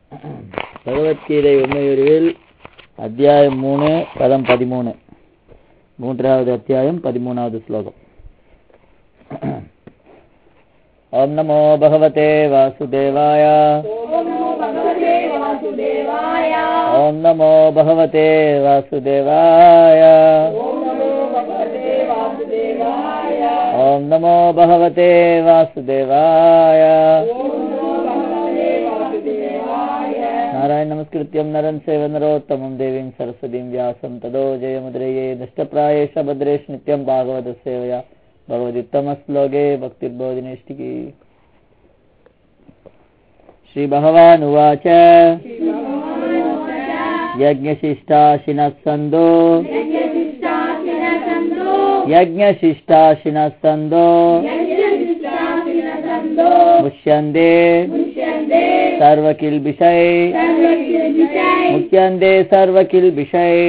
பகவத்கீதை உண்மையுருவில் அத்தியாயம் மூணு பதம் பதிமூணு மூன்றாவது அத்தியாயம் பதிமூணாவது ஸ்லோகம் ஓம் நமோ பகவதே வாசுதேவாய ஓம் நமோ பகவதே வாசுதேவாய ஓம் நமோ பகவதே வாசுதேவாய नारायण नमस्कृत्यं नरं सेव नरोत्तमं देवीं सरस्वतीं व्यासं तदो जयमुद्रये नष्टप्रायेष भद्रेश नित्यं भागवतसेवया भगवदुत्तमश्लोके भक्तिर्बोधिनिष्ठिकी श्रीभगवानुवाच यज्ञशिष्टाशिनः सन्दो यज्ञशिष्टाशिनः सन्दो मुष्यन्ते सर्वकिल्बिषये मुच्यन्ते सर्वकिल्बिषये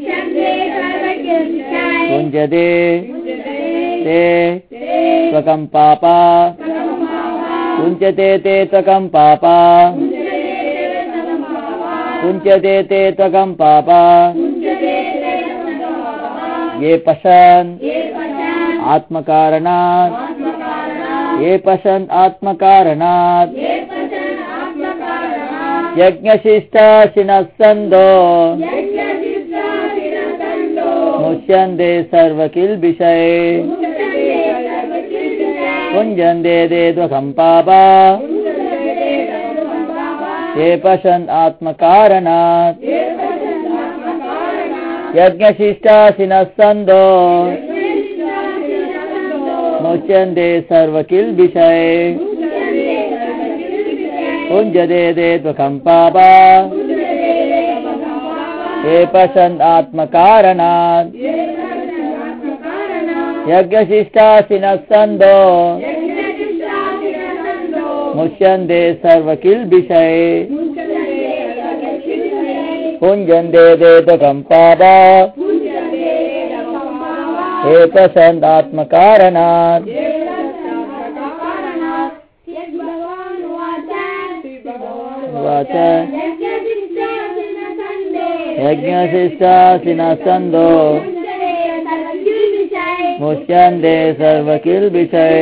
कुञ्जते ते त्वकं पापा कुञ्चते ते त्वकं पापा कुञ्चते ते त्वकं पापा ये पशन् आत्मकारणात् ये पशन् आत्मकारणात् यज्ञशिष्टाशिनः सन्दो मुच्यन्ते सर्वकिल्बिषये कुञ्जन्ते ते त्वकं पापा ये पशन् आत्मकारणात् यज्ञशिष्टाशिनः सन्दो मुच्यन्ते सर्वकिल्बिषये कुञ्जते ते त्वकं पापा ये पशन् आत्मकारणात् यज्ञशिष्टाशिनः सन्दो मुच्यन्ते सर्वकिल्बिषये कुञ्जन्ते ते त्वकं पापा ये पशन् आत्मकारणात् उवाच यज्ञशिष्टाशिनः सन्दो मुच्यन्ते सर्वकिल्बिषये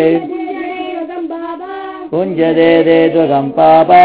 कुञ्जते ते त्वकं पापा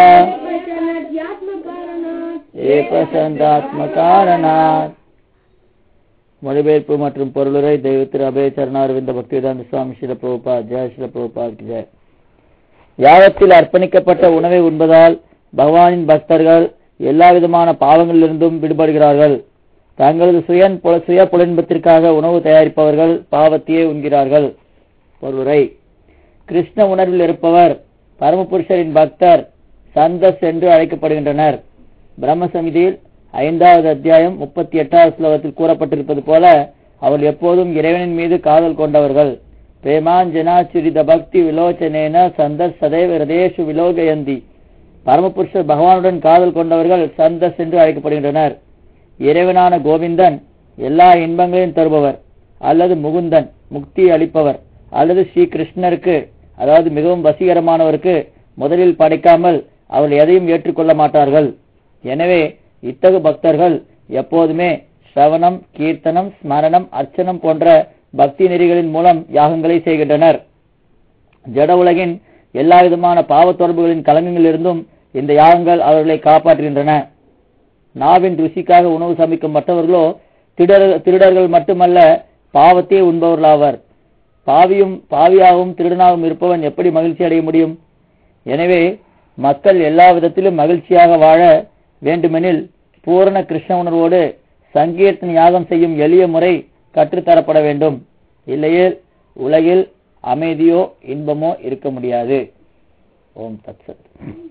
ये பிரசந்தாத்மகாரணாத் மொழிபெயர்ப்பு மற்றும் பொருளுரை தெய்வ திரு அபய சரணாரவிந்த பக்திவேதாந்த சுவாமி சில பிரபுபா ஜெய சில பிரபுபாத் ஜெய யாகத்தில் அர்ப்பணிக்கப்பட்ட உணவை உண்பதால் பகவானின் பக்தர்கள் எல்லா விதமான பாவங்களிலிருந்தும் விடுபடுகிறார்கள் தங்களது சுய சுய புலன்பத்திற்காக உணவு தயாரிப்பவர்கள் பாவத்தையே உண்கிறார்கள் பொருளுரை கிருஷ்ண உணர்வில் இருப்பவர் பரமபுருஷரின் பக்தர் சந்தஸ் என்று அழைக்கப்படுகின்றனர் பிரம்ம சமிதியில் ஐந்தாவது அத்தியாயம் முப்பத்தி எட்டாவது ஸ்லோகத்தில் கூறப்பட்டிருப்பது போல அவள் எப்போதும் இறைவனின் மீது காதல் கொண்டவர்கள் பிரேமாஞ்சனாச்சுரித பக்தி விலோச்சனேன சந்தஸ் சதைவ ஹிருதேஷு விலோகயந்தி பரமபுருஷர் பகவானுடன் காதல் கொண்டவர்கள் சந்தஸ் என்று அழைக்கப்படுகின்றனர் இறைவனான கோவிந்தன் எல்லா இன்பங்களையும் தருபவர் அல்லது முகுந்தன் முக்தி அளிப்பவர் அல்லது ஸ்ரீ கிருஷ்ணருக்கு அதாவது மிகவும் வசீகரமானவருக்கு முதலில் படைக்காமல் அவள் எதையும் ஏற்றுக்கொள்ள மாட்டார்கள் எனவே இத்தகு பக்தர்கள் எப்போதுமே ஸ்ரவணம் கீர்த்தனம் ஸ்மரணம் அர்ச்சனம் போன்ற பக்தி நெறிகளின் மூலம் யாகங்களை செய்கின்றனர் ஜட உலகின் எல்லா விதமான பாவ தொடர்புகளின் கலங்கங்களிலிருந்தும் இந்த யாகங்கள் அவர்களை காப்பாற்றுகின்றன நாவின் ருசிக்காக உணவு சமைக்கும் மற்றவர்களோ திருடர்கள் மட்டுமல்ல பாவத்தையே உண்பவர்களாவர் பாவியும் பாவியாகவும் திருடனாகவும் இருப்பவன் எப்படி மகிழ்ச்சி அடைய முடியும் எனவே மக்கள் எல்லா விதத்திலும் மகிழ்ச்சியாக வாழ வேண்டுமெனில் பூரண கிருஷ்ண உணர்வோடு சங்கீர்த்தன யாகம் செய்யும் எளிய முறை கற்றுத்தரப்பட வேண்டும் இல்லையே உலகில் அமைதியோ இன்பமோ இருக்க முடியாது ஓம் தத் சத்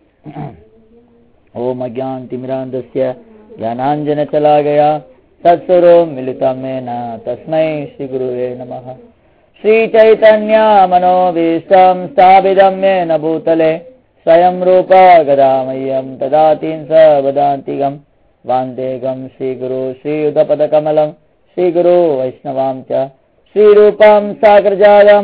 ஓம் அஜான் திமிராந்தஸ்ய ஞானாஞ்சன சலாகயா தத்ஸ்வரோ மிலிதமேன தஸ்மை ஸ்ரீ குருவே நமः श्रीचैतन्या मनोभीष्टं स्थापितं येन भूतले स्वयं रूप गदामह्यं ददातीं स वदान्तिकं वान्देगं श्रीगुरु श्रीयुतपदकमलं श्रीगुरु वैष्णवां च श्रीरूपां सागरजालं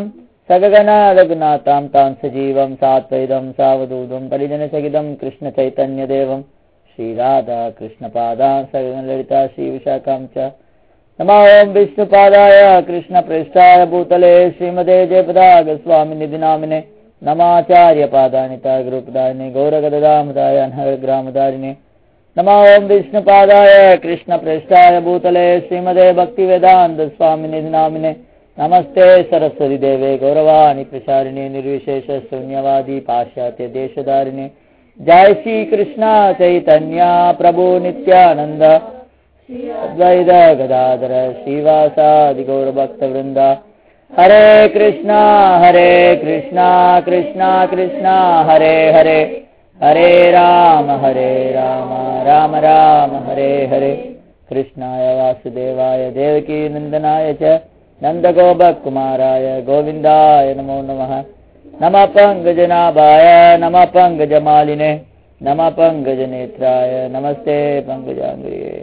सगगनादगुनाथां तां सजीवं सात्वैदं सावधूतं परिजनसहितं कृष्णचैतन्यदेवं श्रीराधा कृष्णपादान् सगनललिता श्रीविशाखां च नमो ॐ विष्णुपादाय कृष्णपृष्ठाय भूतले श्रीमते जयपदागस्वामिनिधि नामिने नमाचार्यपादानिता गुरुपदायिने गौरगदामदाय अनहग्रामदारिणे नमो ॐ विष्णुपादाय कृष्णपृष्ठाय भूतले श्रीमते भक्तिवेदान्तस्वामिनिधि नामिने नमस्ते सरस्वती देवे गौरवाणि प्रसारिणे निर्विशेष शून्यवादी पाश्चात्य देशधारिणे जय श्री कृष्ण चैतन्य प्रभु नित्यानंद अद्वैत गदाधर श्रीवासादि गौरभक्तवृंद हरे कृष्णा हरे कृष्णा कृष्णा कृष्णा हरे हरे हरे राम हरे राम राम राम हरे हरे कृष्णाय वासुदेवाय देवकी नन्दनाय च नन्दगोपकुमाराय गोविन्दाय नमो नमः नमः पङ्कजनाभाय नमः पङ्कजमालिने नमः पङ्कजनेत्राय नमस्ते पङ्कजाङ्ग्रिये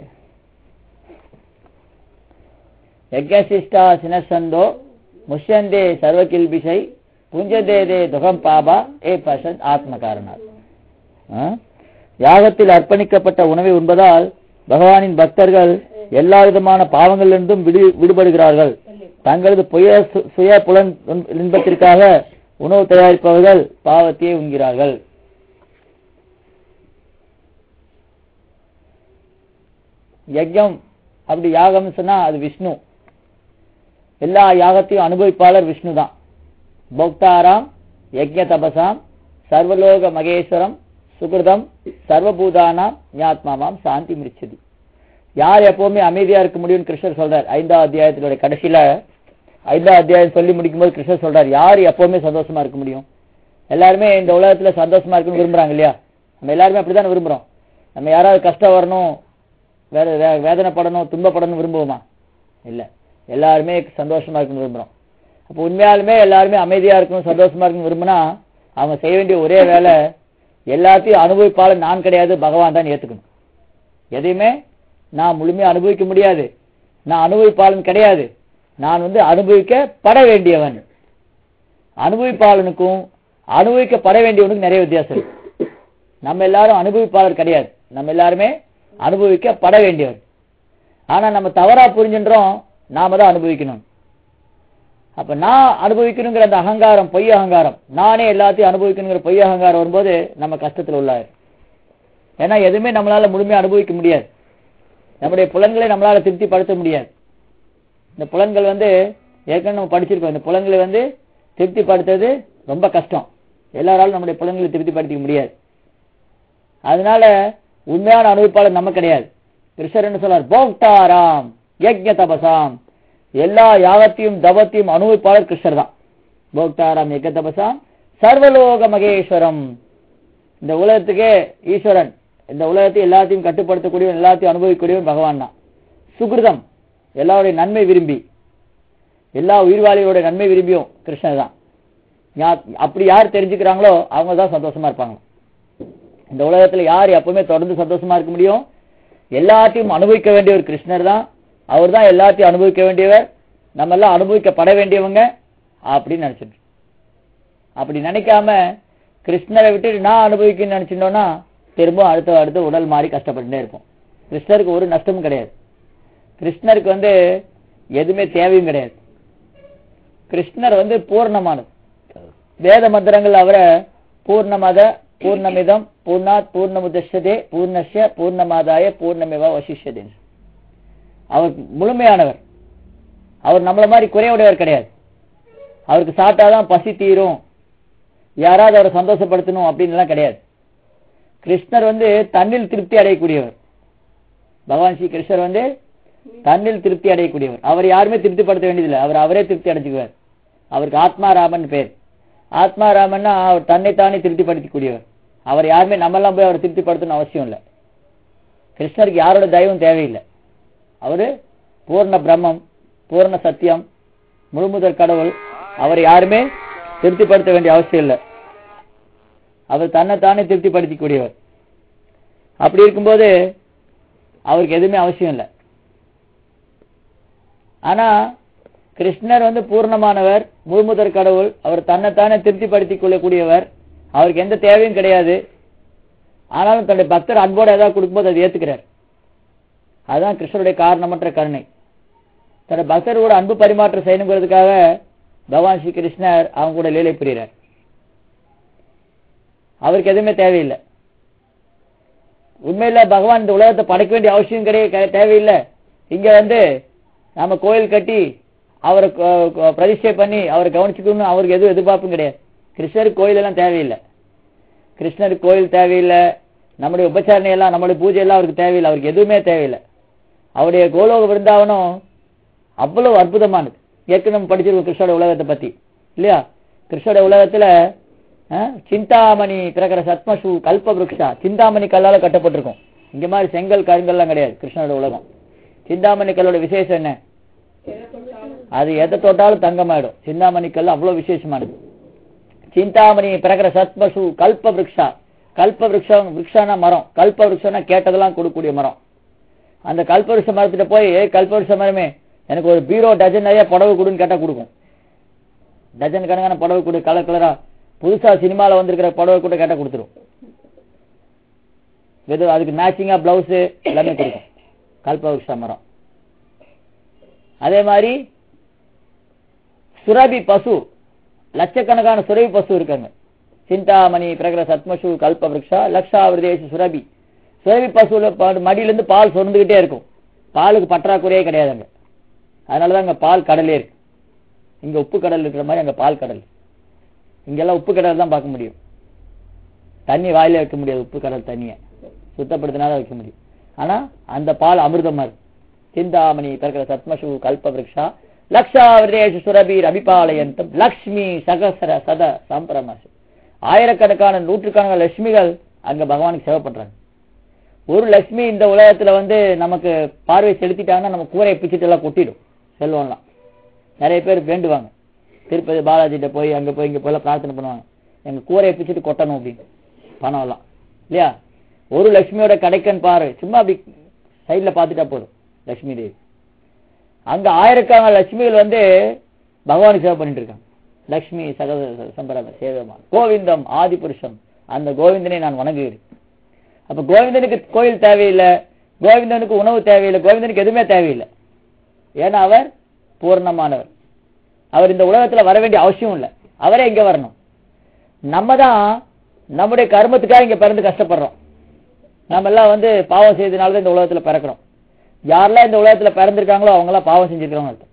यज्ञशिष्टा सिनसन्दो मुष्यन्दे सर्वकिल्बिषै புஞ்சதே தே துகம் பாபா ஏ பசத் ஆத்ம காரணாத் யாகத்தில் அர்ப்பணிக்கப்பட்ட உணவை உண்பதால் பகவானின் பக்தர்கள் எல்லா விதமான பாவங்களிலிருந்தும் விடு விடுபடுகிறார்கள் தங்களது புய சுய புலன் இன்பத்திற்காக உணவு தயாரிப்பவர்கள் பாவத்தையே உண்கிறார்கள் யஜ்யம் அப்படி யாகம் சொன்னா அது விஷ்ணு எல்லா யாகத்தையும் அனுபவிப்பாளர் விஷ்ணு தான் போக்தாராம் யஜ்ய தபசாம் சர்வலோக மகேஸ்வரம் சுகிருதம் சர்வபூதானாம் ஞாத்மாமாம் சாந்தி மிரிச்சதி யார் எப்பவுமே அமைதியா இருக்க முடியும்னு கிருஷ்ணர் சொல்றார் ஐந்தாவது அத்தியாயத்தினுடைய கடைசியில ஐந்தாவது அத்தியாயம் சொல்லி முடிக்கும் போது கிருஷ்ணர் சொல்றார் யார் எப்பவுமே சந்தோஷமா இருக்க முடியும் எல்லாருமே இந்த உலகத்துல சந்தோஷமா இருக்கணும்னு விரும்புறாங்க இல்லையா நம்ம எல்லாருமே அப்படிதான் விரும்புறோம் நம்ம யாராவது கஷ்டம் வரணும் வேற வே- வேதனைப்படணும் துன்பப்படணும் விரும்புவோமா இல்ல எல்லாருமே சந்தோஷமா இருக்கணும்னு விரும்புறோம் அப்போ உண்மையாலுமே எல்லாருமே அமைதியா இருக்கணும் சந்தோஷமா இருக்கணும் விரும்பினா அவங்க செய்ய வேண்டிய ஒரே வேலை எல்லாத்தையும் அனுபவிப்பாளர் நான் கிடையாது பகவான் தான் ஏத்துக்கணும் எதையுமே நான் முழுமையா அனுபவிக்க முடியாது நான் அனுபவிப்பாளன் கிடையாது நான் வந்து அனுபவிக்கப்பட வேண்டியவன் அனுபவிப்பாளனுக்கும் அனுபவிக்கப்பட வேண்டியவனுக்கும் நிறைய வித்தியாசம் இருக்கு நம்ம எல்லாரும் அனுபவிப்பாளர் கிடையாது நம்ம எல்லாருமே அனுபவிக்கப்பட வேண்டியவர் ஆனா நம்ம தவறா புரிஞ்சுன்றோம் நாம தான் அனுபவிக்கணும் அப்ப நான் அனுபவிக்கணுங்கிற அந்த அகங்காரம் பொய் அகங்காரம் நானே எல்லாத்தையும் அனுபவிக்கணுங்கிற பொய் அகங்காரம் வரும்போது நம்ம கஷ்டத்துல உள்ளாரு ஏன்னா எதுவுமே நம்மளால முழுமையா அனுபவிக்க முடியாது நம்முடைய புலன்களை நம்மளால திருப்திப்படுத்த முடியாது இந்த புலன்கள் வந்து ஏற்கனவே நம்ம படிச்சிருக்கோம் இந்த புலன்களை வந்து திருப்திப்படுத்துறது ரொம்ப கஷ்டம் எல்லாராலும் நம்முடைய புலன்களை திருப்திப்படுத்திக்க முடியாது அதனால உண்மையான அனுபவிப்பாளர் நம்ம கிடையாது கிருஷ்ணர் என்ன சொல்றார் போக்தாராம் யஜ்ய தபசாம் எல்லா யாகத்தையும் தவத்தையும் அனுபவிப்பாளர் கிருஷ்ணர் தான் போக்தாராம் யஜ்ய தபசாம் சர்வலோக மகேஸ்வரம் இந்த உலகத்துக்கே ஈஸ்வரன் இந்த உலகத்தை எல்லாத்தையும் கட்டுப்படுத்தக்கூடியவன் எல்லாத்தையும் அனுபவிக்கக்கூடியவன் பகவான் தான் சுகிருதம் எல்லாருடைய நன்மை விரும்பி எல்லா உயிர்வாளிகளோட நன்மை விரும்பியும் கிருஷ்ணர் தான் ஞா- அப்படி யார் தெரிஞ்சுக்கிறாங்களோ அவங்க தான் சந்தோஷமா இருப்பாங்க இந்த உலகத்துல யார் எப்பவுமே தொடர்ந்து சந்தோஷமா இருக்க முடியும் எல்லாத்தையும் அனுபவிக்க வேண்டியவர் கிருஷ்ணர் தான் அவர் தான் எல்லாத்தையும் அனுபவிக்க வேண்டியவர் நம்ம எல்லாம் அனுபவிக்கப்பட வேண்டியவங்க அப்படின்னு நினைச்சிட்டு அப்படி நினைக்காம கிருஷ்ணரை விட்டு நான் அனுபவிக்கணும்னு நினைச்சிட்டோம்னா திரும்ப அடுத்த அடுத்த உடல் மாறி கஷ்டப்பட்டுட்டே இருப்போம் கிருஷ்ணருக்கு ஒரு நஷ்டமும் கிடையாது கிருஷ்ணருக்கு வந்து எதுவுமே தேவையும் கிடையாது கிருஷ்ணர் வந்து பூர்ணமானது வேத மந்திரங்கள் அவரை பூர்ணமத பூர்ணமிதம் பூர்ணாத் பூர்ணமுதஷ்யதே பூர்ணஸ்ய பூர்ணமாதாய பூர்ணமேவா வசிஷ்யதே அவர் முழுமையானவர் அவர் நம்மள மாதிரி குறைவுடையவர் கிடையாது அவருக்கு சாப்பிட்டாதான் பசி தீரும் யாராவது அவரை சந்தோஷப்படுத்தணும் அப்படின்னு எல்லாம் கிடையாது கிருஷ்ணர் வந்து தன்னில் திருப்தி அடையக்கூடியவர் பகவான் ஸ்ரீ கிருஷ்ணர் வந்து தன்னில் திருப்தி அடையக்கூடியவர் அவர் யாருமே திருப்திப்படுத்த வேண்டியதில்லை அவர் அவரே திருப்தி அடைஞ்சுக்குவார் அவருக்கு ஆத்மாராமன் பேர் ஆத்மாராமன்னா அவர் தன்னைத்தானே திருப்திப்படுத்திக்கூடியவர் அவர் யாருமே நம்மெல்லாம் போய் அவர் திருப்திப்படுத்தணும் அவசியம் இல்லை கிருஷ்ணருக்கு யாரோட தயவும் தேவையில்லை அவரு பூர்ண பிரம்மம் பூர்ண சத்தியம் முழுமுதற் கடவுள் அவர் யாருமே திருப்திப்படுத்த வேண்டிய அவசியம் இல்லை அவர் தன்னைத்தானே திருப்திப்படுத்திக்கூடியவர் அப்படி இருக்கும்போது அவருக்கு எதுவுமே அவசியம் இல்லை ஆனா கிருஷ்ணர் வந்து பூர்ணமானவர் முழுமுதற் கடவுள் அவர் தன்னைத்தானே திருப்திப்படுத்திக் கொள்ளக்கூடியவர் அவருக்கு எந்த தேவையும் கிடையாது ஆனாலும் தன்னுடைய பக்தர் அன்போட ஏதாவது கொடுக்கும்போது அதை ஏத்துக்கிறார் அதுதான் கிருஷ்ணருடைய காரணமற்ற கருணை தன்னுடைய பக்தர் கூட அன்பு பரிமாற்றம் செய்யணுங்கிறதுக்காக பகவான் ஸ்ரீ கிருஷ்ணர் அவங்க கூட லீலை புரிகிறார் அவருக்கு எதுவுமே தேவையில்லை உண்மையில பகவான் இந்த உலகத்தை படைக்க வேண்டிய அவசியம் கிடையாது தேவையில்லை இங்க வந்து நாம கோயில் கட்டி அவரை க- க- பிரதிஷ்டை பண்ணி அவரை கவனிச்சுக்கணும் அவருக்கு எதுவும் எதிர்பார்ப்பும் கிடையாது கிருஷ்ணருக்கு கோயில் எல்லாம் தேவையில்லை கிருஷ்ணருக்கு கோயில் தேவையில்லை நம்முடைய உபச்சாரணை எல்லாம் நம்முடைய பூஜை எல்லாம் அவருக்கு தேவையில்லை அவருக்கு எதுவுமே தேவையில்லை அவருடைய கோலோக விருந்தாவனம் அவ்வளவு அற்புதமானது ஏற்கனவே படிச்சிருக்கோம் கிருஷ்ணோட உலகத்தை பத்தி இல்லையா கிருஷ்ணோட உலகத்துல அஹ், சிந்தாமணி பிறக்கிற சத்மசு கல்ப விருக்ஷா சிந்தாமணி கல்லால கட்டப்பட்டிருக்கும் இங்க மாதிரி செங்கல் கருங்கல்லாம் கிடையாது கிருஷ்ணோட உலகம் சிந்தாமணி கல்லோட விசேஷம் என்ன அது எதை தொட்டாலும் தங்கமாயிடும் சிந்தாமணி கல் அவ்வளவு விசேஷமானது சிந்தாமணி பிறக்கிற சத்மசு கல்ப விருக்ஷா கல்ப விருக்ஷம் விருக்ஷான மரம் கல்ப விருக்ஷம்னா கேட்டதெல்லாம் கொடுக்கக்கூடிய மரம் அந்த கல்ப விருஷ மரத்திட்ட போய் "ஏய், கல்ப விருஷ மரமே எனக்கு ஒரு பீரோ டஜன் நிறைய புடவை கொடுன்னு கேட்டா கொடுக்கும் டஜன் கணக்கான புடவை கொடு கலர் கலரா புதுசா சினிமால வந்திருக்கிற புடவை கூட கேட்டா கொடுத்துரும் வெது அதுக்கு மேட்சிங்கா பிளவுஸ் எல்லாமே கொடுக்கும் கல்பவருஷ மரம் அதே மாதிரி சுரபி பசு லட்சக்கணக்கான சுரபி பசு இருக்காங்க சிந்தாமணி பிரகர சத்மசு கல்ப விருக்ஷா லக்ஷாவிரதேச சுரபி சுரபி பசுல பா- மடியிலிருந்து பால் சுரந்துகிட்டே இருக்கும் பாலுக்கு பற்றாக்குறையே கிடையாது அங்க அதனாலதான் அங்க பால் கடலே இருக்கு இங்க உப்பு கடல் இருக்கிற மாதிரி அங்க பால் கடல் இங்கெல்லாம் உப்பு கடல் தான் பார்க்க முடியும் தண்ணி வாயில வைக்க முடியாது உப்பு கடல் தண்ணியை சுத்தப்படுத்தினாதான் வைக்க முடியும் ஆனா அந்த பால் அமிர்தமா இருக்கு சிந்தாமணி பிறக்கிற சத்மசு கல்ப விருக்ஷா லக்ஷாவிரேஷ சுரபீர் அபிபாலயந்தம் லக்ஷ்மி சகசர சத சம்பிரமசு ஆயிரக்கணக்கான நூற்றுக்கணக்கான லட்சுமிகள் அங்க பகவானுக்கு சேவை பண்றாங்க ஒரு லட்சுமி இந்த உலகத்துல வந்து நமக்கு பார்வை செலுத்திட்டாங்கன்னா நம்ம கூரையை பிச்சுட்டு எல்லாம் கொட்டிடும் செல்வம்லாம் நிறைய பேர் வேண்டுவாங்க திருப்பதி பாலாஜிட்ட போய் அங்க போய் இங்க போய் எல்லாம் பிரார்த்தனை பண்ணுவாங்க எங்க கூரையை பிச்சுட்டு கொட்டணும் அப்படின்னு பணம் எல்லாம் இல்லையா ஒரு லட்சுமியோட கடைக்கன் பாரு சும்மா அப்படி சைடுல பாத்துட்டா போதும் லட்சுமி தேவி அங்க ஆயிரக்கணக்கான லட்சுமிகள் வந்து பகவானுக்கு சேவை பண்ணிட்டு இருக்காங்க லட்சுமி சகத சம்பரம சேவமா கோவிந்தம் ஆதி புருஷம் அந்த கோவிந்தனை நான் வணங்குகிறேன் அப்ப கோவிந்தனுக்கு கோயில் தேவையில்லை கோவிந்தனுக்கு உணவு தேவையில்லை கோவிந்தனுக்கு எதுவுமே தேவையில்லை ஏன்னா அவர் பூர்ணமானவர் அவர் இந்த உலகத்துல வர வேண்டிய அவசியம் இல்லை அவரே இங்க வரணும் நம்ம தான் நம்முடைய கர்மத்துக்காக இங்க பிறந்து கஷ்டப்படுறோம் நம்ம எல்லாம் வந்து பாவம் செய்தனால தான் இந்த உலகத்துல பிறக்கிறோம் யாரெல்லாம் இந்த உலகத்துல பிறந்திருக்காங்களோ அவங்க எல்லாம் பாவம் செஞ்சிருக்கிறவங்க அர்த்தம்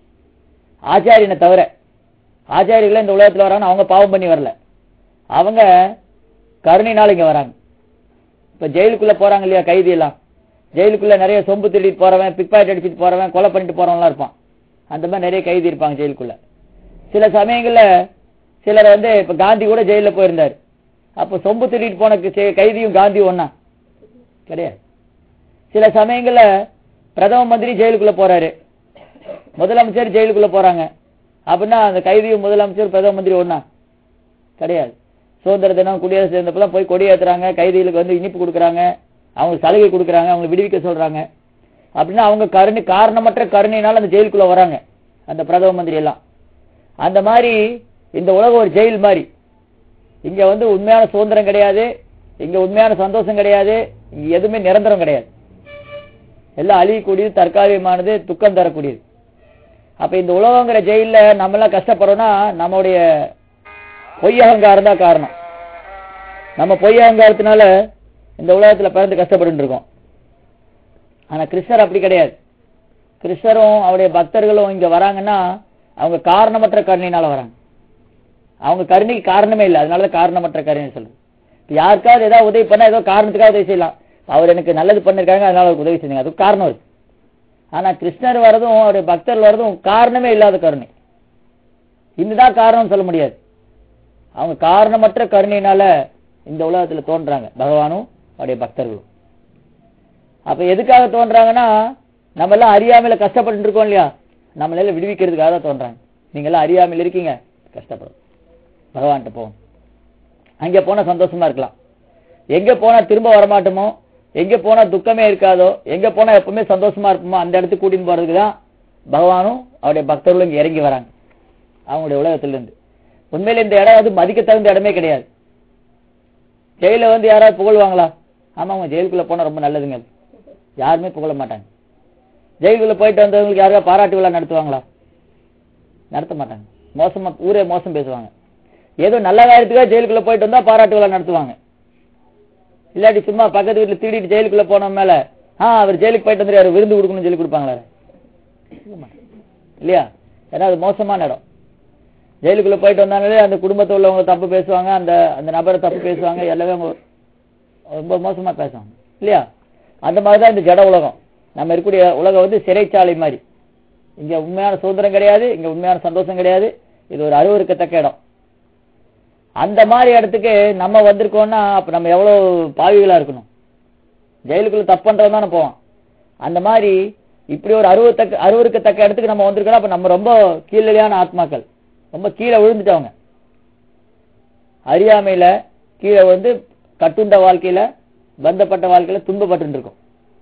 ஆச்சாரியனை தவிர ஆச்சாரியர்கள் இந்த உலகத்துல வராங்க அவங்க பாவம் பண்ணி வரல அவங்க கருணைனால இங்க வராங்க இப்ப ஜெயிலுக்குள்ள போறாங்க இல்லையா கைதி எல்லாம் ஜெயிலுக்குள்ள நிறைய சொம்பு திருடிட்டு போறவன் பிக் பாக்கெட் அடிச்சிட்டு போறவன் கொலை பண்ணிட்டு போறவன்லாம் இருப்பான் அந்த மாதிரி நிறைய கைதி இருப்பாங்க ஜெயிலுக்குள்ள சில சமயங்கள்ல சிலர் வந்து இப்ப காந்தி கூட ஜெயில போயிருந்தாரு அப்ப சொம்பு திருடிட்டு போன கி- கைதியும் காந்தியும் ஒண்ணா கிடையாது சில சமயங்கள்ல பிரதம மந்திரி ஜெயிலுக்குள்ள போறாரு முதலமைச்சர் ஜெயிலுக்குள்ள போறாங்க அப்படின்னா அந்த கைதியும் முதலமைச்சர் பிரதம மந்திரி ஒண்ணா கிடையாது சுதந்திர தினம் குடியரசு தினத்தப்பெல்லாம் போய் கொடி ஏத்துறாங்க கைதிகளுக்கு வந்து இனிப்பு கொடுக்குறாங்க அவங்களுக்கு சலுகை கொடுக்குறாங்க அவங்களை விடுவிக்க சொல்றாங்க அப்படின்னா அவங்க கருணை காரணமற்ற கருணையினால அந்த ஜெயிலுக்குள்ள வராங்க அந்த பிரதம மந்திரி எல்லாம் அந்த மாதிரி இந்த உலகம் ஒரு ஜெயில் மாதிரி இங்க வந்து உண்மையான சுதந்திரம் கிடையாது இங்க உண்மையான சந்தோஷம் கிடையாது இங்க எதுவுமே நிரந்தரம் கிடையாது எல்லாம் அழியக்கூடியது தற்காலிகமானது துக்கம் தரக்கூடியது அப்ப இந்த உலகங்கிற ஜெயில்ல நம்ம எல்லாம் கஷ்டப்படுறோம்னா நம்மளுடைய பொய் அகங்காரம் தான் காரணம் நம்ம பொய் அகங்காரத்தினால இந்த உலகத்துல பிறந்து கஷ்டப்பட்டு இருக்கோம் ஆனா கிருஷ்ணர் அப்படி கிடையாது கிருஷ்ணரும் அவருடைய பக்தர்களும் இங்க வராங்கன்னா அவங்க காரணமற்ற கருணையினால வராங்க அவங்க கருணைக்கு காரணமே இல்லை அதனாலதான் காரணமற்ற கருணை சொல்றது இப்ப யாருக்காவது ஏதாவது உதவி பண்ணா ஏதோ காரணத்துக்காக உதவி செய்யலாம் அவர் எனக்கு நல்லது பண்ணிருக்காங்க அதனால அவருக்கு உதவி செஞ்சாங்க அதுக்கு காரணம் இருக்கு ஆனா கிருஷ்ணர் வரதும் அவருடைய பக்தர்கள் வரதும் காரணமே இல்லாத கருணை இதுதான் காரணம் சொல்ல முடியாது அவங்க காரணமற்ற கருணையினால இந்த உலகத்துல தோன்றாங்க பகவானும் அவருடைய பக்தர்களும் அப்ப எதுக்காக தோன்றாங்கன்னா நம்ம எல்லாம் அறியாமையில கஷ்டப்பட்டு இருக்கோம் இல்லையா நம்மள எல்லாம் விடுவிக்கிறதுக்காக தான் தோன்றாங்க நீங்க எல்லாம் அறியாமையில் இருக்கீங்க கஷ்டப்படும் பகவான்கிட்ட போகணும் அங்க போனா சந்தோஷமா இருக்கலாம் எங்க போனா திரும்ப வரமாட்டோமோ எங்க போனா துக்கமே இருக்காதோ எங்க போனா எப்பவுமே சந்தோஷமா இருப்போமோ அந்த இடத்துக்கு கூட்டின்னு போறதுக்கு தான் பகவானும் அவருடைய பக்தர்களும் இங்க இறங்கி வராங்க அவங்களுடைய உலகத்திலிருந்து உண்மையில இந்த இடம் வந்து மதிக்க தகுந்த இடமே கிடையாது ஜெயில வந்து யாராவது புகழ்வாங்களா ஆமாங்க ஜெயிலுக்குள்ள போனா ரொம்ப நல்லதுங்க யாருமே புகழ மாட்டாங்க ஜெயிலுக்குள்ள போயிட்டு வந்தவங்களுக்கு யாராவது பாராட்டு விழா நடத்துவாங்களா நடத்த மாட்டாங்க மோசமா ஊரே மோசம் பேசுவாங்க ஏதோ நல்ல காரியத்துக்காக ஜெயிலுக்குள்ள போயிட்டு வந்தா பாராட்டு விழா நடத்துவாங்க இல்லாட்டி சும்மா பக்கத்து வீட்டுல திருடிட்டு ஜெயிலுக்குள்ள போன மேல ஆ அவர் ஜெயிலுக்கு போயிட்டு வந்துரு விருந்து கொடுக்கணும்னு சொல்லி கொடுப்பாங்களா இல்லையா ஏன்னா அது மோசமான இடம் ஜெயிலுக்குள்ள போயிட்டு வந்தாலே அந்த குடும்பத்தில் உள்ளவங்க தப்பு பேசுவாங்க அந்த அந்த நபரை தப்பு பேசுவாங்க எல்லாமே அவங்க ரொம்ப மோசமா பேசுவாங்க இல்லையா அந்த மாதிரி தான் இந்த ஜட உலகம் நம்ம இருக்கக்கூடிய உலகம் வந்து சிறைச்சாலை மாதிரி இங்க உண்மையான சுதந்திரம் கிடையாது இங்க உண்மையான சந்தோஷம் கிடையாது இது ஒரு அருவருக்கத்தக்க இடம் அந்த மாதிரி இடத்துக்கு நம்ம வந்திருக்கோம்னா அப்ப நம்ம எவ்வளவு பாவிகளா இருக்கணும் ஜெயிலுக்குள்ள தப்பு பண்றவன் தானே போவான் அந்த மாதிரி இப்படி ஒரு அருவத்தக்க அருவருக்கத்தக்க இடத்துக்கு நம்ம வந்திருக்கோம் அப்ப நம்ம ரொம்ப கீழடியான ஆத்மாக்கள் ரொம்ப கீழே விழுந்துட்டவங்க அறியாமையில கீழே வந்து கட்டுண்ட வாழ்க்கையில பந்தப்பட்ட வாழ்க்கையில துன்பப்பட்டு இருக்கோம்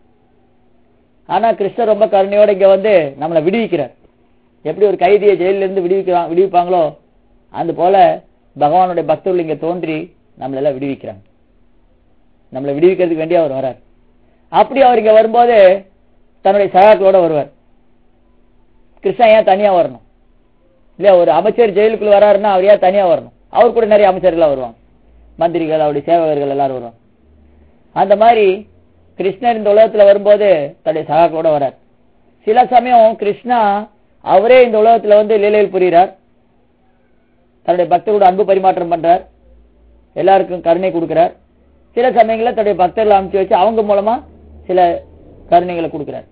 ஆனா கிருஷ்ணர் ரொம்ப கருணையோட இங்க வந்து நம்மளை விடுவிக்கிறார் எப்படி ஒரு கைதியை ஜெயில இருந்து விடுவிக்கிறான் விடுவிப்பாங்களோ அது போல பகவானுடைய பக்தர்கள் இங்க தோன்றி நம்மள எல்லாம் விடுவிக்கிறாங்க நம்மளை விடுவிக்கிறதுக்கு வேண்டி அவர் வரார் அப்படி அவர் இங்க வரும்போது தன்னுடைய சகாக்களோட வருவார் கிருஷ்ணன் ஏன் தனியா வரணும் இல்லையா ஒரு அமைச்சர் ஜெயிலுக்குள்ள வராருன்னா அவர் ஏன் தனியா வரணும் அவர் கூட நிறைய அமைச்சர்களா வருவாங்க மந்திரிகள் அவருடைய சேவகர்கள் எல்லாரும் வருவாங்க அந்த மாதிரி கிருஷ்ணர் இந்த உலகத்துல வரும்போது தன்னுடைய சகாக்களோட வரார் சில சமயம் கிருஷ்ணா அவரே இந்த உலகத்துல வந்து லீலையில் புரிகிறார் தன்னுடைய பக்தர்களோட அன்பு பரிமாற்றம் பண்றார் எல்லாருக்கும் கருணை கொடுக்கிறார் சில சமயங்களில் தன்னுடைய பக்தர்களை அமைச்சு வச்சு அவங்க மூலமா சில கருணைகளை கொடுக்கிறார்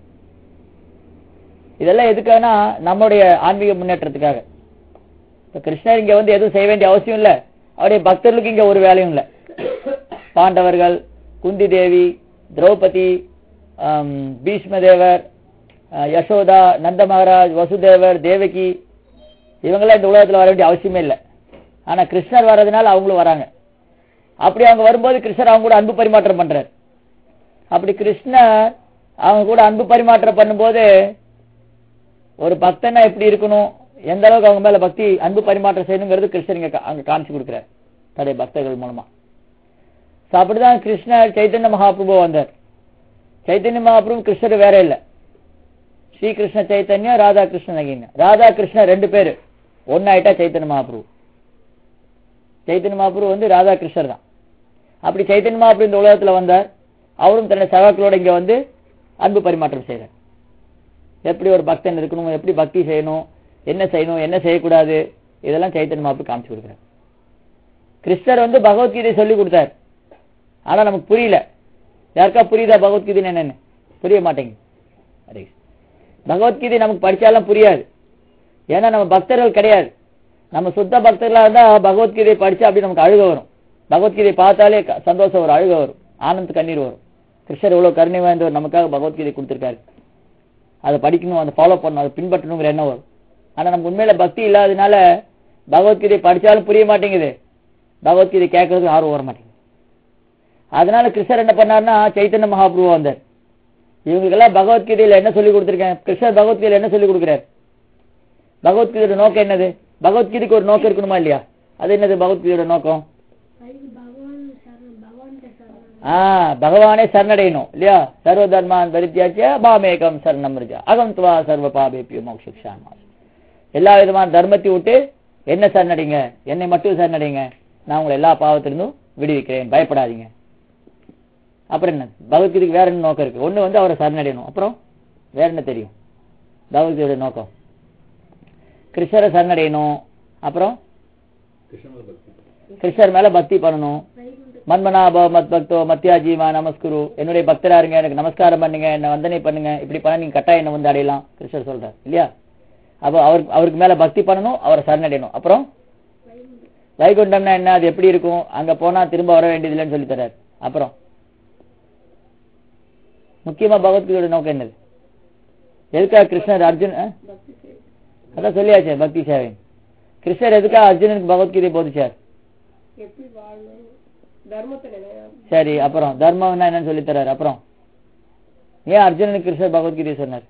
இதெல்லாம் எதுக்காகனா நம்முடைய ஆன்மீக முன்னேற்றத்துக்காக இப்ப கிருஷ்ணர் இங்க வந்து எதுவும் செய்ய வேண்டிய அவசியம் இல்ல அவருடைய பக்தர்களுக்கு இங்க ஒரு வேலையும் இல்ல பாண்டவர்கள் குந்தி தேவி திரௌபதி ஆம், பீஷ்மதேவர் அஹ், யசோதா நந்த மகாராஜ் வசுதேவர் தேவகி இவங்கெல்லாம் இந்த உலகத்துல வர வேண்டிய அவசியமே இல்லை ஆனா கிருஷ்ணர் வர்றதுனால அவங்களும் வராங்க அப்படி அவங்க வரும்போது கிருஷ்ணர் அவங்க கூட அன்பு பரிமாற்றம் பண்றார் அப்படி கிருஷ்ணர் அவங்க கூட அன்பு பரிமாற்றம் பண்ணும்போது ஒரு பக்தனா எப்படி இருக்கணும் எந்த அளவுக்கு அவங்க மேல பக்தி அன்பு பரிமாற்றம் செய்யணுங்கிறது கிருஷ்ணர் இங்க கா- அங்க காமிச்சு கொடுக்கிறார் தடைய பக்தர்கள் மூலமா So அப்படிதான் கிருஷ்ணர் சைத்தன்ய மகாபிரபு வந்தார் சைத்தன்ய மகாபிரபு கிருஷ்ணர் வேற இல்ல ஸ்ரீ கிருஷ்ண சைத்தன்யா ராதா கிருஷ்ணன் அகிங்க ராதா கிருஷ்ணர் ரெண்டு பேரு ஒன்னாயிட்டா சைத்தன்ய மகாபிரபு சைத்தன்ய மகாபிரபு வந்து ராதா கிருஷ்ணர் தான் அப்படி சைத்தன்ய மகாபிரபு இந்த உலகத்துல வந்தார் அவரும் தன்னுடைய சகாக்களோட இங்க வந்து அன்பு பரிமாற்றம் செய்றார் எப்படி ஒரு பக்தன் இருக்கணும் எப்படி பக்தி செய்யணும் என்ன செய்யணும் என்ன செய்யக்கூடாது இதெல்லாம் சைத்தன்ய மகாபிரபு காமிச்சு கொடுக்கிறார் கிருஷ்ணர் வந்து பகவத்கீதை சொல்லி கொடுத்தார் ஆனா நமக்கு புரியல யாருக்கா புரியுதா பகவத்கீதை என்னன்னு புரிய மாட்டேங்குது ஹரே கிருஷ்ணா. பகவத்கீதை நமக்கு படிச்சாலும் புரியாது ஏன்னா நம்ம பக்தர்கள் கிடையாது நம்ம சுத்த பக்தர்களா இருந்தா பகவத்கீதை படிச்சா அப்படி நமக்கு அழுக வரும் பகவத்கீதை பார்த்தாலே க- சந்தோஷம் வரும் அழுக வரும் ஆனந்த கண்ணீர் வரும் கிருஷ்ணர் இவ்வளவு கருணை வாய்ந்தவர் நமக்காக பகவத்கீதை கொடுத்திருக்காரு அதை படிக்கணும் அதை ஃபாலோ பண்ணணும் அதை பின்பற்றணுங்கிற எண்ணம் வரும் ஆனா நமக்கு உண்மையில பக்தி இல்லாதனால பகவத்கீதை படிச்சாலும் புரிய மாட்டேங்குது பகவத்கீதை கேட்கறதுக்கு ஆர்வம் வர மாட்டேங்குது அதனால கிருஷ்ணர் என்ன பண்ணாருன்னா சைத்தன்ய மகாபிரபு வந்தார் இவங்களுக்கெல்லாம் பகவத்கீதையில என்ன சொல்லி கொடுத்திருக்கேன் கிருஷ்ணர் பகவத்கீதையில என்ன சொல்லி கொடுக்கிறார் பகவத்கீதையோட நோக்கம் என்னது பகவத்கீதைக்கு ஒரு நோக்கம் இருக்கணுமா இல்லையா அது என்னது பகவத்கீதையோட நோக்கம் அதுக்கு பகவான் சரணம் பகவான்கிட்ட சரணம் ஆ பகவானே சரணடையணும் இல்லையா சர்வ தர்மான் பரித்தியாச்சிய பாமேகம் சரணம் ரிஜா அகம் துவா சர்வ பாபேபியோ மோக்ஷிக்ஷான் எல்லா விதமான தர்மத்தை விட்டு என்ன சரணடைங்க என்னை மட்டும் சரணடைங்க நான் உங்களை எல்லா பாவத்திலிருந்தும் விடுவிக்கிறேன் பயப்படாதீங்க அப்புறம் என்ன பகவத்கீதைக்கு வேற என்ன நோக்கம் இருக்கு ஒண்ணு வந்து அவரை சரணடையணும் அப்புறம் வேற என்ன தெரியும் பகவத்கீதையோட நோக்கம் கிருஷ்ணரை சரணடையணும் அப்புறம் கிருஷ்ணர் மேல பக்தி பண்ணணும் வைகுண்ட மன்மனாப மத் பக்தோ மத்தியாஜீமா நமஸ்குரு என்னுடைய பக்தரா இருங்க எனக்கு நமஸ்காரம் பண்ணுங்க என்ன வந்தனை பண்ணுங்க இப்படி பண்ண நீங்க கட்டாயம் என்ன வந்து அடையலாம் கிருஷ்ணர் சொல்றார் இல்லையா அப்போ அவருக்கு அவருக்கு மேல பக்தி பண்ணணும் அவரை சரணடையணும் அப்புறம் வைகுண்ட வைகுண்டம்னா என்ன அது எப்படி இருக்கும் அங்க போனா திரும்ப வர வேண்டியதில்லைன்னு சொல்லி தர்றாரு அப்புறம் முக்கியமா பகவத்கீதையோட நோக்கம் என்னது எதுக்காக கிருஷ்ணர் அர்ஜுன் ஆ? பக்தி செய்து அதான் சொல்லியாச்சே பக்தி சேவை கிருஷ்ணர் எதுக்காக அர்ஜுனனுக்கு பகவத்கீதை போதிச்சார் எப்படி வாழணும் தர்மத்தை நிலையா சரி அப்புறம் தர்மம்னா என்னன்னு சொல்லி தர்றாரு அப்புறம் ஏன் அர்ஜுனனுக்கு கிருஷ்ணர் பகவத்கீதை சொன்னார்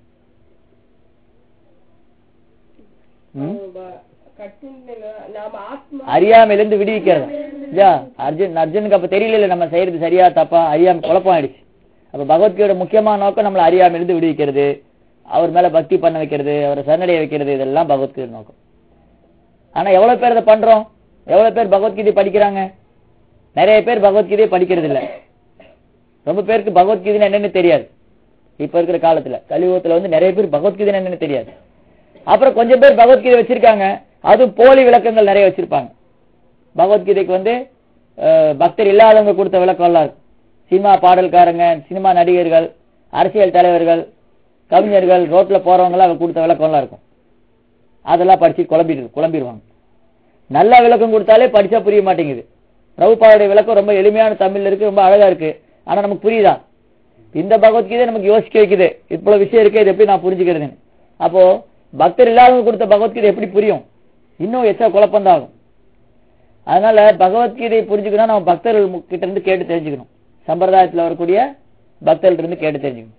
ம்? கட்டுண்ட நாம ஆத்மா அறியாமையிலிருந்து விடுவிக்கிறது இல்லையா அர்ஜுன் அர்ஜுனுக்கு அப்ப தெரியல நம்ம செய்யறது சரியா தப்பா அறியாம குழப்பம் ஆயிடுச்சு அப்ப பகவத்கீதையோட முக்கியமான நோக்கம் நம்மளை அறியாம இருந்து விடுவிக்கிறது அவர் மேல பக்தி பண்ண வைக்கிறது அவரை சரணடைய வைக்கிறது இதெல்லாம் பகவத்கீதை நோக்கம் ஆனா எவ்வளவு பேர் இதை பண்றோம் எவ்வளவு பேர் பகவத்கீதை படிக்கிறாங்க நிறைய பேர் பகவத்கீதையை படிக்கிறது இல்ல ரொம்ப பேருக்கு பகவத்கீதை என்னன்னு தெரியாது இப்ப இருக்கிற காலத்துல கலியுகத்துல வந்து நிறைய பேர் பகவத்கீதை என்னன்னு தெரியாது அப்புறம் கொஞ்சம் பேர் பகவத்கீதை வச்சிருக்காங்க அதுவும் போலி விளக்கங்கள் நிறைய வச்சிருப்பாங்க பகவத்கீதைக்கு வந்து அஹ், பக்தர் இல்லாதவங்க கொடுத்த விளக்கம் எல்லாம் இருக்கும் சினிமா பாடல்காரங்க சினிமா நடிகர்கள் அரசியல் தலைவர்கள் கவிஞர்கள் ரோட்ல போறவங்க எல்லாம் கொடுத்த விளக்கம் எல்லாம் இருக்கும் அதெல்லாம் படிச்சு குழம்பிடு குழம்பிடுவாங்க நல்ல விளக்கம் கொடுத்தாலே படிச்சா புரிய மாட்டேங்குது பிரபுபாவுடைய விளக்கம் ரொம்ப எளிமையான தமிழ்ல இருக்கு ரொம்ப அழகா இருக்கு ஆனா நமக்கு புரியுதா இந்த பகவத்கீதை நமக்கு யோசிக்க வைக்குது இவ்வளவு விஷயம் இருக்கு இது எப்படி நான் புரிஞ்சுக்கிறதுன்னு அப்போ பக்தர் இல்லாதவங்க கொடுத்த பகவத்கீதை எப்படி புரியும் இன்னும் எச்சா குழப்பம் தான் ஆகும் அதனால பகவத்கீதையை புரிஞ்சுக்கணும் நம்ம பக்தர்கள் மு- கிட்ட இருந்து கேட்டு தெரிஞ்சுக்கணும் சம்பிரதாயத்துல வரக்கூடிய பக்தர்கள் இருந்து கேட்டு தெரிஞ்சுக்கணும்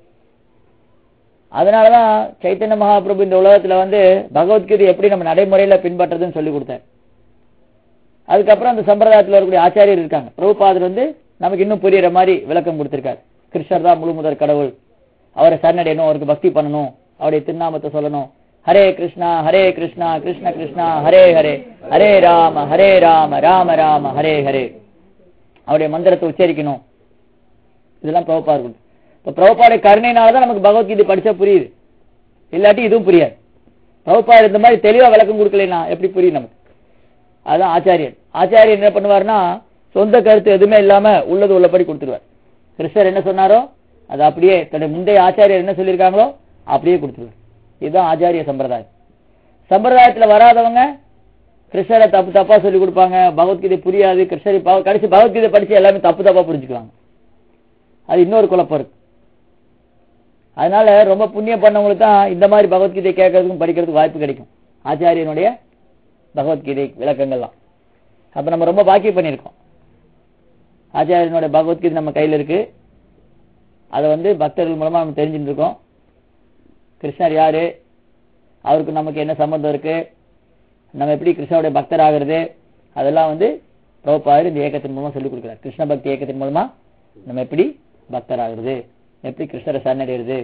அதனாலதான் சைத்தன்ய மகாபிரபு இந்த உலகத்துல வந்து பகவத்கீதை எப்படி நம்ம நடைமுறையில பின்பற்றதுன்னு சொல்லி கொடுத்தார் அதுக்கப்புறம் அந்த சம்பிரதாயத்துல வரக்கூடிய ஆச்சாரியர் இருக்காங்க பிரபுபாதர் வந்து நமக்கு இன்னும் புரியுற மாதிரி விளக்கம் கொடுத்திருக்காரு கிருஷ்ணர் தான் முழு முதற் கடவுள் அவரை சரணடையணும் அவருக்கு பக்தி பண்ணணும் அவருடைய திருநாமத்தை சொல்லணும் ஹரே கிருஷ்ணா ஹரே கிருஷ்ணா கிருஷ்ண கிருஷ்ணா ஹரே ஹரே ஹரே ராம ஹரே ராம ராம ராம ஹரே ஹரே அவருடைய மந்திரத்தை உச்சரிக்கணும் இதெல்லாம் பிரபுபா இருக்கும் இப்ப பிரபுபாடைய கருணையினாலதான் நமக்கு பகவத்கீதை படிச்சா புரியுது இல்லாட்டி இதுவும் புரியாது பிரபுபா இந்த மாதிரி தெளிவா விளக்கம் கொடுக்கலைன்னா எப்படி புரியும் நமக்கு அதான் ஆச்சாரியன் ஆச்சாரியன் என்ன பண்ணுவாருன்னா சொந்த கருத்து எதுவுமே இல்லாம உள்ளது உள்ளபடி கொடுத்துருவார் கிருஷ்ணர் என்ன சொன்னாரோ அது அப்படியே தன்னுடைய முந்தைய ஆச்சாரியர் என்ன சொல்லியிருக்காங்களோ அப்படியே கொடுத்துருவார் இதுதான் ஆச்சாரிய சம்பிரதாயம் சம்பிரதாயத்துல வராதவங்க கிருஷ்ணரை தப்பு தப்பா சொல்லி கொடுப்பாங்க பகவத்கீதை புரியாது கிருஷ்ணரை பக- கடைசி பகவத்கீதை படிச்சு எல்லாமே தப்பு தப்பா புரிஞ்சுக்குவாங்க அது இன்னொரு குழப்பம் இருக்கு அதனால ரொம்ப புண்ணியம் பண்ணவங்களுக்கு தான் இந்த மாதிரி பகவத்கீதை கேட்கறதுக்கும் படிக்கிறதுக்கும் வாய்ப்பு கிடைக்கும் ஆச்சாரியனுடைய பகவத்கீதை விளக்கங்கள்லாம் அப்ப நம்ம ரொம்ப பாக்கியம் பண்ணியிருக்கோம் ஆச்சாரியனோட பகவத்கீதை நம்ம கையில இருக்கு அதை வந்து பக்தர்கள் மூலமா நம்ம தெரிஞ்சுட்டு இருக்கோம் கிருஷ்ணர் யாரு அவருக்கு நமக்கு என்ன சம்பந்தம் இருக்கு நம்ம எப்படி கிருஷ்ணருடைய பக்தர் ஆகிறது அதெல்லாம் வந்து பிரபுபாதர் இந்த இயக்கத்தின் மூலமா சொல்லிக் கொடுக்கிறார் கிருஷ்ண பக்தி இயக்கத்தின் மூலமா நம்ம எப்படி பக்தர் ஆகுறது எப்படி கிருஷ்ணரை சரணடைகிறது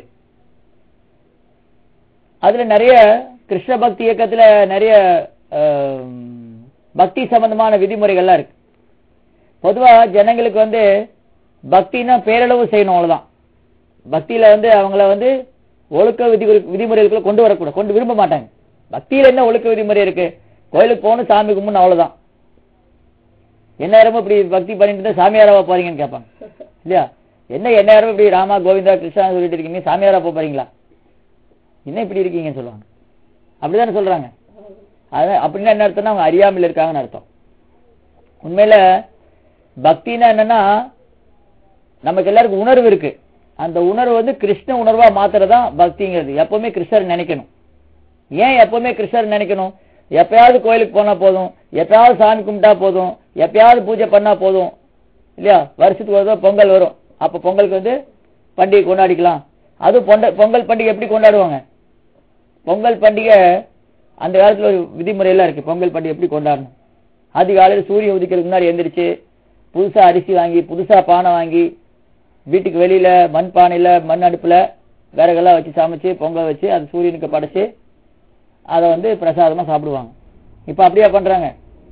அதுல நிறைய கிருஷ்ண பக்தி இயக்கத்துல நிறைய ஆம், பக்தி சம்பந்தமான விதிமுறைகள்லாம் இருக்கு பொதுவா ஜனங்களுக்கு வந்து பக்தினா பேரளவு செய்யணும் அவ்வளவுதான் பக்தியில வந்து அவங்கள வந்து ஒழுக்க விதி விதிமுறைகளுக்குள்ள கொண்டு வரக்கூடாது கொண்டு விரும்ப மாட்டாங்க பக்தியில என்ன ஒழுக்க விதிமுறை இருக்கு கோயிலுக்கு போகணும் சாமி கும்பிடணும் அவ்வளவுதான் எந்நேரமும் இப்படி பக்தி பண்ணிட்டு இருந்தா சாமியாராவா போறீங்கன்னு கேட்பாங்க இல்லையா என்ன எந்நேரமும் இப்படி ராமா கோவிந்தா கிருஷ்ணா சொல்லிட்டு இருக்கீங்க சாமியாரா போக போறீங்களா என்ன இப்படி இருக்கீங்கன்னு சொல்லுவாங்க அப்படிதானே சொல்றாங்க அது அப்படின்னா என்ன அர்த்தம்னா அவங்க அறியாமல் இருக்காங்கன்னு அர்த்தம் உண்மையில பக்தினா என்னன்னா நமக்கு எல்லாருக்கும் உணர்வு இருக்கு அந்த உணர்வு வந்து கிருஷ்ண உணர்வா மாத்துறதுதான் பக்திங்கிறது எப்பவுமே கிருஷ்ணர் நினைக்கணும் ஏன் எப்பவுமே கிருஷ்ணர் நினைக்கணும் எப்பயாவது கோயிலுக்கு போனா போதும் எப்பயாவது சாமி கும்பிட்டா போதும் எப்பயாவது பூஜை பண்ணா போதும் இல்லையா வருஷத்துக்கு ஒரு தடவை பொங்கல் வரும் அப்ப பொங்கலுக்கு வந்து பண்டிகை கொண்டாடிக்கலாம் அது பொண்ட பொங்கல் பண்டிகை எப்படி கொண்டாடுவாங்க பொங்கல் பண்டிகை அந்த காலத்துல ஒரு விதிமுறை எல்லாம் இருக்கு பொங்கல் பண்டிகை எப்படி கொண்டாடணும் அதிகாலையில் சூரியன் உதிக்கிறதுக்கு முன்னாடி எந்திரிச்சு புதுசா அரிசி வாங்கி புதுசா பானை வாங்கி வீட்டுக்கு வெளியில மண் பானையில மண் அடுப்புல விறகெல்லாம் வச்சு சமைச்சு பொங்கல் வச்சு அது சூரியனுக்கு படைச்சு அதை வந்து பிரசாதமா சாப்பிடுவாங்க இப்ப அப்படியா பண்றாங்க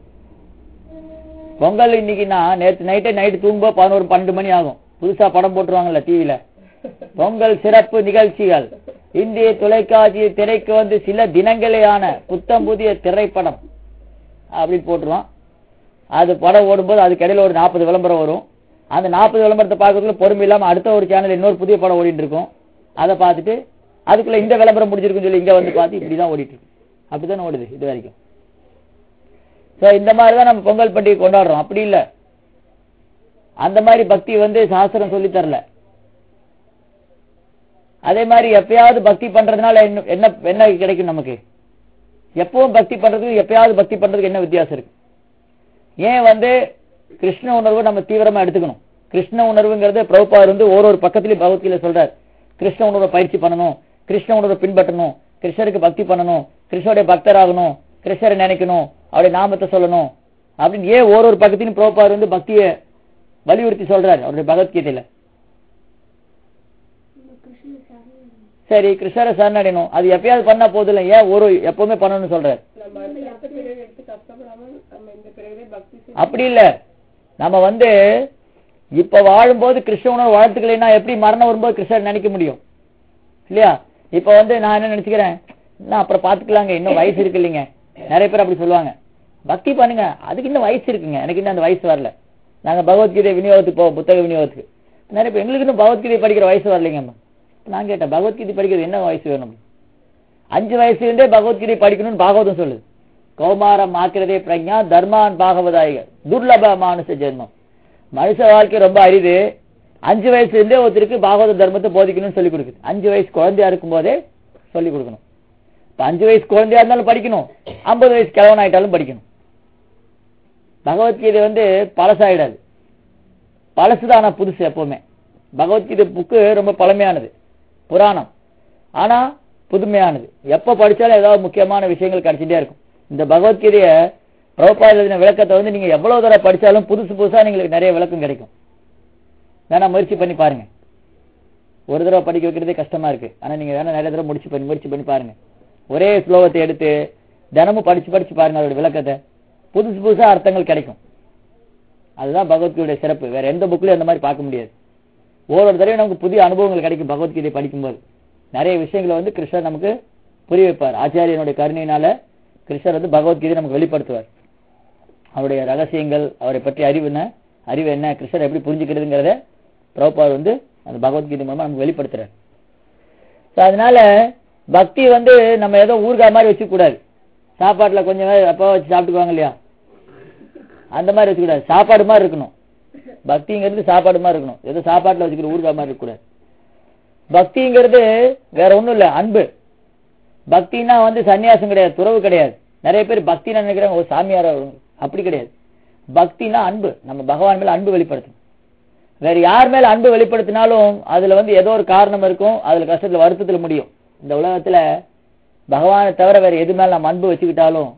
பொங்கல் இன்னைக்குன்னா நேற்று நைட்டே நைட்டு தூங்கும்போது பதினோரு பன்னெண்டு மணி ஆகும் புதுசா படம் போட்டுருவாங்கல்ல டிவில பொங்கல் சிறப்பு நிகழ்ச்சிகள் இந்திய தொலைக்காட்சி திரைக்கு வந்து சில தினங்களேயான புத்தம் புதிய திரைப்படம் அப்படின்னு போட்டுருவான் அது படம் ஓடும்போது அதுக்கு இடையில ஒரு நாற்பது விளம்பரம் வரும் அந்த நாற்பது விளம்பரத்தை பார்க்கறதுக்குள்ள பொறுமை இல்லாம அடுத்த ஒரு சேனல் இன்னொரு புதிய படம் ஓடிட்டு இருக்கும் அதை பார்த்துட்டு அதுக்குள்ள இந்த விளம்பரம் முடிஞ்சிருக்குன்னு சொல்லி இங்க வந்து பார்த்து இப்படிதான் ஓடிட்டு இருக்கு அப்படித்தானே ஓடுது இது வரைக்கும் சோ இந்த மாதிரிதான் நம்ம பொங்கல் பண்டிகை கொண்டாடுறோம் அப்படி இல்ல அந்த மாதிரி பக்தி வந்து சாஸ்திரம் சொல்லி தரல அதே மாதிரி எப்பயாவது பக்தி பண்றதுனால என்ன என்ன என்ன கிடைக்கும் நமக்கு எப்பவும் பக்தி பண்றதுக்கு எப்பயாவது பக்தி பண்றதுக்கு என்ன வித்தியாசம் இருக்கு ஏன் வந்து கிருஷ்ண உணர்வு நம்ம தீவிரமா எடுத்துக்கணும் கிருஷ்ண உணர்வுங்கிறது பிரபுபாதர் வந்து ஒரு ஒரு பக்கத்திலயும் பகவத்கீதை சொல்றார் கிருஷ்ண உணர்வை பயிற்சி பண்ணணும் கிருஷ்ண உணர்வை பின்பற்றணும் கிருஷ்ணருக்கு பக்தி பண்ணணும் கிருஷ்ணருடைய பக்தராகணும் கிருஷ்ணரை நினைக்கணும் அவருடைய நாமத்தை சொல்லணும் அப்படின்னு ஏன் ஒரு ஒரு பக்கத்திலும் புரோபார் வந்து பக்தியை வலியுறுத்தி சொல்றாரு அவருடைய பகவத்கீதையில நம்ம கிருஷ்ண சரணம் சரி கிருஷ்ணரை சரணடையணும் அது எப்பயாவது பண்ணா போதில்லை ஏன் ஒரு எப்பவுமே பண்ணணும்னு சொல்றாரு நம்ம அடுத்த பிறகு எடுத்து கஷ்டப்படாம நம்ம இந்த பிறகு பக்தி செஞ்சு அப்படி இல்ல நம்ம வந்து இப்ப வாழும்போது கிருஷ்ண உணர்வு வளர்த்துக்கலைன்னா எப்படி மரணம் வரும்போது கிருஷ்ணர் நினைக்க முடியும் இல்லையா இப்ப வந்து நான் என்ன நினைச்சுக்கிறேன் நான் அப்புறம் பாத்துக்கலாங்க இன்னும் வயசு இருக்கு இல்லைங்க நிறைய பேர் அப்படி சொல்லுவாங்க பக்தி பண்ணுங்க அதுக்கு இன்னும் வயசு இருக்குங்க எனக்கு இன்னும் அந்த வயசு வரல நாங்க பகவத்கீதை விநியோகத்துக்கு போவோம் புத்தக விநியோகத்துக்கு நிறைய பேர் எங்களுக்கு இன்னும் பகவத்கீதை படிக்கிற வயசு வரலைங்க நான் கேட்டேன் பகவத்கீதை படிக்கிறது என்ன வயசு வேணும் அஞ்சு வயசுல இருந்தே பகவத்கீதை படிக்கணும்னு பாகவதம் சொல்லுது கௌமாரம் ஆக்கிறதே பிரஜா தர்மான் பாகவதாயிக துர்லப மானுஷ ஜென்மம் மனுஷ வாழ்க்கை ரொம்ப அரிது அஞ்சு வயசுல இருந்தே ஒருத்தருக்கு பாகவத தர்மத்தை போதிக்கணும்னு சொல்லி கொடுக்குது அஞ்சு வயசு குழந்தையா இருக்கும் போதே சொல்லி கொடுக்கணும் இப்ப அஞ்சு வயசு குழந்தையா இருந்தாலும் படிக்கணும் ஐம்பது வயசு கிழவன் ஆயிட்டாலும் படிக்கணும் பகவத்கீதை வந்து பழசாயிடாது பழசுதான் ஆனா புதுசு எப்பவுமே பகவத்கீதை புக்கு ரொம்ப பழமையானது புராணம் ஆனா புதுமையானது எப்ப படிச்சாலும் ஏதாவது முக்கியமான விஷயங்கள் கிடைச்சிட்டே இருக்கும் இந்த பகவத்கீதைய பிரபுபா எழுதின விளக்கத்தை வந்து நீங்க எவ்வளவு தடவை படிச்சாலும் புதுசு புதுசா உங்களுக்கு நிறைய விளக்கம் கிடைக்கும் வேணா முயற்சி பண்ணி பாருங்க ஒரு தடவை படிக்க வைக்கிறதே கஷ்டமா இருக்கு ஆனா நீங்க வேணா நிறைய தடவை முடிச்சு பண்ணி முயற்சி பண்ணி பாருங்க ஒரே ஸ்லோகத்தை எடுத்து தினமும் படிச்சு படிச்சு பாருங்க அதோட விளக்கத்தை புதுசு புதுசா அர்த்தங்கள் கிடைக்கும் அதுதான் பகவத்கீதையுடைய சிறப்பு வேற எந்த புக்லயும் அந்த மாதிரி பார்க்க முடியாது ஒவ்வொரு தடவையும் நமக்கு புதிய அனுபவங்கள் கிடைக்கும் பகவத்கீதை படிக்கும்போது நிறைய விஷயங்களை வந்து கிருஷ்ணர் நமக்கு புரிய வைப்பார் ஆச்சாரியனுடைய கருணையினால கிருஷ்ணர் வந்து பகவத்கீதை நமக்கு வெளிப்படுத்துவார் அவருடைய ரகசியங்கள் அவரை பற்றி அறிவு என்ன அறிவு என்ன கிருஷ்ணர் எப்படி புரிஞ்சுக்கிறதுங்கிறத பிரபுபார் வந்து அந்த பகவத்கீதை மூலமா நமக்கு வெளிப்படுத்துறாரு So, அதனால பக்தி வந்து நம்ம ஏதோ ஊறுகாய் மாதிரி வச்சுக்க கூடாது சாப்பாட்டுல கொஞ்சம் அப்போ வச்சு சாப்பிட்டுக்குவாங்க இல்லையா அந்த மாதிரி வச்சுக்கூடாது சாப்பாடு மாதிரி இருக்கணும் பக்திங்கிறது சாப்பாடு மாதிரி இருக்கணும் ஏதோ சாப்பாட்டுல வச்சுக்கிற ஊறுகாய் மாதிரி இருக்கக்கூடாது பக்திங்கிறது வேற ஒண்ணும் இல்ல அன்பு பக்தினா வந்து சன்னியாசம் கிடையாது துறவு கிடையாது நிறைய பேர் பக்தினா நினைக்கிறாங்க ஒரு சாமியாரா வருவாங்க. அப்படி கிடையாது பக்தினா அன்பு நம்ம பகவான் மேல அன்பு வெளிப்படுத்தணும் வேற யார் மேல அன்பு வெளிப்படுத்தினாலும் அதுல வந்து ஏதோ ஒரு காரணம் இருக்கும் அதுல கஷ்டத்துல வருத்தத்துல முடியும் இந்த உலகத்துல பகவானை தவிர வேற எது மேல நம்ம அன்பு வச்சுக்கிட்டாலும்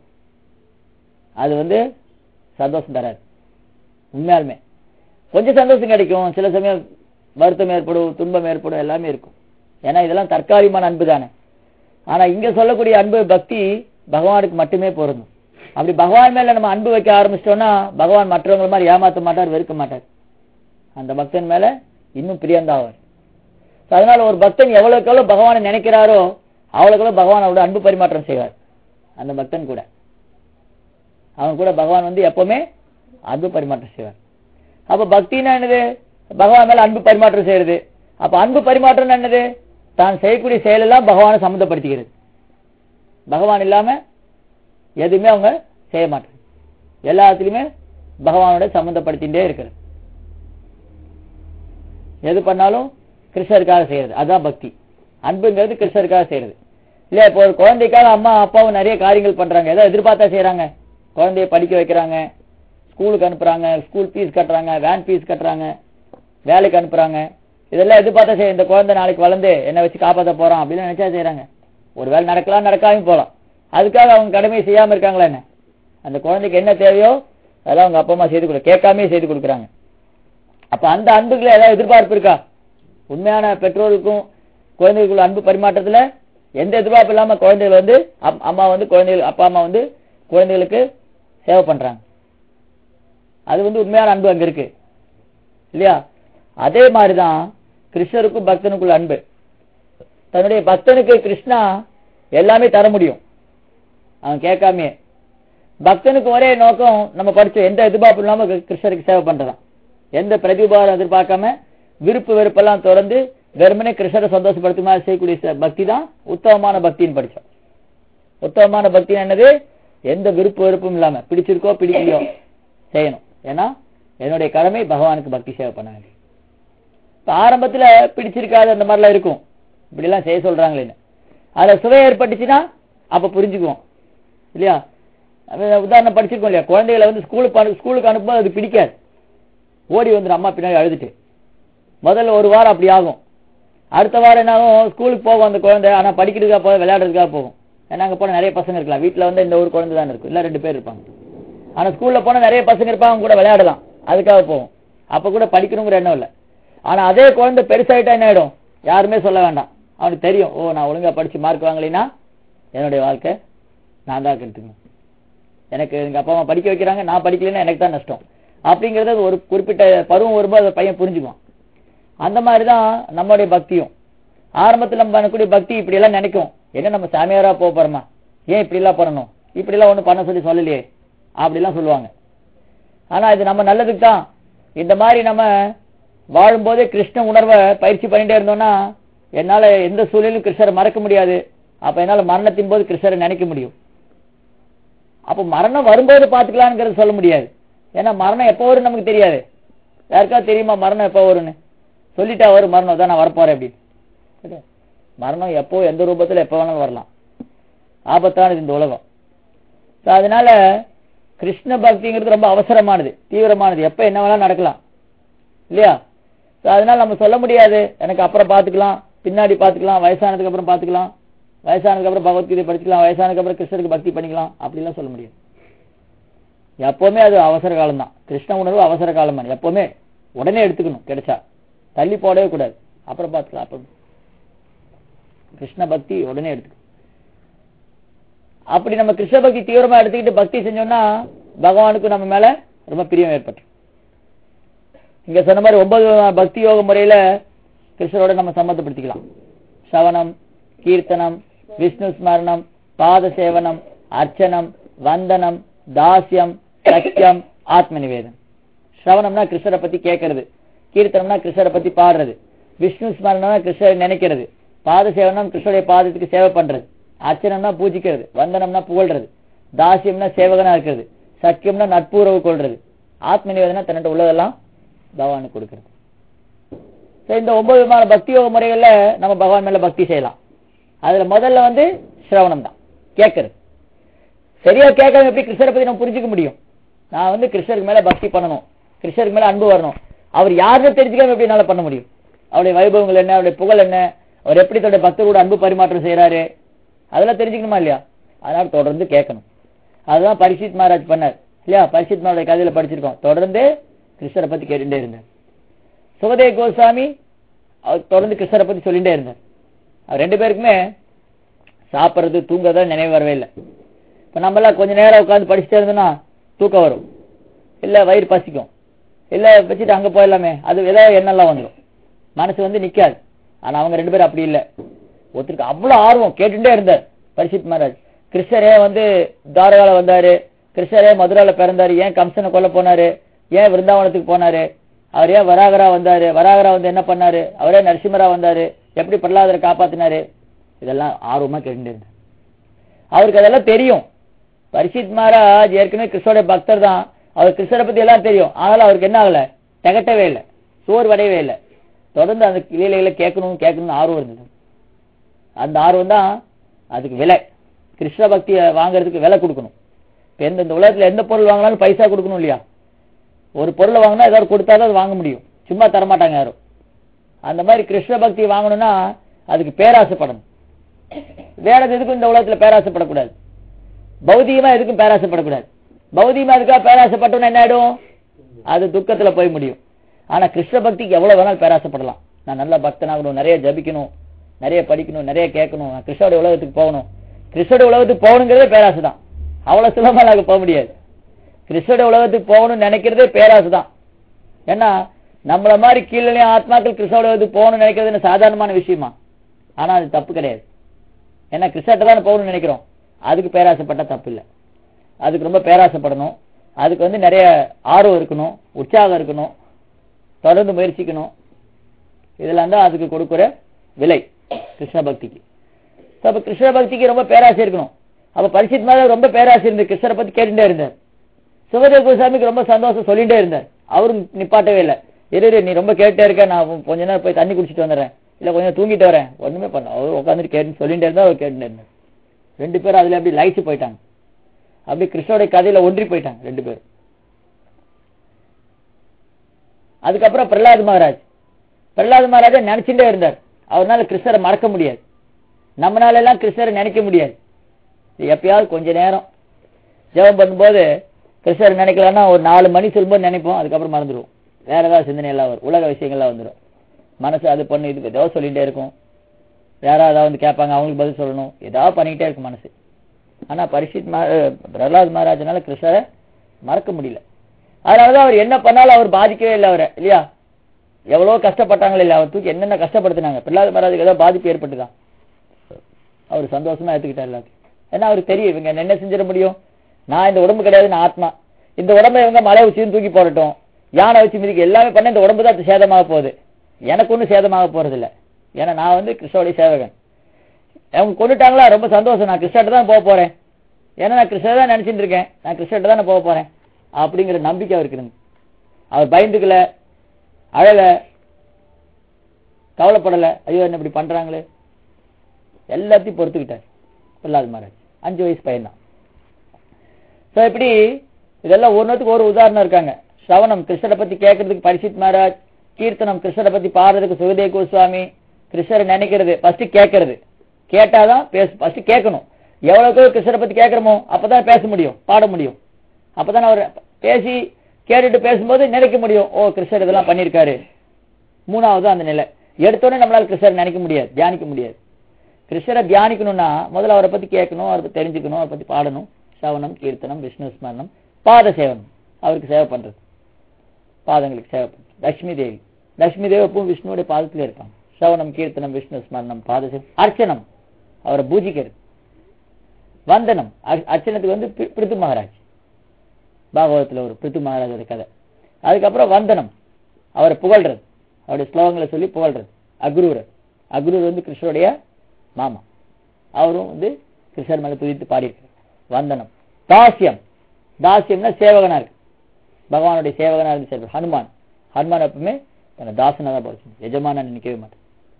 அது வந்து சந்தோஷம் தராது உண்மையாலுமே கொஞ்சம் சந்தோஷம் கிடைக்கும் சில சமயம் வருத்தம் ஏற்படும் துன்பம் ஏற்படும் எல்லாமே இருக்கும் ஏன்னா இதெல்லாம் தற்காலிகமான அன்பு தானே ஆனா இங்க சொல்லக்கூடிய அன்பு பக்தி பகவானுக்கு மட்டுமே பொருந்தும் அப்படி பகவான் மேல நம்ம அன்பு வைக்க ஆரம்பிச்சிட்டோம்னா பகவான் மற்றவங்கள மாதிரி ஏமாத்த மாட்டார் வெறுக்க மாட்டார் அந்த பக்தன் மேல இன்னும் பிரியந்தாவார் So, அதனால ஒரு பக்தன் எவ்வளவுக்கு எவ்வளவு பகவானை நினைக்கிறாரோ அவ்வளவுக்கு எவ்வளவு பகவான் அவரோட அன்பு பரிமாற்றம் செய்வார் அந்த பக்தன் கூட அவன் கூட பகவான் வந்து எப்பவுமே அன்பு பரிமாற்றம் செய்வார் அப்ப பக்தினா என்னது பகவான் மேல அன்பு பரிமாற்றம் செய்யறது அப்ப அன்பு பரிமாற்றம் என்னது தான் செய்யக்கூடிய செயலெல்லாம் பகவானை சம்மந்தப்படுத்திக்கிறது பகவான் இல்லாம எதுவுமே அவங்க செய்ய மாட்டாங்க எல்லாத்துலயுமே பகவானோட சம்மந்தப்படுத்திட்டே இருக்கிறது எது பண்ணாலும் கிருஷ்ணருக்காக செய்யறது அதான் பக்தி அன்புங்கிறது கிருஷ்ணருக்காக செய்யறது இல்ல இப்போ ஒரு குழந்தைக்காக அம்மா அப்பாவும் நிறைய காரியங்கள் பண்றாங்க ஏதோ எதிர்பார்த்தா செய்யறாங்க குழந்தைய படிக்க வைக்கிறாங்க ஸ்கூலுக்கு அனுப்புறாங்க ஸ்கூல் ஃபீஸ் கட்டுறாங்க வேன் ஃபீஸ் கட்டுறாங்க வேலைக்கு அனுப்புறாங்க இதெல்லாம் எதிர்பார்த்தா செய்ய இந்த குழந்தை நாளைக்கு வளர்ந்து என்ன வச்சு காப்பாத்த போறான் அப்படின்னு நினைச்சா செய்யறாங்க ஒரு வேலை நடக்கலாம் நடக்காம போலாம் அதுக்காக அவங்க கடமையை செய்யாம இருக்காங்களா என்ன அந்த குழந்தைக்கு என்ன தேவையோ அதெல்லாம் அவங்க அப்பா அம்மா செய்து கொடு கேட்காமே செய்து கொடுக்குறாங்க அப்ப அந்த அன்புக்குள்ள ஏதாவது எதிர்பார்ப்பு இருக்கா உண்மையான பெற்றோருக்கும் குழந்தைகளுக்குள்ள அன்பு பரிமாற்றத்துல எந்த எதிர்பார்ப்பு இல்லாம குழந்தைகள் வந்து அப்- அம்மா வந்து குழந்தைகள் அப்பா அம்மா வந்து குழந்தைகளுக்கு சேவை பண்றாங்க அது வந்து உண்மையான அன்பு அங்க இருக்கு இல்லையா அதே மாதிரிதான் கிருஷ்ணருக்கும் பக்தனுக்குள்ள அன்பு தன்னுடைய பக்தனுக்கு கிருஷ்ணா எல்லாமே தர முடியும் அவன் கேட்காமயே பக்தனுக்கு ஒரே நோக்கம் நம்ம படிச்ச எந்த எதிர்பார்ப்பு இல்லாம கி- கிருஷ்ணருக்கு சேவை பண்றதான் எந்த பிரதிபாரம் எதிர்பார்க்காம விருப்பு வெறுப்பெல்லாம் திறந்து வெறுமனே கிருஷ்ணரை சந்தோஷப்படுத்தும் மாதிரி செய்யக்கூடிய ச- பக்தி தான் உத்தமமான பக்தின்னு படிச்சோம் உத்தமமான பக்தி என்னது எந்த விருப்பு வெறுப்பும் இல்லாம பிடிச்சிருக்கோ பிடிக்கலையோ செய்யணும் ஏன்னா என்னுடைய கடமை பகவானுக்கு பக்தி சேவை பண்ண வேண்டியது இப்ப ஆரம்பத்துல பிடிச்சிருக்காது அந்த மாதிரிலாம் இருக்கும் இப்படி எல்லாம் செய்ய சொல்றாங்களேன்னு அதுல சுவை ஏற்பட்டுச்சுன்னா அப்ப புரிஞ்சுக்குவோம் இல்லையா அது உதாரணம் படிச்சிருக்கோம் இல்லையா குழந்தைகளை வந்து ஸ்கூலுக்கு ஸ்கூலுக்கு அனுப்பும்போது அது பிடிக்காது ஓடி வந்துடும் அம்மா பின்னாடி அழுதுட்டு முதல்ல ஒரு வாரம் அப்படி ஆகும் அடுத்த வாரம் என்ன ஆகும் ஸ்கூலுக்கு போகும் அந்த குழந்தை ஆனா படிக்கிறதுக்காக போக விளையாடுறதுக்காக போகும் ஏன்னா அங்க போன நிறைய பசங்க இருக்கலாம் வீட்டுல வந்து இந்த ஒரு குழந்தை தான் இருக்கும் இல்ல ரெண்டு பேர் இருப்பாங்க ஆனா ஸ்கூல்ல போனா நிறைய பசங்க இருப்பாங்க அவங்க கூட விளையாடலாம் அதுக்காக போவோம் அப்ப கூட படிக்கணுங்கிற எண்ணம் இல்ல ஆனா அதே குழந்தை பெருசாயிட்டா என்ன ஆயிடும் யாருமே சொல்ல வேண்டாம் அவனுக்கு தெரியும் ஓ நான் ஒழுங்கா படிச்சு மார்க் வாங்கலைன்னா என்னுடைய வாழ்க்கை நான் தான் கெடுத்துக்கணும் எனக்கு எங்க அப்பா அம்மா படிக்க வைக்கிறாங்க நான் படிக்கலைன்னா எனக்கு தான் நஷ்டம் அப்படிங்கறது அது ஒரு குறிப்பிட்ட பருவம் வரும்போது அந்த பையன் புரிஞ்சுக்குவான் அந்த மாதிரி தான் நம்மளுடைய பக்தியும் ஆரம்பத்துல நம்ம பண்ணக்கூடிய பக்தி இப்படி எல்லாம் நினைக்கும் என்ன நம்ம சாமியாரா போக போறோமா ஏன் இப்படி எல்லாம் பண்ணணும் இப்படி எல்லாம் ஒண்ணும் பண்ண சொல்லி சொல்லலையே அப்படிலாம் சொல்லுவாங்க ஆனா இது நம்ம நல்லதுக்கு தான் இந்த மாதிரி நம்ம வாழும்போதே கிருஷ்ண உணர்வை பயிற்சி பண்ணிட்டே இருந்தோம்னா என்னால எந்த சூழலிலும் கிருஷ்ணரை மறக்க முடியாது அப்ப என்னால மரணத்தின் போது கிருஷ்ணரை நினைக்க முடியும் அப்ப மரணம் வரும்போது பாத்துக்கலாம்ங்கிறது சொல்ல முடியாது ஏன்னா மரணம் எப்போ வரும் நமக்கு தெரியாது யாருக்காவது தெரியுமா மரணம் எப்போ வரும்னு சொல்லிட்டா வரும் மரணம் தான் நான் வரப்போறேன் அப்படின்னு சரியா? மரணம் எப்போ எந்த ரூபத்துல எப்போ வேணாலும் வரலாம் ஆபத்தானது இந்த உலகம் So, அதனால கிருஷ்ண பக்திங்கிறது ரொம்ப அவசரமானது தீவிரமானது எப்ப என்ன வேணாலும் நடக்கலாம் இல்லையா So, அதனால நம்ம சொல்ல முடியாது எனக்கு அப்புறம் பாத்துக்கலாம் பின்னாடி பாத்துக்கலாம் வயசானதுக்கு அப்புறம் பாத்துக்கலாம் வயசானதுக்கு அப்புறம் பகவத்கீதை படிச்சுக்கலாம் வயசானதுக்கு அப்புறம் கிருஷ்ணருக்கு பக்தி பண்ணிக்கலாம் அப்படிலாம் சொல்ல முடியாது எப்பவுமே அது அவசர காலம் தான் கிருஷ்ண உணர்வு அவசர காலம் தான் எப்பவுமே உடனே எடுத்துக்கணும் கிடைச்சா தள்ளி போடவே கூடாது அப்புறம் பார்த்துக்கலாம் அப்புறம் கிருஷ்ண பக்தி உடனே எடுத்துக்கணும் அப்படி நம்ம கிருஷ்ண பக்தி தீவிரமா எடுத்துக்கிட்டு பக்தி செஞ்சோம்னா பகவானுக்கு நம்ம மேல ரொம்ப பிரியம் ஏற்பட்டு இங்க சொன்ன மாதிரி ஒன்பது விதமான பக்தி யோக முறையில கிருஷ்ணரோட நம்ம சம்மந்தப்படுத்திக்கலாம் சவனம் கீர்த்தனம் விஷ்ணு ஸ்மரணம் பாத சேவனம் அர்ச்சனம் வந்தனம் தாஸ்யம் சக்கியம் ஆத்ம நிவேதம் ஸ்ரவணம்னா கிருஷ்ணரை பத்தி கேட்கறது கீர்த்தனம்னா கிருஷ்ணரை பத்தி பாடுறது விஷ்ணு ஸ்மரணம்னா கிருஷ்ணரை நினைக்கிறது பாத சேவனம் கிருஷ்ணருடைய பாதத்துக்கு சேவை பண்றது அர்ச்சனம்னா பூஜிக்கிறது வந்தனம்னா புகழ்றது தாசியம்னா சேவகனா இருக்கிறது சக்கியம்னா நட்புறவு கொள்றது ஆத்ம நிவேதனா தன்னிட்ட உள்ளதெல்லாம் பகவானுக்கு கொடுக்கிறது So, இந்த ஒன்பது விதமான பக்தி யோக முறைகள்ல நம்ம பகவான் மேல பக்தி செய்யலாம் அதுல முதல்ல வந்து சிரவணம் தான் கேட்கறது சரியா கேட்காம எப்படி கிருஷ்ணரை பத்தி நம்ம புரிஞ்சுக்க முடியும் நான் வந்து கிருஷ்ணருக்கு மேல பக்தி பண்ணணும் கிருஷ்ணருக்கு மேல அன்பு வரணும் அவர் யாருன்னு தெரிஞ்சுக்காம எப்படி என்னால பண்ண முடியும் அவருடைய வைபவங்கள் என்ன அவருடைய புகழ் என்ன அவர் எப்படி தன்னுடைய பக்தரோட அன்பு பரிமாற்றம் செய்யறாரு அதெல்லாம் தெரிஞ்சுக்கணுமா இல்லையா அதனால தொடர்ந்து கேட்கணும் அதுதான் பரிசித் மகாராஜ் பண்ணார் இல்லையா பரிசித் மகாராஜ் கதையில படிச்சிருக்கோம் தொடர்ந்து கிருஷ்ணரை பத்தி கேட்டுட்டே இருந்தார் சுகதேவ் கோஸ்வாமி அவர் தொடர்ந்து கிருஷ்ணரை பத்தி சொல்லிட்டே இருந்தார் அவர் ரெண்டு பேருக்குமே சாப்பிடுறது தூங்குறதா நினைவு வரவே இல்லை இப்ப நம்ம எல்லாம் கொஞ்ச நேரம் உட்கார்ந்து படிச்சுட்டே இருந்தோம்னா தூக்கம் வரும் இல்ல வயிறு பசிக்கும் இல்ல வச்சுட்டு அங்க போயிடலாமே அது ஏதாவது எண்ணெல்லாம் வந்துடும் மனசு வந்து நிக்காது ஆனா அவங்க ரெண்டு பேரும் அப்படி இல்ல ஒருத்தருக்கு அவ்வளவு ஆர்வம் கேட்டுட்டே இருந்தார் பரிசித் மகாராஜ் கிருஷ்ணரே வந்து தாரகால வந்தாரு கிருஷ்ணரே மதுரால பிறந்தாரு ஏன் கம்சனை கொல்ல போனாரு ஏன் விருந்தாவனத்துக்கு போனாரு அவர் ஏன் வராகரா வந்தாரு வராகரா வந்து என்ன பண்ணாரு அவரே நரசிம்மரா வந்தாரு எப்படி பிரகலாதரை காப்பாத்தினாரு இதெல்லாம் ஆர்வமா கேட்டுட்டே இருந்தார் அவருக்கு அதெல்லாம் தெரியும் பரிசித் மகாராஜ் ஏற்கனவே கிருஷ்ணோட பக்தர் தான் அவர் கிருஷ்ணரை பத்தி எல்லாம் தெரியும் ஆனாலும் அவருக்கு என்ன ஆகல திகட்டவே இல்லை சோர்வடையவே இல்லை தொடர்ந்து அந்த லீலைகளை கேட்கணும் கேட்கணும்னு ஆர்வம் இருந்தது அந்த ஆர்வம் தான் அதுக்கு விலை கிருஷ்ண பக்தியை வாங்குறதுக்கு விலை கொடுக்கணும் இப்ப எந்த இந்த உலகத்துல எந்த பொருள் வாங்கினாலும் பைசா கொடுக்கணும் இல்லையா ஒரு பொருளை வாங்கினா ஏதாவது கொடுத்தாதான் அது வாங்க முடியும் சும்மா தரமாட்டாங்க யாரும் அந்த மாதிரி கிருஷ்ண பக்தி வாங்கணும்னா அதுக்கு பேராசைப்படணும் வேற எதுக்கும் இந்த உலகத்துல பேராசைப்படக்கூடாது பௌதிகமா எதுக்கும் பேராசைப்படக்கூடாது பௌதிகமா எதுக்காக பேராசைப்பட்டோம்னா என்ன ஆயிடும் அது துக்கத்துல போய் முடியும் ஆனா கிருஷ்ண பக்திக்கு எவ்வளவு வேணாலும் பேராசைப்படலாம் நான் நல்ல பக்தனாகணும் நிறைய ஜபிக்கணும் நிறைய படிக்கணும் நிறைய கேட்கணும் நான் கிருஷ்ணோட உலகத்துக்கு போகணும் கிருஷ்ணோட உலகத்துக்கு போகணுங்கிறதே பேராசை தான் அவ்வளவு சுலபமா நாங்க போக முடியாது கிருஷ்ணோட உலகத்துக்கு போகணும்னு நினைக்கிறதே பேராசை தான் ஏன்னா நம்மள மாதிரி கீழே ஆத்மாக்கள் கிருஷ்ணோட உலகத்துக்கு போகணும்னு நினைக்கிறது என்ன சாதாரணமான விஷயமா ஆனா அது தப்பு கிடையாது ஏன்னா கிருஷ்ணத்தை தானே போகணும்னு நினைக்கிறோம் அதுக்கு பேராசைப்பட்டா தப்பு இல்லை அதுக்கு ரொம்ப பேராசைப்படணும் அதுக்கு வந்து நிறைய ஆர்வம் இருக்கணும் உற்சாகம் இருக்கணும் தொடர்ந்து முயற்சிக்கணும் இதெல்லாம் தான் அதுக்கு கொடுக்கிற விலை கிருஷ்ண பக்திக்கு So, அப்ப கிருஷ்ண பக்திக்கு ரொம்ப பேராசை இருக்கணும் அப்ப பரிசித் மேல ரொம்ப பேராசை இருந்து கிருஷ்ணரை பத்தி கேட்டுட்டே இருந்தார் சுகதேவ கோசாமிக்கு ரொம்ப சந்தோஷம் சொல்லிட்டே இருந்தார் அவரும் நிப்பாட்டவே இல்லை இரு இரு, நீ ரொம்ப கேட்டே இருக்க நான் கொஞ்ச நேரம் போய் தண்ணி குடிச்சிட்டு வந்துடுறேன் இல்ல கொஞ்சம் தூங்கிட்டு வரேன் ஒண்ணுமே பண்ண அவர் உட்காந்துட்டு கேட்டு சொல்லிட்டே இருந்தா அவர் கேட்டுட்டே இருந்தார் ரெண்டு பேரும் அதுல அப்படி லயிச்சு போயிட்டாங்க அப்படி கிருஷ்ணோட கதையில ஒன்றி போயிட்டாங்க ரெண்டு பேரும் அதுக்கப்புறம் பிரகலாத் மகாராஜ் பிரகலாத் மகாராஜா நினைச்சுட்டே இருந்தார் அவர்னால கிருஷ்ணரை மறக்க முடியாது நம்மளால எல்லாம் கிருஷ்ணரை நினைக்க முடியாது எப்பயாவது கொஞ்ச நேரம் ஜெபம் பண்ணும்போது கிருஷ்ணர் நினைக்கலன்னா ஒரு நாலு மணி சொல்லும்போது நினைப்போம் அதுக்கப்புறம் மறந்துடுவோம் வேற ஏதாவது சிந்தனை எல்லாம் வரும் உலக விஷயங்கள்லாம் வந்துடும் மனசு அது பண்ணு இது ஏதோ சொல்லிட்டே இருக்கும் யாராவது ஏதாவது வந்து கேட்பாங்க அவங்களுக்கு பதில் சொல்லணும் ஏதாவது பண்ணிக்கிட்டே இருக்கும் மனசு ஆனா பரிஷித் மா- அஹ் பிரகலாத் மகாராஜனால கிருஷ்ணரை மறக்க முடியல அதனாலதான் அவர் என்ன பண்ணாலும் அவர் பாதிக்கவே இல்லை அவரை இல்லையா எவ்வளவு கஷ்டப்பட்டாங்களே இல்ல அவர் தூக்கி என்னென்ன கஷ்டப்படுத்தினாங்க பிரகலாத் மகாராஜுக்கு ஏதாவது பாதிப்பு ஏற்பட்டுதான் அவர் சந்தோஷமா எடுத்துக்கிட்டார் எல்லாத்தையும் ஏன்னா அவருக்கு தெரியும் இவங்க என்ன செஞ்சிட முடியும் நான் இந்த உடம்பு கிடையாது நான் ஆத்மா இந்த உடம்பை இவங்க மலை உச்சியும் தூக்கி போடட்டும் யானை வச்சு மிதிக்க எல்லாமே பண்ண இந்த உடம்பு தான் சேதமாக போகுது எனக்கு ஒன்றும் சேதமாக போறது இல்ல ஏன்னா நான் வந்து கிருஷ்ணோடைய சேவகன் அவங்க கொண்டுட்டாங்களா ரொம்ப சந்தோஷம் நான் கிருஷ்ணர்ட்ட தான் போக போறேன் ஏன்னா நான் கிருஷ்ணர் தான் நினைச்சிட்டு இருக்கேன் நான் கிருஷ்ணர்ட்ட தான் போக போறேன் அப்படிங்கிற நம்பிக்கை அவருக்கு இருந்து அவர் பயந்துக்கல அழல கவலைப்படல ஐயோ என்ன இப்படி பண்றாங்களே எல்லாத்தையும் பொறுத்துக்கிட்டார் பிரகலாத் மகாராஜ் அஞ்சு வயசு பையன்தான் சோ இப்படி இதெல்லாம் ஒன்னத்துக்கு ஒரு உதாரணம் இருக்காங்க ஸ்ரவணம் கிருஷ்ணரை பத்தி கேட்கறதுக்கு பரிசித் மகாராஜ் கீர்த்தனம் கிருஷ்ணரை பத்தி பாடுறதுக்கு சுகதேவ் கோஸ்வாமி கிருஷ்ணரை நினைக்கிறது ஃபர்ஸ்ட் கேட்கறது கேட்டாதான் பேச ஃபர்ஸ்ட் கேட்கணும் எவ்வளவுக்கு கிருஷ்ணரை பத்தி கேட்கிறோமோ அப்பதான் பேச முடியும் பாட முடியும் அப்பதான் அவர் பேசி கேட்டுட்டு பேசும்போது நினைக்க முடியும் ஓ கிருஷ்ணர் இதெல்லாம் பண்ணியிருக்காரு மூணாவது அந்த நிலை எடுத்தோடனே நம்மளால கிருஷ்ணர் நினைக்க முடியாது தியானிக்க முடியாது கிருஷ்ணரை தியானிக்கணும்னா முதல்ல அவரை பத்தி கேட்கணும் அவரை பத்தி தெரிஞ்சுக்கணும் அவரை பத்தி பாடணும் சவனம் கீர்த்தனம் விஷ்ணு ஸ்மரணம் பாத சேவனம் அவருக்கு சேவை பண்றது பாதங்களுக்கு சேவை பண்றது லட்சுமி தேவி லட்சுமி தேவி எப்பவும் விஷ்ணுவோட பாதத்திலே இருப்பாங்க சவனம் கீர்த்தனம் விஷ்ணு ஸ்மரணம் பாத சேவனம் அர்ச்சனம் அவரை பூஜிக்கிறது வந்தனம் அர்- அர்ச்சனத்துக்கு வந்து பி- பிரித்து மகாராஜ் பாகவதத்துல ஒரு பிரித்து மகாராஜோட கதை அதுக்கப்புறம் வந்தனம் அவரை புகழ்றது அவருடைய ஸ்லோகங்களை சொல்லி புகழ்றது அக்ரூரர் அக்ரூர் வந்து கிருஷ்ணருடைய மாமா அவரும் வந்து கிருஷ்ணர் மேல துதித்து பாடியிருக்கார் வந்தனம் தாசியம் தாசியம்னா சேவகனா இருக்கு பகவானுடைய சேவகனா இருந்து செயல்படு ஹனுமான் ஹனுமான் எப்பவுமே தன்னை தாசனா தான் போச்சு எஜமான நினைக்கவே மாட்டேன்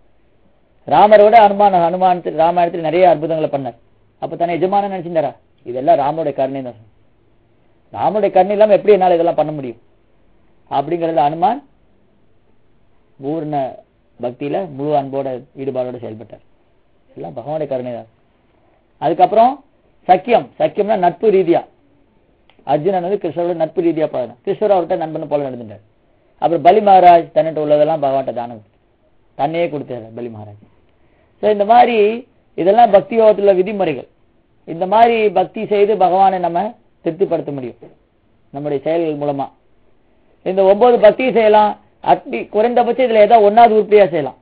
ராமரோட ஹனுமான் ஹனுமான் ராமாயணத்தில் நிறைய அற்புதங்களை பண்ணார் அப்ப தன்னை எஜமான நினைச்சிருந்தாரா இதெல்லாம் ராமருடைய கருணை தான் ராமருடைய கருணை இல்லாம எப்படி என்னால இதெல்லாம் பண்ண முடியும் அப்படிங்கறதுல ஹனுமான் பூர்ண பக்தியில முழு அன்போட ஈடுபாடோட செயல்பட்டார் எல்லாம் பகவானுடைய கருணை தான் அதுக்கப்புறம் சக்கியம் சக்கியம்னா நட்பு ரீதியா அர்ஜுனன் வந்து கிருஷ்ணரோட நட்பு ரீதியா பழகணும் கிருஷ்ணர் அவர்கிட்ட நண்பன் போல நடந்துட்டார் அப்புறம் பலி மகாராஜ் தன்னிட்ட உள்ளதெல்லாம் பகவான்கிட்ட தானம் கொடுத்தார். தன்னையே கொடுத்தாரு பலி மகாராஜ் சோ இந்த மாதிரி இதெல்லாம் பக்தி யோகத்துல விதிமுறைகள் இந்த மாதிரி பக்தி செய்து பகவானை நம்ம திருப்திப்படுத்த முடியும் நம்முடைய செயல்கள் மூலமா இந்த ஒன்பது பக்தி செய்யலாம் அட்லி குறைந்தபட்சம் இதுல ஏதாவது ஒன்னாவது உருப்படியா செய்யலாம்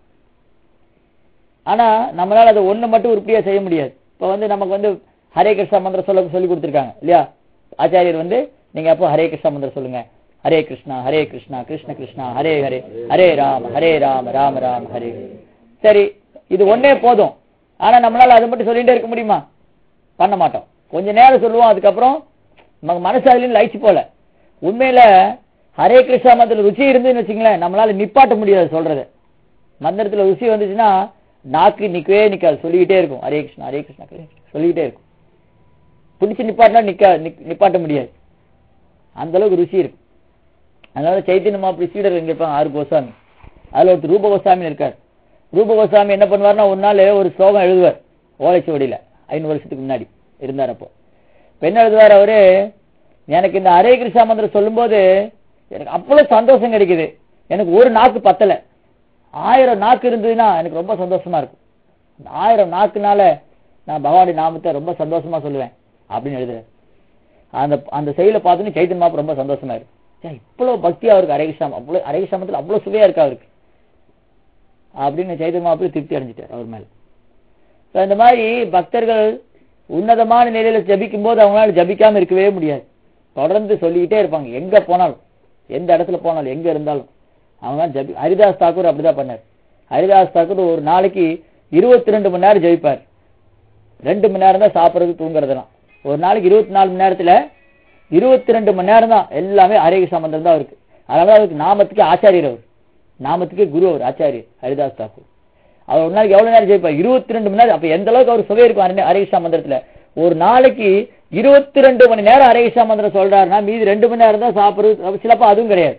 ஆனா நம்மளால அதை ஒண்ணு மட்டும் உருப்படியா செய்ய முடியாது இப்ப வந்து நமக்கு வந்து ஹரே கிருஷ்ணா மந்திரம் சொல்ல சொல்லி கொடுத்திருக்காங்க இல்லையா ஆச்சாரியர் வந்து நீங்க அப்போ ஹரே கிருஷ்ணா மந்திரம் சொல்லுங்க ஹரே கிருஷ்ணா ஹரே கிருஷ்ணா கிருஷ்ண கிருஷ்ணா ஹரே ஹரே ஹரே ராம ஹரே ராம ராம ராம ஹரே சரி இது ஒண்ணே போதும் ஆனா நம்மளால அது மட்டும் சொல்லிட்டே இருக்க முடியுமா பண்ண மாட்டோம் கொஞ்ச நேரம் சொல்லுவோம் அதுக்கப்புறம் நமக்கு மனசு அதுலயும் லயிச்சு போல உண்மையில ஹரே கிருஷ்ணா மந்திரத்துல ருச்சி இருந்துன்னு வச்சுங்களேன் நம்மளால நிப்பாட்ட முடியாது சொல்றது மந்திரத்துல ருசி வந்துச்சுன்னா நாக்கு நிக்கவே நிக்காது சொல்லிக்கிட்டே இருக்கும் ஹரே கிருஷ்ணா ஹரே கிருஷ்ணா ஹரே கிருஷ்ணா சொல்லிக்கிட்டே இருக்கும் பிடிச்சு நிப்பாட்டினா நிக்க நிக்- நிப்பாட்ட முடியாது அந்த அளவுக்கு ருசி இருக்கு அதனால சைத்தன்ய மாப்பிள்ளை சீடர் எங்க இருப்பாங்க ஆறு கோசாமி அதுல ஒருத்தர் ரூப கோசாமி இருக்கார் ரூப கோசாமி என்ன பண்ணுவார்னா ஒரு நாள் ஒரு ஸ்லோகம் எழுதுவார் ஓலைச்சுவடியில ஐநூறு வருஷத்துக்கு முன்னாடி இருந்தார் அப்போ இப்ப என்ன எழுதுவார் அவரு எனக்கு இந்த ஹரே கிருஷ்ணா மந்திரம் சொல்லும்போது எனக்கு அவ்வளவு சந்தோஷம் கிடைக்குது எனக்கு ஒரு நாக்கு பத்தல ஆயிரம் நாக்கு இருந்ததுன்னா எனக்கு ரொம்ப சந்தோஷமா இருக்கும் இந்த ஆயிரம் நாக்குனால நான் பகவானுடைய நாமத்தை ரொம்ப சந்தோஷமா சொல்லுவேன் அப்படின்னு எழுதுறாரு அந்த அந்த செயலை பார்த்தோன்னு சைத்தன் மாப்பு ரொம்ப சந்தோஷமா இருக்கு ச்சே, இவ்வளவு பக்தி அவருக்கு அரேகிஷாம் அவ்வளவு அரேகிஷாமத்துல அவ்வளவு சுவையா இருக்கா அவருக்கு அப்படின்னு சைத்தன் மாப்பிள்ளை திருப்தி அடைஞ்சிட்டார் அவர் மேல So, இந்த மாதிரி பக்தர்கள் உன்னதமான நிலையில ஜபிக்கும் போது அவங்களால ஜபிக்காம இருக்கவே முடியாது தொடர்ந்து சொல்லிக்கிட்டே இருப்பாங்க எங்க போனாலும் எந்த இடத்துல போனாலும் எங்க இருந்தாலும் அவங்க ஜபி ஹரிதாஸ் தாக்கூர் அப்படிதான் பண்ணார் ஹரிதாஸ் தாக்கூர் ஒரு நாளைக்கு இருபத்தி ரெண்டு மணி நேரம் ஜெயிப்பார் ரெண்டு மணி நேரம் தான் சாப்பிடுறது தூங்குறதுலாம் ஒரு நாளைக்கு இருபத்தி நாலு மணி நேரத்துல இருபத்தி ரெண்டு மணி நேரம் தான் எல்லாமே ஆரோக்கிய சம்பந்தம் தான் இருக்கு அதனால அவருக்கு நாமத்துக்கு ஆச்சாரியர் அவர் நாமத்துக்கு குரு அவர் ஆச்சாரியர் ஹரிதாஸ் தாக்கூர் அவர் ஒரு நாளைக்கு எவ்வளவு நேரம் ஜெயிப்பார் இருபத்தி ரெண்டு மணி நேரம் அப்ப எந்த அளவுக்கு அவர் சுவை இருக்கும் அரண்- அரேகிஷா மந்திரத்துல ஒரு நாளைக்கு இருபத்தி ரெண்டு மணி நேரம் அரேகிஷா மந்திரம் சொல்றாருன்னா மீதி ரெண்டு மணி நேரம் தான் சாப்பிடுறது சிலப்பா அதுவும் கிடையாது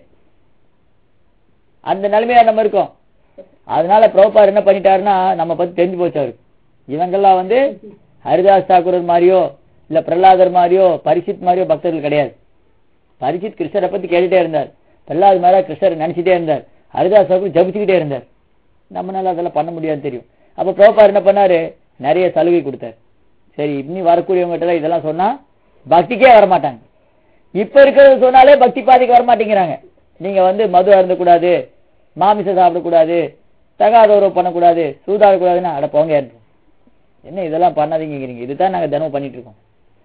அந்த நிலைமையா நம்ம இருக்கோம் அதனால பிரபுபார் என்ன பண்ணிட்டாருன்னா நம்ம பத்தி தெரிஞ்சு போச்சு அவருக்கு இவங்கெல்லாம் வந்து ஹரிதாஸ் தாக்கூர் மாதிரியோ இல்ல பிரகலாதர் மாதிரியோ பரிசித் மாதிரியோ பக்தர்கள் கிடையாது பரிசித் கிருஷ்ணரை பத்தி கேட்டுட்டே இருந்தார் பிரகலாத் மேல கிருஷ்ணரை நினைச்சிட்டே இருந்தார் ஹரிதாஸ் சாஹிப் ஜபிச்சுக்கிட்டே இருந்தார் நம்மளால அதெல்லாம் பண்ண முடியாது தெரியும் அப்ப பிரபார் என்ன பண்ணாரு நிறைய சலுகை கொடுத்தார் சரி இனி வரக்கூடியவங்ககிட்ட எல்லாம் இதெல்லாம் சொன்னா பக்திக்கே வரமாட்டாங்க இப்ப இருக்கிறது சொன்னாலே பக்தி பாதிக்கு வரமாட்டேங்கிறாங்க நீங்க வந்து மது அருந்தக்கூடாது மாமிசம் சாப்பிடக்கூடாது தகாத உறவு பண்ணக்கூடாது சூதாடக்கூடாதுன்னா அட போங்க என்ன இதெல்லாம் பண்ணாதீங்கிறீங்க இதுதான் நாங்க தினமும் பண்ணிட்டு இருக்கோம்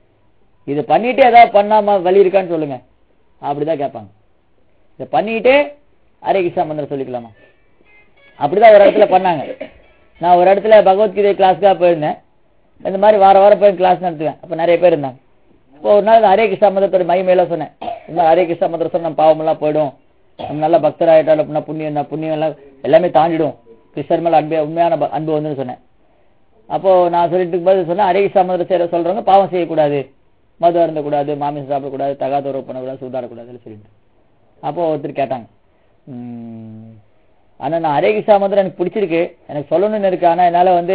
இது பண்ணிட்டு ஏதாவது பண்ணாம வழி இருக்கான்னு சொல்லுங்க அப்படிதான் கேட்பாங்க இதை பண்ணிட்டு ஹரே கிருஷ்ணா மந்திரம் சொல்லிக்கலாமா அப்படிதான் ஒரு இடத்துல பண்ணாங்க நான் ஒரு இடத்துல பகவத்கீதை கிளாஸ்க்காக போயிருந்தேன் இந்த மாதிரி வார வாரம் போய் கிளாஸ் நடத்துவேன் அப்ப நிறைய பேர் இருந்தாங்க இப்போ ஒரு நாள் ஹரே கிருஷ்ணா மந்திரத்தோட மகிமையெல்லாம் சொன்னேன் இந்த மாதிரி ஹரே கிருஷ்ணா மந்திரம் சொன்ன பாவம் எல்லாம் போயிடும் நம்ம நல்ல பக்தர் ஆயிட்டாலும் அப்படின்னா புண்ணியம் தான் புண்ணியம் எல்லாம் எல்லாமே தாண்டிடும் கிருஷ்ணர் மேல அன்பு உண்மையான ப- அன்பு வந்துன்னு சொன்னேன் அப்போ நான் சொல்லிட்டு இருக்கும்போது சொன்னேன் ஹரே கிருஷ்ணா மந்திரம் செய்ய சொல்றவங்க பாவம் செய்யக்கூடாது மது அருந்தக்கூடாது மாமிசம் சாப்பிடக்கூடாது தகாத உறவு பண்ணக்கூடாது சூதாடக்கூடாதுன்னு சொல்லிட்டு அப்போ ஒருத்தர் கேட்டாங்க உம், ஆனா நான் ஹரே கிருஷ்ணா மந்திரம் எனக்கு பிடிச்சிருக்கு எனக்கு சொல்லணும்னு இருக்கு ஆனா என்னால வந்து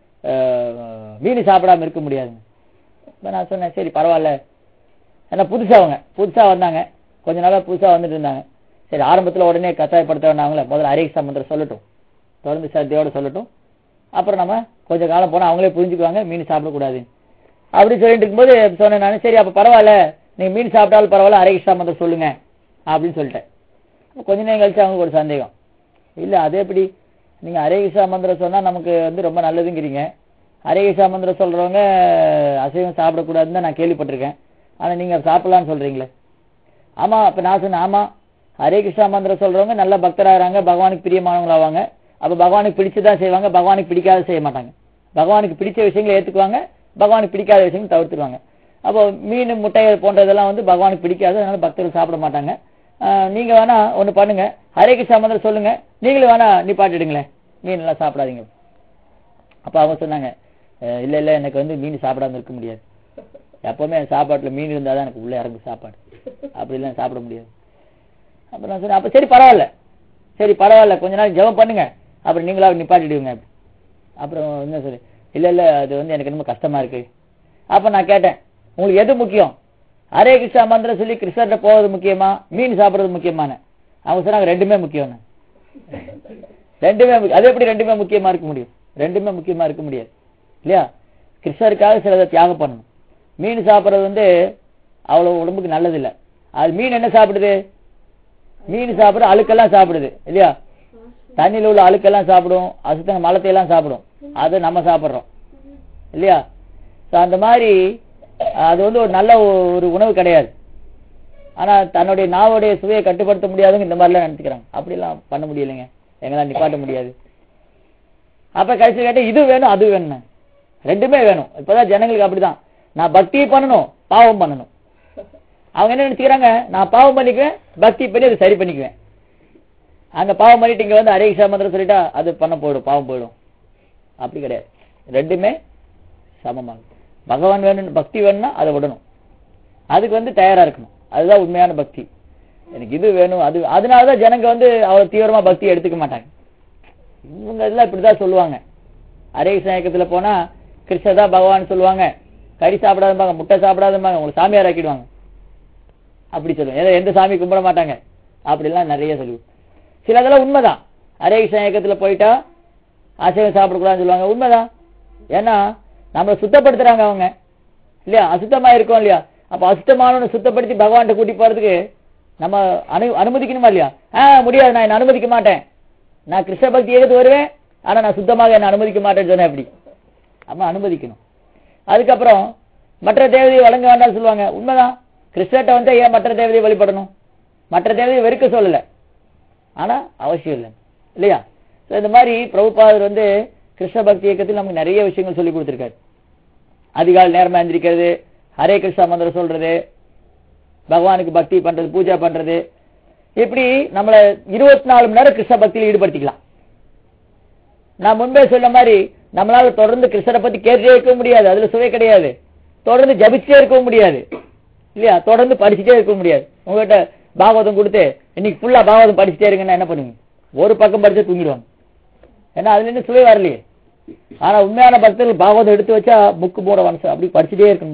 அஹ், மீன் சாப்பிடாம இருக்க முடியாது இப்ப நான் சொன்னேன் சரி பரவாயில்ல ஏன்னா புதுசா அவங்க புதுசா வந்தாங்க கொஞ்ச நாளா புதுசா வந்துட்டு இருந்தாங்க சரி ஆரம்பத்துல உடனே கட்டாயப்படுத்த வேண்டாங்களே முதல்ல ஹரே கிருஷ்ணா மந்திரம் சொல்லட்டும் தொடர்ந்து சத்தியோட சொல்லட்டும் அப்புறம் நம்ம கொஞ்ச காலம் போனா அவங்களே புரிஞ்சுக்குவாங்க மீன் சாப்பிடக்கூடாது அப்படி சொல்லிட்டு இருக்கும்போது சொன்னேன் நான் சரி அப்ப பரவாயில்ல நீங்க மீன் சாப்பிட்டாலும் பரவாயில்ல ஹரே கிருஷ்ணா மந்திரம் சொல்லுங்க அப்படின்னு சொல்லிட்டேன் அப்ப கொஞ்ச நேரம் கழிச்சு அவங்களுக்கு ஒரு சந்தேகம் இல்ல அது எப்படி நீங்க ஹரே கிருஷ்ணா மந்திரம் சொன்னா நமக்கு வந்து ரொம்ப நல்லதுங்கிறீங்க ஹரே கிருஷ்ணா மந்திரம் சொல்றவங்க அசைவம் சாப்பிடக்கூடாதுன்னு தான் நான் கேள்விப்பட்டிருக்கேன் ஆனா நீங்க சாப்பிடலாம்னு சொல்றீங்களே ஆமா அப்ப நான் சொன்னேன் ஆமா ஹரே கிருஷ்ணா மந்திரம் சொல்றவங்க நல்ல பக்தராகிறாங்க பகவானுக்கு பிரியமானவங்களாவாங்க அப்ப பகவானுக்கு பிடிச்சதான் செய்வாங்க பகவானுக்கு பிடிக்காத செய்ய மாட்டாங்க பகவானுக்கு பிடிச்ச விஷயங்களை ஏத்துக்குவாங்க பகவானுக்கு பிடிக்காத விஷயங்களை தவிர்த்துருவாங்க அப்போ மீன் முட்டை போன்றதெல்லாம் வந்து பகவானுக்கு பிடிக்காது அதனால பக்தர்கள் சாப்பிட மாட்டாங்க ஆஹ் நீங்க வேணா ஒண்ணு பண்ணுங்க ஹரே கிருஷ்ணா மந்திரம் சொல்லுங்க நீங்களும் வேணா நிப்பாட்டிடுங்களேன் மீன் எல்லாம் சாப்பிடாதீங்க அப்ப அவங்க சொன்னாங்க "அஹ் இல்ல இல்ல எனக்கு வந்து மீன் சாப்பிடாம இருக்க முடியாது எப்பவுமே என் சாப்பாட்டுல மீன் இருந்தாதான் எனக்கு உள்ள இறங்கு சாப்பாடு அப்படி எல்லாம் சாப்பிட முடியாது அப்ப நான் சொன்னேன் அப்ப சரி பரவாயில்ல சரி பரவாயில்ல கொஞ்ச நாள் ஜெபம் பண்ணுங்க அப்புறம் நீங்களா நிப்பாட்டிடுவீங்க அப்புறம் என்ன சொல்லி இல்ல இல்ல அது வந்து எனக்கு ரொம்ப கஷ்டமா இருக்கு அப்ப நான் கேட்டேன் உங்களுக்கு எது முக்கியம் ஹரே கிருஷ்ணா மந்திரம் சொல்லி கிருஷ்ணர்கிட்ட போவது முக்கியமா மீன் சாப்பிடுறது முக்கியமான அவங்க சொன்னாங்க ரெண்டுமே முக்கியம் ரெண்டுமே முக்கியம். அது எப்படி ரெண்டுமே முக்கியமா இருக்க முடியும் ரெண்டுமே முக்கியமா இருக்க முடியாது இல்லையா கிருஷ்ணருக்காக சிலதை தியாகம் பண்ணணும் மீன் சாப்பிடுறது வந்து அவ்வளவு உடம்புக்கு நல்லது இல்ல அது மீன் என்ன சாப்பிடுது மீன் சாப்பிடுற அழுக்கெல்லாம் சாப்பிடுது இல்லையா தண்ணியில உள்ள அழுக்கெல்லாம் சாப்பிடும் அசுத்தங்க மலத்தை எல்லாம் சாப்பிடும் அதை நம்ம சாப்பிடுறோம் இல்லையா So, அந்த மாதிரி அது வந்து ஒரு நல்ல ஒரு உணவு கிடையாது ஆனா தன்னுடைய நாவுடைய சுவையை கட்டுப்படுத்த முடியாதுங்க இந்த மாதிரிலாம் நினைச்சுக்கிறாங்க அப்படிலாம் பண்ண முடியலைங்க எங்களால் நிப்பாட்ட முடியாது அப்ப கடைசி கேட்ட இது வேணும் அது வேணும் ரெண்டுமே வேணும் இப்பதான் ஜனங்களுக்கு அப்படிதான் நான் பக்தி பண்ணணும் பாவம் பண்ணணும் அவங்க என்ன நினைச்சுக்கிறாங்க நான் பாவம் பண்ணிக்குவேன் பக்தி பண்ணி அதை சரி பண்ணிக்குவேன் அங்க பாவம் பண்ணிட்டு இங்க வந்து ஹரே கிருஷ்ணா மந்திரம் சொல்லிட்டா அது பண்ண போயிடும் பாவம் போயிடும் அப்படி கிடையாது ரெண்டுமே சமமாகும் பகவான் வேணும் பக்தி வேணும்னா அதை விடணும் அதுக்கு வந்து தயாரா இருக்கணும் அதுதான் உண்மையான பக்தி எனக்கு இது வேணும் அது அதனாலதான் ஜனங்க வந்து அவ்வளவு தீவிரமா பக்தி எடுத்துக்க மாட்டாங்க இவங்க எல்லாம் இப்படிதான் சொல்லுவாங்க ஹரே கிருஷ்ண இயக்கத்துல போனா கிருஷ்ணர் தான் பகவான் சொல்லுவாங்க கறி சாப்பிடாதம்பாங்க முட்டை சாப்பிடாதம்பாங்க உங்களுக்கு சாமியார் ஆக்கிடுவாங்க அப்படி சொல்லுவாங்க ஏதோ எந்த சாமி கும்பிட மாட்டாங்க அப்படிலாம் நிறைய சொல்லுவோம் சிலதெல்லாம் உண்மைதான் ஹரே கிருஷ்ண இயக்கத்துல போயிட்டா அசைவம் சாப்பிடக்கூடாதுன்னு சொல்லுவாங்க உண்மைதான் ஏன்னா நம்மளை சுத்தப்படுத்துறாங்க அவங்க இல்லையா அசுத்தமா இருக்கோம் இல்லையா அப்ப அசுத்தமானவனை சுத்தப்படுத்தி பகவான்கிட்ட கூட்டி போறதுக்கு நம்ம அனு அனுமதிக்கணுமா இல்லையா ஆ முடியாது நான் என்ன அனுமதிக்க மாட்டேன் நான் கிருஷ்ண பக்தி ஏகத்து வருவேன் ஆனா நான் சுத்தமாக என்ன அனுமதிக்க மாட்டேன்னு சொன்னேன் எப்படி அப்ப அனுமதிக்கணும் அதுக்கப்புறம் மற்ற தேவதையை வழங்க வேண்டாம்னு சொல்லுவாங்க உண்மைதான் கிருஷ்ணர்ட்ட வந்து ஏன் மற்ற தேவதையை வழிபடணும் மற்ற தேவதையை வெறுக்க சொல்லல ஆனா அவசியம் இல்லை இல்லையா So, இந்த மாதிரி பிரபுபாதர் வந்து கிருஷ்ண பக்தி இயக்கத்தில் நமக்கு நிறைய விஷயங்கள் சொல்லி கொடுத்திருக்காரு அதிகாலை நேரமா எந்திரிக்கிறது ஹரே கிருஷ்ணா மந்திரம் சொல்றது பகவானுக்கு பக்தி பண்றது பூஜை பண்றது இப்படி நம்மள இருபத்தி நாலு மணி நேரம் கிருஷ்ண பக்தியில் ஈடுபடுத்திக்கலாம் நான் முன்பே சொன்ன மாதிரி நம்மளால தொடர்ந்து கிருஷ்ணரை பத்தி கேட்டே இருக்க முடியாது அதுல சுவை கிடையாது தொடர்ந்து ஜபிச்சுட்டே இருக்க முடியாது இல்லையா தொடர்ந்து படிச்சுட்டே இருக்க முடியாது உங்ககிட்ட பாகவதம் கொடுத்து இன்னைக்கு ஃபுல்லா பாகவதம் படிச்சுட்டே இருங்கன்னா என்ன பண்ணுவீங்க ஒரு பக்கம் படிச்சா தூங்கிடுவாங்க ஏன்னா அதுல இருந்து சுவை வரலையே ஆனா உண்மையான பக்தர்கள் பாகவதம் எடுத்து வச்சா புக்கு போட மனசு அப்படி படிச்சுட்டே இருக்கணும் போல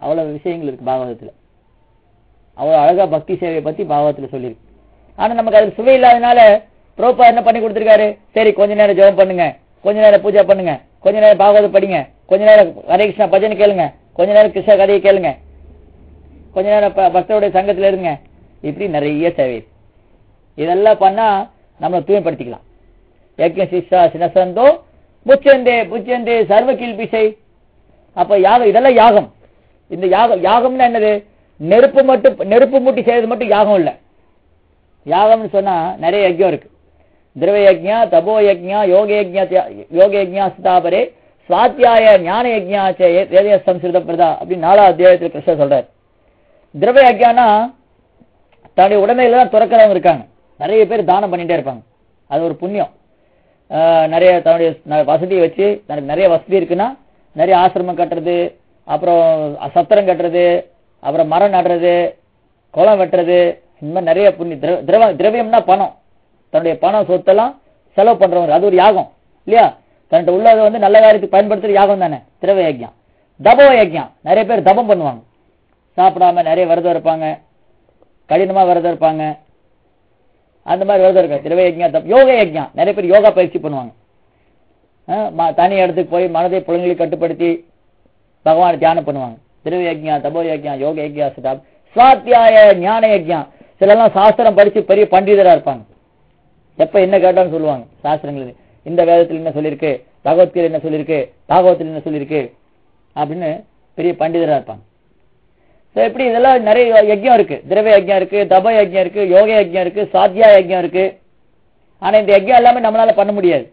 அவ்வளவு விஷயங்கள் இருக்கு பாகவதத்துல அவ்வளவு அழகா பக்தி சேவையை பத்தி பாகவத்துல சொல்லியிருக்கு ஆனா நமக்கு அது சுவை இல்லாதனால புரோப்பா என்ன பண்ணி கொடுத்திருக்காரு சரி கொஞ்ச நேரம் ஜெபம் பண்ணுங்க கொஞ்ச நேரம் பூஜை பண்ணுங்க கொஞ்ச நேரம் பாகவதம் படிங்க கொஞ்ச நேரம் ஹரே கிருஷ்ணா பஜனை கேளுங்க கொஞ்ச நேரம் கிருஷ்ண கதையை கேளுங்க கொஞ்ச நேரம் ப- பக்தருடைய சங்கத்துல இருங்க இப்படி நிறைய சேவை இருக்கு. இதெல்லாம் பண்ணா நம்மளை தூய்மைப்படுத்திக்கலாம் யக்ஞ சிஷ்யா சினசந்தோ முச்சந்தே புச்சந்தே சர்வ கில்பிசை அப்ப யாகம் இதெல்லாம் யாகம் இந்த யாகம் யாகம்னா என்னது நெருப்பு மட்டும் நெருப்பு மூட்டி செய்யறது மட்டும் யாகம் இல்ல யாகம்னு சொன்னா நிறைய யஜ்யம் இருக்கு திரவ யஜ்ஞா தபோ யஜ்ஞா யோக யஜ்ஞா யோக யஜ்ஞா ஸ்தாபரே சுவாத்தியாய ஞான யஜ்ஞா வேதிய சம்ஸ்கிருத பிரதா அப்படின்னு நாலாவது அத்தியாயத்தில் கிருஷ்ணர் சொல்றாரு திரவ யஜ்ஞானா தன்னுடைய உடமையில தான் துறக்கிறவங்க இருக்காங்க நிறைய பேர் தானம் பண்ணிட்டே இருப்பாங்க அது ஒரு புண்ணியம் ஆஹ் நிறைய தன்னுடைய ந- வசதியை வச்சு தனக்கு நிறைய வசதி இருக்குன்னா நிறைய ஆசிரமம் கட்டுறது அப்புறம் சத்திரம் கட்டுறது அப்புறம் மரம் நடுறது குளம் வெட்டுறது இந்த மாதிரி நிறைய புண்ணிய திர- திரவ திரவியம்னா பணம் தன்னுடைய பணம் சொத்தெல்லாம் செலவு பண்றவங்க அது ஒரு யாகம் இல்லையா தன்கிட்ட உள்ளதை வந்து நல்ல காரியத்துக்கு பயன்படுத்துற யாகம் தானே திரவ யஜ்ஞம் தபோ யஜ்ஞம் நிறைய பேர் தபம் பண்ணுவாங்க சாப்பிடாம நிறைய விரதம் இருப்பாங்க கடினமா விரதம் இருப்பாங்க அந்த மாதிரி விரதம் இருக்க திரவ யஜ்ஞா தப் யோக யஜ்ஞா நிறைய பேர் யோகா பயிற்சி பண்ணுவாங்க அஹ் ம- தனி இடத்துக்கு போய் மனதை புலன்களை கட்டுப்படுத்தி பகவானை தியானம் பண்ணுவாங்க திரவ யஜ்ஞா தபோ யஜ்ஞா யோக யஜ்ஞா சிதாப் சுவாத்தியாய ஞான யஜ்ஞா சிலர்லாம் சாஸ்திரம் படிச்சு பெரிய பண்டிதரா இருப்பாங்க எப்ப என்ன கேட்டாலும் சொல்லுவாங்க சாஸ்திரங்கள் இந்த வேதத்தில் என்ன சொல்லியிருக்கு பகவத்கீதை என்ன சொல்லியிருக்கு பாகவத்தில் என்ன சொல்லியிருக்கு அப்படின்னு பெரிய பண்டிதரா இருப்பாங்க So, இப்படி இதெல்லாம் நிறைய யஜ்யம் இருக்கு திரவ யஜ்யம் இருக்கு தப யஜ்யம் இருக்கு யோக யஜ்யம் இருக்கு சாத்தியா யஜ்யம் இருக்கு ஆனா இந்த யஜ்யம் எல்லாமே நம்மளால பண்ண முடியாது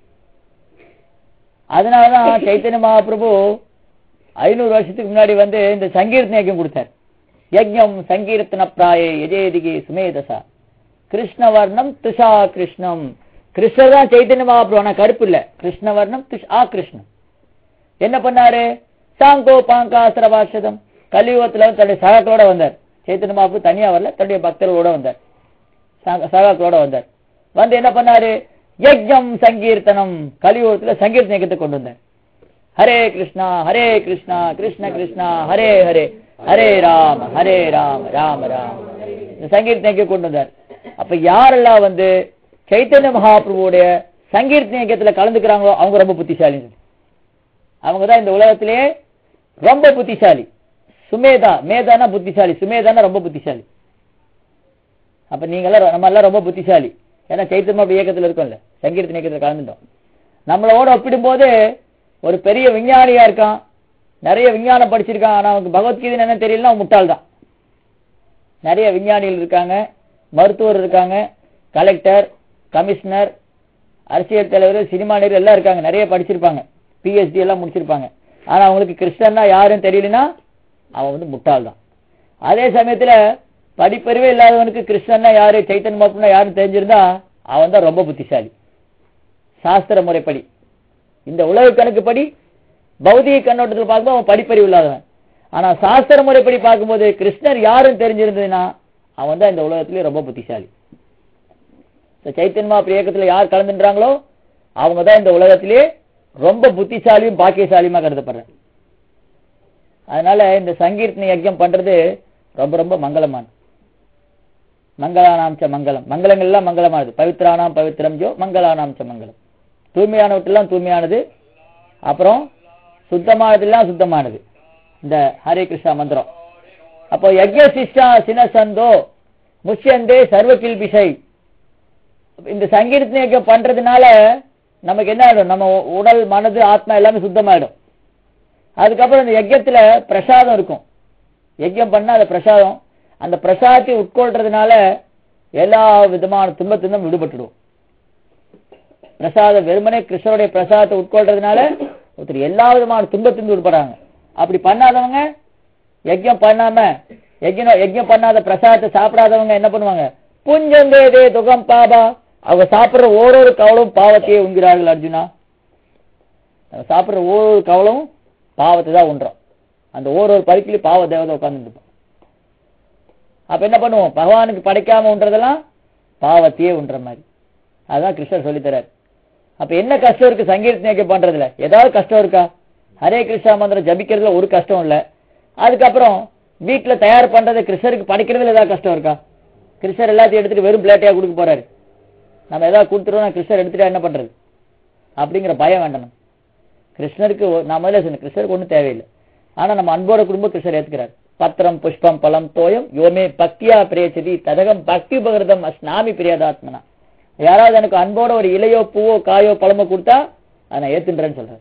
அதனாலதான் சைத்தன்ய மகாபிரபு ஐநூறு வருஷத்துக்கு முன்னாடி வந்து இந்த சங்கீர்த்தன யஜ்யம் கொடுத்தார் யஜ்யம் சங்கீர்த்தன பிராயே எஜேதிகி சுமேதசா கிருஷ்ணவர்ணம் துஷா கிருஷ்ணம் கிருஷ்ணர் தான் சைத்தன்ய மகாபிரபு ஆனா கருப்பு இல்ல கிருஷ்ணவர்ணம் துஷ் ஆ கிருஷ்ணம் என்ன பண்ணாரு சாங்கோ பாங்காசுர பாஷதம் கலியுகத்துல வந்து தன்னுடைய சகாக்களோட வந்தார் சைத்தன்ய மகாபிரபு தனியா வரல தன்னுடைய பக்தர்களோட வந்தார் சக- சகாக்களோட வந்தார் வந்து என்ன பண்ணாரு யஜ்யம் சங்கீர்த்தனம் கலியுகத்துல சங்கீர்த்தன யஜ்யத்தை கொண்டு வந்தார் ஹரே கிருஷ்ணா ஹரே கிருஷ்ணா கிருஷ்ண கிருஷ்ணா ஹரே ஹரே ஹரே ராம் ஹரே ராம் ராம ராம் இந்த சங்கீர்த்தன யஜ்யம் கொண்டு வந்தார் அப்ப யாரெல்லாம் வந்து சைத்தன்ய மகாபிரபுடைய சங்கீர்த்தன யஜ்யத்துல கலந்துக்கிறாங்களோ அவங்க ரொம்ப புத்திசாலி அவங்க தான் இந்த உலகத்திலேயே ரொம்ப புத்திசாலி சுமேதா மேதானா புத்திசாலி சுமேதானா ரொம்ப புத்திசாலி அப்ப நீங்க எல்லாம் நம்ம எல்லாம் ரொம்ப புத்திசாலி ஏன்னா சைத்தன்ய மகாபிரபு இயக்கத்துல இருக்கோம்ல சங்கீர்த்தன இயக்கத்துல கலந்துட்டோம் நம்மளோட ஒப்பிடும்போது ஒரு பெரிய விஞ்ஞானியா இருக்கான் நிறைய விஞ்ஞானம் படிச்சிருக்கான் ஆனா அவனுக்கு பகவத்கீதை என்ன தெரியலன்னா அவன் முட்டாள் தான் நிறைய விஞ்ஞானிகள் இருக்காங்க மருத்துவர் இருக்காங்க கலெக்டர் கமிஷனர் அரசியல் தலைவர் சினிமா நடிகர் எல்லாம் இருக்காங்க நிறைய படிச்சிருப்பாங்க பிஹெச்டி எல்லாம் முடிச்சிருப்பாங்க ஆனா அவங்களுக்கு கிருஷ்ணன்னா யாருன்னு தெரியலனா அவன் வந்து முட்டாள் தான் அதே சமயத்துல படிப்பறிவே இல்லாதவனுக்கு கிருஷ்ணன்னா யாரு சைத்தன்ய மகாபுருனா யாருன்னு தெரிஞ்சிருந்தா அவன் தான் ரொம்ப புத்திசாலி சாஸ்திர முறைப்படி இந்த உலக கணக்குப்படி பௌதிக கண்ணோட்டத்தில் பார்க்கும்போது அவன் படிப்பறிவு இல்லாதவன் ஆனா சாஸ்திர முறைப்படி பார்க்கும்போது கிருஷ்ணர் யாருன்னு தெரிஞ்சிருந்ததுன்னா அவன் தான் இந்த உலகத்திலேயே ரொம்ப புத்திசாலி இந்த சைத்தன்ய மகாபுரு இயக்கத்துல யார் கலந்துன்றாங்களோ அவங்க தான் இந்த உலகத்திலே ரொம்ப புத்திசாலியும் பாக்கியசாலியுமா கருதப்படுறேன் அதனால இந்த சங்கீர்த்தன யஜ்யம் பண்றது ரொம்ப ரொம்ப மங்களமான மங்களானாம் ச மங்களம் மங்களங்கள் எல்லாம் மங்களமானது பவித்ரானாம் பவித்ரம் ஜோ மங்களானாம் ச மங்களம் தூய்மையானவற்றெல்லாம் தூய்மையானது அப்புறம் சுத்தமானதெல்லாம் சுத்தமானது இந்த ஹரே கிருஷ்ணா மந்திரம் அப்போ யஜ்ய சிஷ்டா சினசந்தோ முஷ்யந்தே சர்வ கில்பிஷை இந்த சங்கீர்த்தன யஜ்யம் பண்றதுனால நமக்கு என்ன ஆயிடும் நம்ம உடல் மனது ஆத்மா எல்லாமே சுத்தமாயிடும் அதுக்கப்புறம் இந்த யஜ்யத்துல பிரசாதம் இருக்கும் யஜ்யம் பண்ணா அந்த பிரசாதம் அந்த பிரசாதத்தை உட்கொள்றதுனால எல்லா விதமான துன்பத்திலும் விடுபட்டுடும் பிரசாதம் வெறுமனே கிருஷ்ணருடைய பிரசாதத்தை உட்கொள்றதுனால ஒருத்தர் எல்லா விதமான துன்பத்திலிருந்து விடுபடுறாங்க அப்படி பண்ணாதவங்க யஜ்யம் பண்ணாம யஜ்யம் யஜ்யம் பண்ணாத பிரசாதத்தை சாப்பிடாதவங்க என்ன பண்ணுவாங்க புஞ்சந்தேதே துகம் பாபா அவங்க சாப்பிடுற ஓரொரு கவலும் பாவத்தையே உண்கிறார்கள் அர்ஜுனா அவங்க சாப்பிடுற ஓரொரு கவலும் பாவத்தை தான் உண்றோம் அந்த ஓரொரு பருக்கிலையும் பாவ தேவதை உட்கார்ந்து அப்ப என்ன பண்ணுவோம் பகவானுக்கு படைக்காம உண்றதெல்லாம் பாவத்தையே உண்ற மாதிரி அதான் கிருஷ்ணர் சொல்லித் தர்றாரு அப்ப என்ன கஷ்டம் இருக்கு சங்கீர்த்தனை பண்றதுல ஏதாவது கஷ்டம் இருக்கா ஹரே கிருஷ்ணா மந்திரம் ஜபிக்கிறதுல ஒரு கஷ்டம் இல்ல அதுக்கப்புறம் வீட்டுல தயார் பண்றதை கிருஷ்ணருக்கு படைக்கிறதுல ஏதாவது கஷ்டம் இருக்கா கிருஷ்ணர் எல்லாத்தையும் எடுத்துட்டு வெறும் பிளேட்டையா கொடுக்க போறாரு நம்ம ஏதாவது கொடுத்துருவோம் கிருஷ்ணர் எடுத்துட்டா என்ன பண்றது அப்படிங்கிற பயம் வேண்டணும் கிருஷ்ணருக்கு ஒ- நான் முதல்ல சொன்னேன் கிருஷ்ணருக்கு ஒண்ணும் தேவையில்லை ஆனா நம்ம அன்போட குடும்பம் கிருஷ்ணர் ஏத்துக்கிறார் பத்திரம் புஷ்பம் பழம் தோயம் யோமே பக்தியா பிரேச்சதி ததகம் பக்தி உபகிருதம் அஸ்நாமி பிரியாதாத்மனா யாராவது எனக்கு அன்போட ஒரு இலையோ பூவோ காயோ பழமோ கொடுத்தா அதை நான் ஏத்துன்றேன்னு சொல்றேன்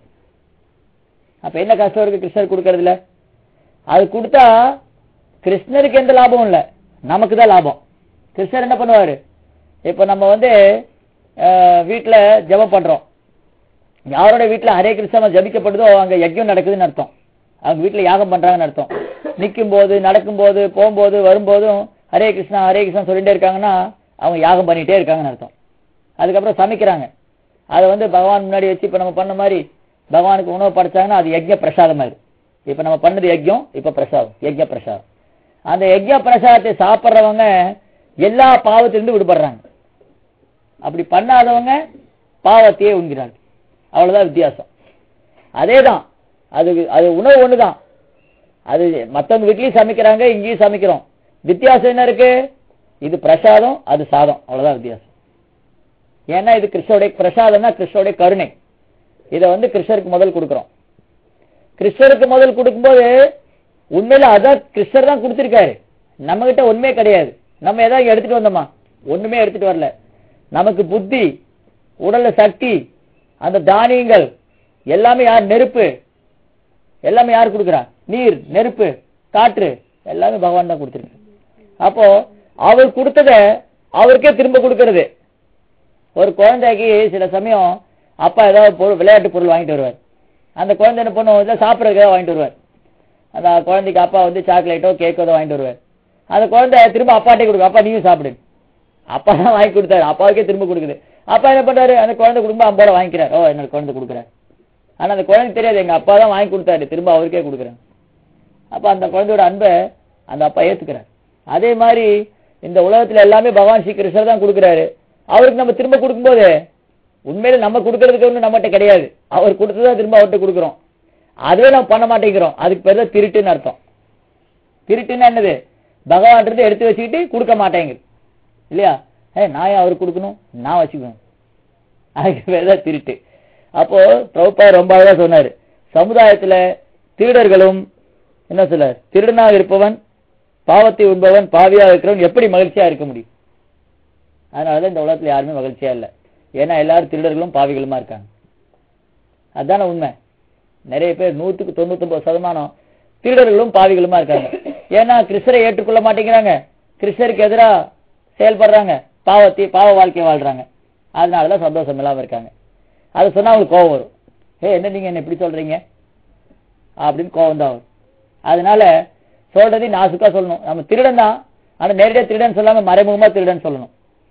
அப்ப என்ன கஷ்டம் இருக்கு கிருஷ்ணர் கொடுக்கறதுல அது கொடுத்தா கிருஷ்ணருக்கு எந்த லாபமும் இல்ல நமக்கு தான் லாபம் கிருஷ்ணர் என்ன பண்ணுவாரு இப்ப நம்ம வந்து அஹ், வீட்டுல ஜெபம் பண்றோம் யாரோட வீட்டுல ஹரே கிருஷ்ணா ஜபிக்கப்படுதோ அங்க யஜ்யம் நடக்குதுன்னு அர்த்தம் அவங்க வீட்டுல யாகம் பண்றாங்கன்னு அர்த்தம் நிக்கும் போது நடக்கும் போது போகும்போது வரும்போதும் ஹரே கிருஷ்ணா ஹரே கிருஷ்ணா சொல்லிட்டே இருக்காங்கன்னா அவங்க யாகம் பண்ணிட்டே இருக்காங்கன்னு அர்த்தம் அதுக்கப்புறம் சமைக்கிறாங்க அதை வந்து பகவான் முன்னாடி வச்சு இப்ப நம்ம பண்ண மாதிரி பகவானுக்கு உணவு படைச்சாங்கன்னா அது யஜ்ய பிரசாதம் மாதிரி இப்ப நம்ம பண்ணது யஜ்யம் இப்ப பிரசாதம் யஜ்ய பிரசாதம் அந்த யஜ்ய பிரசாதத்தை சாப்பிடுறவங்க எல்லா பாவத்திலிருந்து விடுபடுறாங்க அப்படி பண்ணாதவங்க பாவத்தையே உண்கிறார்கள் அவ்வளவுதான் வித்தியாசம் அதேதான் அது அது உணவு ஒண்ணுதான் அது மத்தவங்க வீட்லயும் சமைக்கிறாங்க இங்கேயும் சமைக்கிறோம் வித்தியாசம் என்ன இருக்கு இது பிரசாதம் அது சாதம் அவ்வளவுதான் வித்தியாசம் ஏன்னா இது கிருஷ்ணருடைய பிரசாதம்னா கிருஷ்ணருடைய கருணை இதை வந்து கிருஷ்ணருக்கு முதல் கொடுக்கிறோம் கிருஷ்ணருக்கு முதல் கொடுக்கும்போது உண்மையில அதான் கிருஷ்ணர் தான் கொடுத்திருக்காரு நம்ம கிட்ட உண்மையே கிடையாது நம்ம ஏதாவது எடுத்துட்டு வந்தோமா ஒண்ணுமே எடுத்துட்டு வரல நமக்கு புத்தி உடல்ல சக்தி அந்த தானியங்கள் எல்லாமே யார் நெருப்பு எல்லாமே யார் கொடுக்குறா நீர் நெருப்பு காற்று எல்லாமே பகவான் தான் கொடுத்திருக்கு அப்போ அவர் கொடுத்தத அவருக்கே திரும்ப கொடுக்கறது ஒரு குழந்தைக்கு சில சமயம் அப்பா ஏதாவது பொருள் விளையாட்டு பொருள் வாங்கிட்டு வருவார் அந்த குழந்தை என்ன பண்ணுவோம் இதை சாப்பிட்றதுக்கு ஏதாவது வாங்கிட்டு வருவார் அந்த குழந்தைக்கு அப்பா வந்து சாக்லேட்டோ கேக்கோ ஏதோ வாங்கிட்டு வருவார் அந்த குழந்தை திரும்ப அப்பாட்டே கொடுக்கும் அப்பா நீயும் சாப்பிடு அப்பா தான் வாங்கி கொடுத்தாரு அப்பாவுக்கே திரும்ப கொடுக்குது அப்பா என்ன பண்றாரு அந்த குழந்தை கொடுக்கும்போது அம்போட வாங்கிக்கிறார் ஓ என்னோட குழந்தை கொடுக்குறேன் ஆனா அந்த குழந்தைக்கு தெரியாது எங்க அப்பா தான் வாங்கி கொடுத்தாரு திரும்ப அவருக்கே கொடுக்குறேன் அப்ப அந்த குழந்தையோட அன்பை அந்த அப்பா ஏத்துக்கிறார் அதே மாதிரி இந்த உலகத்துல எல்லாமே பகவான் ஸ்ரீ கிருஷ்ணர் தான் கொடுக்குறாரு அவருக்கு நம்ம திரும்ப கொடுக்கும்போது உண்மையில நம்ம கொடுக்கறதுக்கு ஒண்ணு நம்மகிட்ட கிடையாது அவர் கொடுத்ததா திரும்ப அவர்கிட்ட கொடுக்குறோம் அதுவே நம்ம பண்ண மாட்டேங்கிறோம் அதுக்கு பேர் தான் திருட்டுன்னு அர்த்தம் திருட்டுன்னா என்னது பகவான் இருந்து எடுத்து வச்சுக்கிட்டு கொடுக்க மாட்டேங்குது இல்லையா ஏ நான் ஏன் அவருக்கு கொடுக்கணும் நான் வச்சுக்கணும் அதுக்கு பேர் தான் திருட்டு அப்போ பிரபுப்பா ரொம்ப அழகா சொன்னாரு சமுதாயத்துல திருடர்களும் என்ன சொல்ல திருடனாக இருப்பவன் பாவத்தை உண்பவன் பாவியாக இருக்கிறவன் எப்படி மகிழ்ச்சியா இருக்க முடியும் அதனாலதான் இந்த உலகத்துல யாருமே மகிழ்ச்சியா இல்ல ஏன்னா எல்லாரும் திருடர்களும் பாவிகளுமா இருக்காங்க அதுதானே உண்மை நிறைய பேர் நூத்துக்கு தொண்ணூத்தி சதமானம் திருடர்களும் பாவிகளுமா இருக்காங்க ஏன்னா கிறிஸ்தரை ஏற்றுக்கொள்ள மாட்டேங்கிறாங்க கிறிஸ்தருக்கு எதிரா செயல்படுறாங்க பாவத்தை பாவ வாழ்க்கை வாழ்றாங்க அதனாலதான் சந்தோஷம் இல்லாம இருக்காங்க அதை சொன்னா அவங்களுக்கு கோவம் வரும் ஏ என்ன நீங்க என்ன இப்படி சொல்றீங்க அப்படின்னு கோவம் தான் வரும் அதனால சொல்றதை நாசுக்கா சொல்லணும் நம்ம திருடன் தான் ஆனா நேரடியா திருடன் சொல்லாம மறைமுகமா திருடன் சொல்லணும்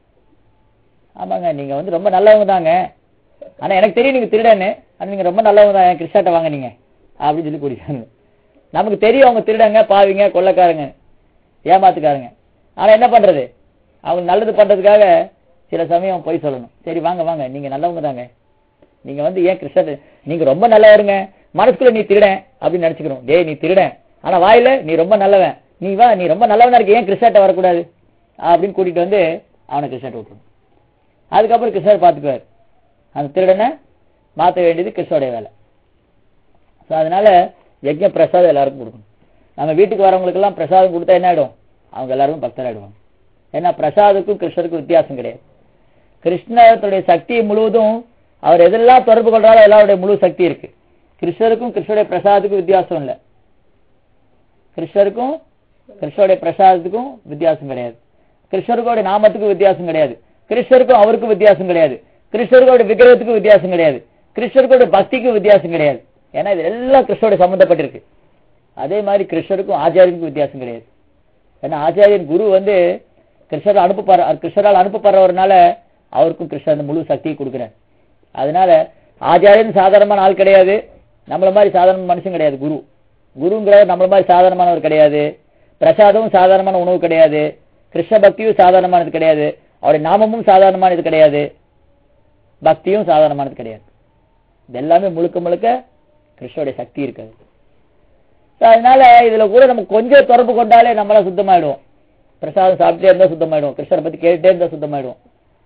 ஆமாங்க நீங்க வந்து ரொம்ப நல்லவங்க தாங்க ஆனா எனக்கு தெரியும் நீங்க திருடன்னு ஆனா நீங்க ரொம்ப நல்லவங்க தான் கிறிஸ்டாட்ட வாங்க நீங்க அப்படின்னு சொல்லி குடிக்காங்க நமக்கு தெரியும் அவங்க திருடங்க பாவிங்க கொள்ளக்காரங்க ஏமாத்துக்காரங்க ஆனா என்ன பண்றது அவங்க நல்லது பண்றதுக்காக சில சமயம் போய் சொல்லணும் சரி வாங்க வாங்க நீங்க நல்லவங்க தாங்க நீங்க வந்து ஏன் கிறிஸ்டர் நீங்க ரொம்ப நல்லவருங்க மனசுக்குள்ள நீ திருடன் அப்படின்னு நினைச்சுக்கணும் டேய் நீ திருடன் ஆனா வாயில நீ ரொம்ப நல்லவன் நீ வா நீ ரொம்ப நல்லவனா இருக்க ஏன் கிறிஸ்டாட்ட வரக்கூடாது அப்படின்னு கூட்டிட்டு வந்து அவனை கிறிஸ்டாட்ட விட்டுரும் அதுக்கப்புறம் கிருஷ்ணர் பார்த்துக்குவார் அந்த திருடனை மாற்ற வேண்டியது கிருஷ்ணோடைய வேலை ஸோ அதனால யஜ்ஞ பிரசாதம் எல்லாருக்கும் கொடுக்கணும் நம்ம வீட்டுக்கு வரவங்களுக்கு எல்லாம் பிரசாதம் கொடுத்தா என்ன ஆயிடும் அவங்க எல்லாருக்கும் பக்தர் ஆயிடுவாங்க ஏன்னா பிரசாதுக்கும் கிருஷ்ணருக்கும் வித்தியாசம் கிடையாது கிருஷ்ணத்துடைய சக்தி முழுவதும் அவர் எதெல்லாம் தொடர்பு கொள்றாரோ எல்லாருடைய முழு சக்தி இருக்கு கிருஷ்ணருக்கும் கிருஷ்ணருடைய பிரசாதத்துக்கும் வித்தியாசம் இல்லை கிருஷ்ணருக்கும் கிருஷ்ணருடைய பிரசாதத்துக்கும் வித்தியாசம் கிடையாது கிருஷ்ணருக்கோட நாமத்துக்கும் வித்தியாசம் கிடையாது கிருஷ்ணருக்கும் அவருக்கும் வித்தியாசம் கிடையாது கிருஷ்ணருக்கோட விக்கிரகத்துக்கும் வித்தியாசம் கிடையாது கிருஷ்ணருக்கோட பக்திக்கும் வித்தியாசம் கிடையாது ஏன்னா இது எல்லாம் கிருஷ்ணரோட சம்பந்தப்பட்டிருக்கு அதே மாதிரி கிருஷ்ணருக்கும் ஆச்சாரியனுக்கும் வித்தியாசம் கிடையாது ஏன்னா ஆச்சாரியன் குரு வந்து கிருஷ்ணர் அனுப்பப்படுற கிருஷ்ணரால் அனுப்பப்படுறவர்னால அவருக்கும் கிருஷ்ணர் அந்த முழு சக்தியை கொடுக்குறார் அதனால ஆச்சாரியன் சாதாரணமான ஆள் கிடையாது நம்மள மாதிரி சாதாரண மனுஷன் கிடையாது குரு குருங்கிறவர் நம்மள மாதிரி சாதாரணமானவர் கிடையாது பிரசாதமும் சாதாரணமான உணவு கிடையாது கிருஷ்ண பக்தியும் சாதாரணமானது கிடையாது அவருடைய நாமமும் சாதாரணமானது கிடையாது பக்தியும் சாதாரணமானது கிடையாது இது எல்லாமே முழுக்க முழுக்க கிருஷ்ணருடைய சக்தி இருக்காது So, அதனால இதுல கூட நம்ம கொஞ்சம் தொடர்பு கொண்டாலே நம்மள சுத்தமாயிடுவோம் பிரசாதம் சாப்பிட்டே இருந்தா சுத்தமாயிடுவோம் கிருஷ்ணரை பத்தி கேட்டுட்டே இருந்தா சுத்தமாயிடுவோம்